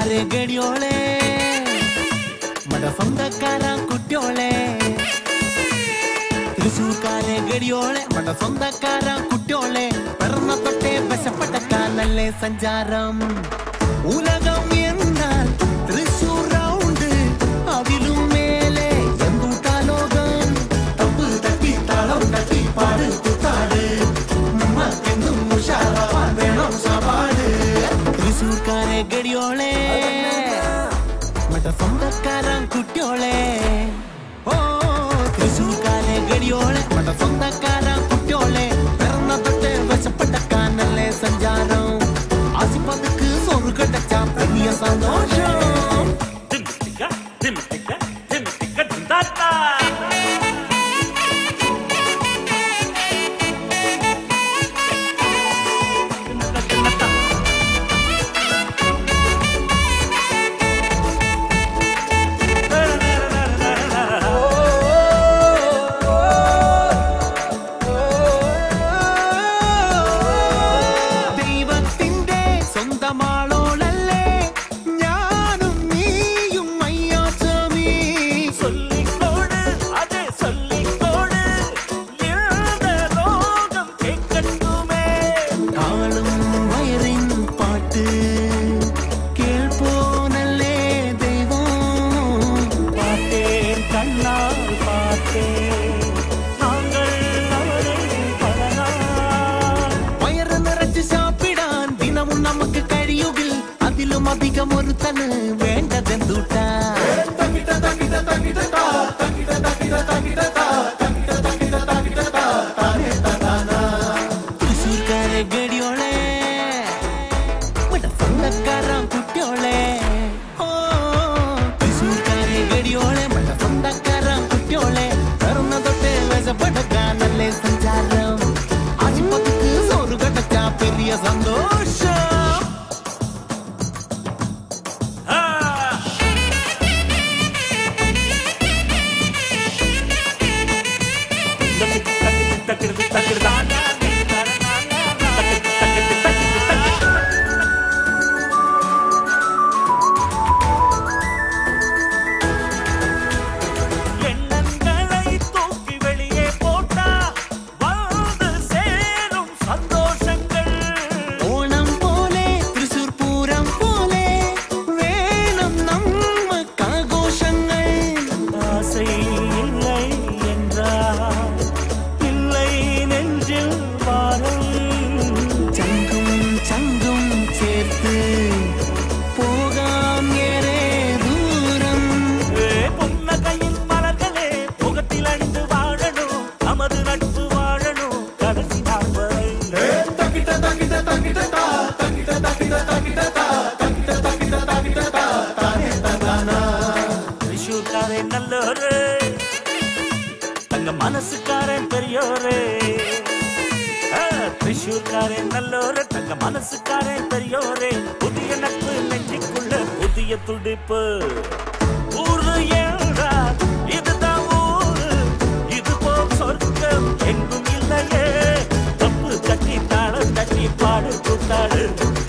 തൃശൂർക്കാരെ ഗടിയോളെ മട സ്വന്തക്കാരാ കുട്ടിയോളെ തൃശൂർക്കാരെ ഗടിയോളെ മട സ്വന്തക്കാരാ കുട്ടിയോളെ പിറന്ന തൊട്ടേ വശപ്പെട്ടക്കാനല്ലേ സഞ്ചാരം ഉലകം എന്നാൽ തൃശൂർ റൗണ്ട് അതിലും മേലെ എന്തുട്ടാ ലോകം തപ്പ് തട്ടി താളം തട്ടി പാട് കുത്താട് ഉമ്മക്കെന്നും ഉഷാറാവാൻ വേണം സവാട് തൃശൂർക്കാരെ ഗടിയോളെ മറ്റ സ്വന്തക്കാരൻ കുട്ടിയോളെ ഓ തൃശൂർക്കാരെ ഗടിയോളെ മറ്റ സ്വന്തക്കാരൻ കുട്ടിയോളെ പിറന്ന തൊട്ട് വശപ്പെട്ടക്കാനല്ലേ സഞ്ചാരം ആസിപ്പതുക്ക് സോറ് കണ്ടച്ച വലിയ സന്തോഷം ദൈവത്തിന്റെ സ്വന്തമാളോളല്ലേ ഞാനും നീയും അയ്യാച്ചമീ
சொல்லிக்கோடு அதே சொல்லிக்கோடு இந்த லோகம் கேட்கட்டுமே
കാളും വയറിൻ പാട്ട് കേൾപ്പോനല്ലേ ദൈവം
பார்த்தேன் கண்ணால் பார்த்தேன் நாங்கள் அவரை பல நாள்
വയറ് നിറച്ച് സാപ്പിടാൻ ദിനവും നമുക്ക് കഴിയുകിൽ അതിലും അധികം ഒരു തന് വേണ്ടതെന്തൂട്ടാ തൃശ്ശൂർക്കാരെ ഗടിയോളെ ഇവിടെ സ്വന്തക്കാരാം കുട്ടിയോളെ ഓ തൃശ്ശൂർക്കാരെ ഗടിയോളെ ഇവിടെ സ്വന്തക്കാരാം കുട്ടിയോളെ പിറന്ന തൊട്ട് വശപ്പെടുക്കാനല്ലേ സഞ്ചാരം ആശുപത്രിക്ക് സോറ് കടച്ച പെരിയ സന്തോഷം
எண்ணங்களை தூக்கி வெளியே போட்டா வந்து சேரும் சந்தோஷங்கள்
ഓണം പോലെ തൃശൂർ പൂരം പോലെ വേണം നമ്മക്കാഘോഷങ്ങൾ
ஆசை இல்லை என்றால் இல்லை நெஞ்சில் வாரம்
ചങ്കും ചങ്കും ചേർത്ത് പോകാം ഏറെ ദൂരം
புன்னகையின் மலர்களே முகத்தில் அணிந்து வாழணும் நமது நட்பு வாழணும் கடைசி நாள் வரை திரிஷூர்காரன் நல்லோரு தங்க மனசுக்காரன் பெரியோரு ஆ, திரிஷூர்காரன் நல்லோரு தங்க மனசுக்காரன் பெரியோரே புதிய நட்பு நெஞ்சுக்குள்ள புதிய துடிப்பு ஊரு ஏழா இதுதான் ஊரு இது போல் சொர்க்கம் எங்கும் இல்லையே தப்பு தட்டி தாளம் தட்டி பாடு கூத்தாடு